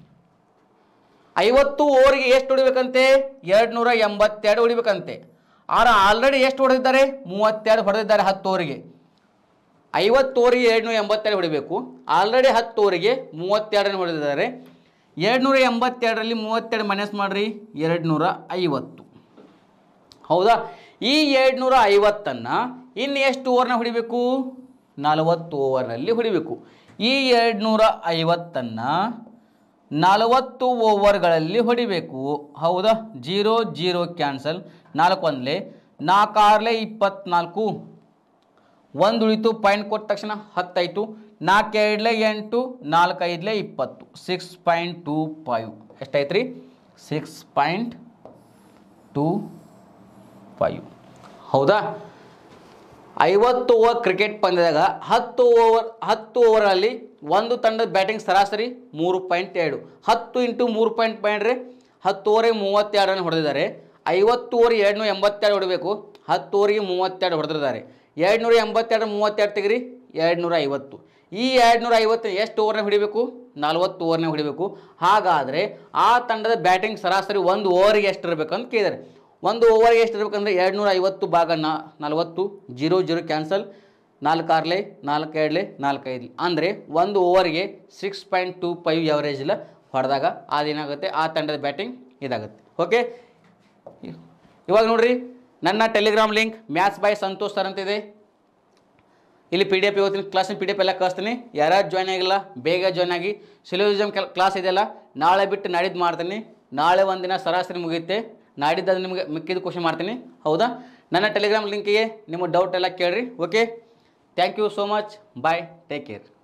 ಐವತ್ತು ಓವರಿಗೆ ಎಷ್ಟು ಹೊಡಿಬೇಕಂತೆ ಎರಡು ನೂರ ಎಂಬತ್ತೆರಡು ಹೊಡಿಬೇಕಂತೆ ಆದ್ರೆ ಆಲ್ರೆಡಿ ಎಷ್ಟು ಹೊಡೆದಿದ್ದಾರೆ ಮೂವತ್ತೆರಡು ಹೊಡೆದಿದ್ದಾರೆ ಹತ್ತು ಓವರಿಗೆ ಐವತ್ತು ಓವರಿಗೆ ಎರಡು ನೂರ ಎಂಬತ್ತೆರಡು ಹೊಡಿಬೇಕು ಆಲ್ರೆಡಿ ಹತ್ತು ಓವರಿಗೆ ಮೂವತ್ತೆರಡನ್ನು ಹೊಡೆದಿದ್ದಾರೆ ಎರಡು ನೂರ ಎಂಬತ್ತೆರಡರಲ್ಲಿ ಮೂವತ್ತೆರಡು ಮೈನಸ್ ಮಾಡಿರಿ ಎರಡು ನೂರ ಐವತ್ತು ಹೌದಾ ಈ ಎರಡು ನೂರ ಐವತ್ತನ್ನು ಇನ್ನು ಎಷ್ಟು ಓವರ್ನ ಹೊಡಿಬೇಕು ನಲವತ್ತು ಓವರ್ನಲ್ಲಿ ಹೊಡಿಬೇಕು ಈ ಎರಡು ನೂರ ಐವತ್ತನ್ನು ನಲವತ್ತು ಓವರ್ಗಳಲ್ಲಿ ಹೊಡಿಬೇಕು ಹೌದಾ ಜೀರೋ ಜೀರೋ ಕ್ಯಾನ್ಸಲ್ ನಾಲ್ಕು ಒಂದಲೇ ನಾಲ್ಕಾರ್ಲೆ ಇಪ್ಪತ್ನಾಲ್ಕು ಒಂದು ಉಳಿತು ಪಾಯಿಂಟ್ ಕೊಟ್ಟ ತಕ್ಷಣ ಹತ್ತಾಯಿತು ನಾಲ್ಕು ಎರಡ್ಲೆ ಎಂಟು ನಾಲ್ಕು ಐದಲೆ ಇಪ್ಪತ್ತು ಸಿಕ್ಸ್ ಪಾಯಿಂಟ್ ಟೂ ಫೈವ್ ಎಷ್ಟಾಯ್ತು ರೀ ಸಿಕ್ಸ್ ಪಾಯಿಂಟ್ ಟೂ ಫೈವ್ ಹೌದಾ ಐವತ್ತು ಓವರ್ ಕ್ರಿಕೆಟ್ ಪಂದ್ಯದಾಗ ಹತ್ತು ಓವರ್ ಹತ್ತು ಓವರಲ್ಲಿ ಒಂದು ತಂಡದ ಬ್ಯಾಟಿಂಗ್ ಸರಾಸರಿ ಮೂರು ಪಾಯಿಂಟ್ ಎರಡು ಹತ್ತು ಇಂಟು ಮೂರು ಪಾಯಿಂಟ್ ಪಾಯಿಂಟ್ರೆ ಹತ್ತು ಓವರಿಗೆ ಮೂವತ್ತೆರಡು ರನ್ ಹೊಡೆದಿದ್ದಾರೆ ಐವತ್ತು ಓವರ್ ಎರಡು ನೂರ ಎಂಬತ್ತೆರಡು ಹೊಡಬೇಕು ಹತ್ತು ಓವರಿಗೆ ಮೂವತ್ತೆರಡು ಹೊಡೆದಿದ್ದಾರೆ ಎರಡು ನೂರ ಎಂಬತ್ತೆರಡು ಮೂವತ್ತೆರಡು ತೆಗಿರಿ ಎರಡು ನೂರ ಐವತ್ತು ಈ ಎರಡು ನೂರ ಐವತ್ತು ಎಷ್ಟು ಓವರ್ನ ಹೊಡಿಬೇಕು ನಲ್ವತ್ತು ಓವರ್ನ ಹೊಡಿಬೇಕು ಹಾಗಾದರೆ ಆ ತಂಡದ ಬ್ಯಾಟಿಂಗ್ ಸರಾಸರಿ ಒಂದು ಓವರಿಗೆ ಎಷ್ಟು ಇರಬೇಕು ಅಂತ ಕೇಳಿದ್ದಾರೆ ಒಂದು ಓವರ್ಗೆ ಎಷ್ಟು ಇರಬೇಕಂದ್ರೆ ಎರಡು ನೂರ ಐವತ್ತು ಭಾಗ ನಾ ನಲ್ವತ್ತು ಜೀರೋ ಜೀರೋ ಕ್ಯಾನ್ಸಲ್ ನಾಲ್ಕು ಆರ್ಲೆ ನಾಲ್ಕು ಎರಡ್ಲೆ ನಾಲ್ಕು ಐದು ಅಂದರೆ ಒಂದು ಓವರ್ಗೆ six point two five average ಇಲ್ಲ ಹೊಡೆದಾಗ ಅದೇನಾಗುತ್ತೆ ಆ ತಂಡದ ಬ್ಯಾಟಿಂಗ್ ಇದಾಗುತ್ತೆ ಓಕೆ ಇವಾಗ ನೋಡ್ರಿ ನನ್ನ Telegram link maths by Santosh sir ಅಂತಿದೆ ಇಲ್ಲಿ ಪಿ ಡಿ ಎಫ್ ಇವತ್ತಿನ ಕ್ಲಾಸಿನ ಪಿ ಡಿ ಎಫ್ ಎಲ್ಲ ಕಳಿಸ್ತೀನಿ ಯಾರ್ಯಾರು ಜಾಯ್ನ್ ಆಗಿಲ್ಲ ಬೇಗ ಜಾಯ್ನ್ ಆಗಿ ಸಿಲೋಜಿಸಮ್ ಕ್ಲಾಸ್ ಇದೆಯಲ್ಲ ನಾಳೆ ಬಿಟ್ಟು ನಾಡಿದ್ದು ಮಾಡ್ತೀನಿ ನಾಳೆ ಒಂದಿನ ಸರಾಸರಿ ಮುಗಿಯುತ್ತೆ ನಾಡಿದ್ದು ಅದು ನಿಮಗೆ ಮಿಕ್ಕಿದ ಕ್ವಶನ್ ಮಾಡ್ತೀನಿ ಹೌದಾ ನನ್ನ ಟೆಲಿಗ್ರಾಮ್ ಲಿಂಕಿಗೆ ನಿಮ್ಮ ಡೌಟ್ ಎಲ್ಲ ಕೇಳಿರಿ okay thank you so much bye take care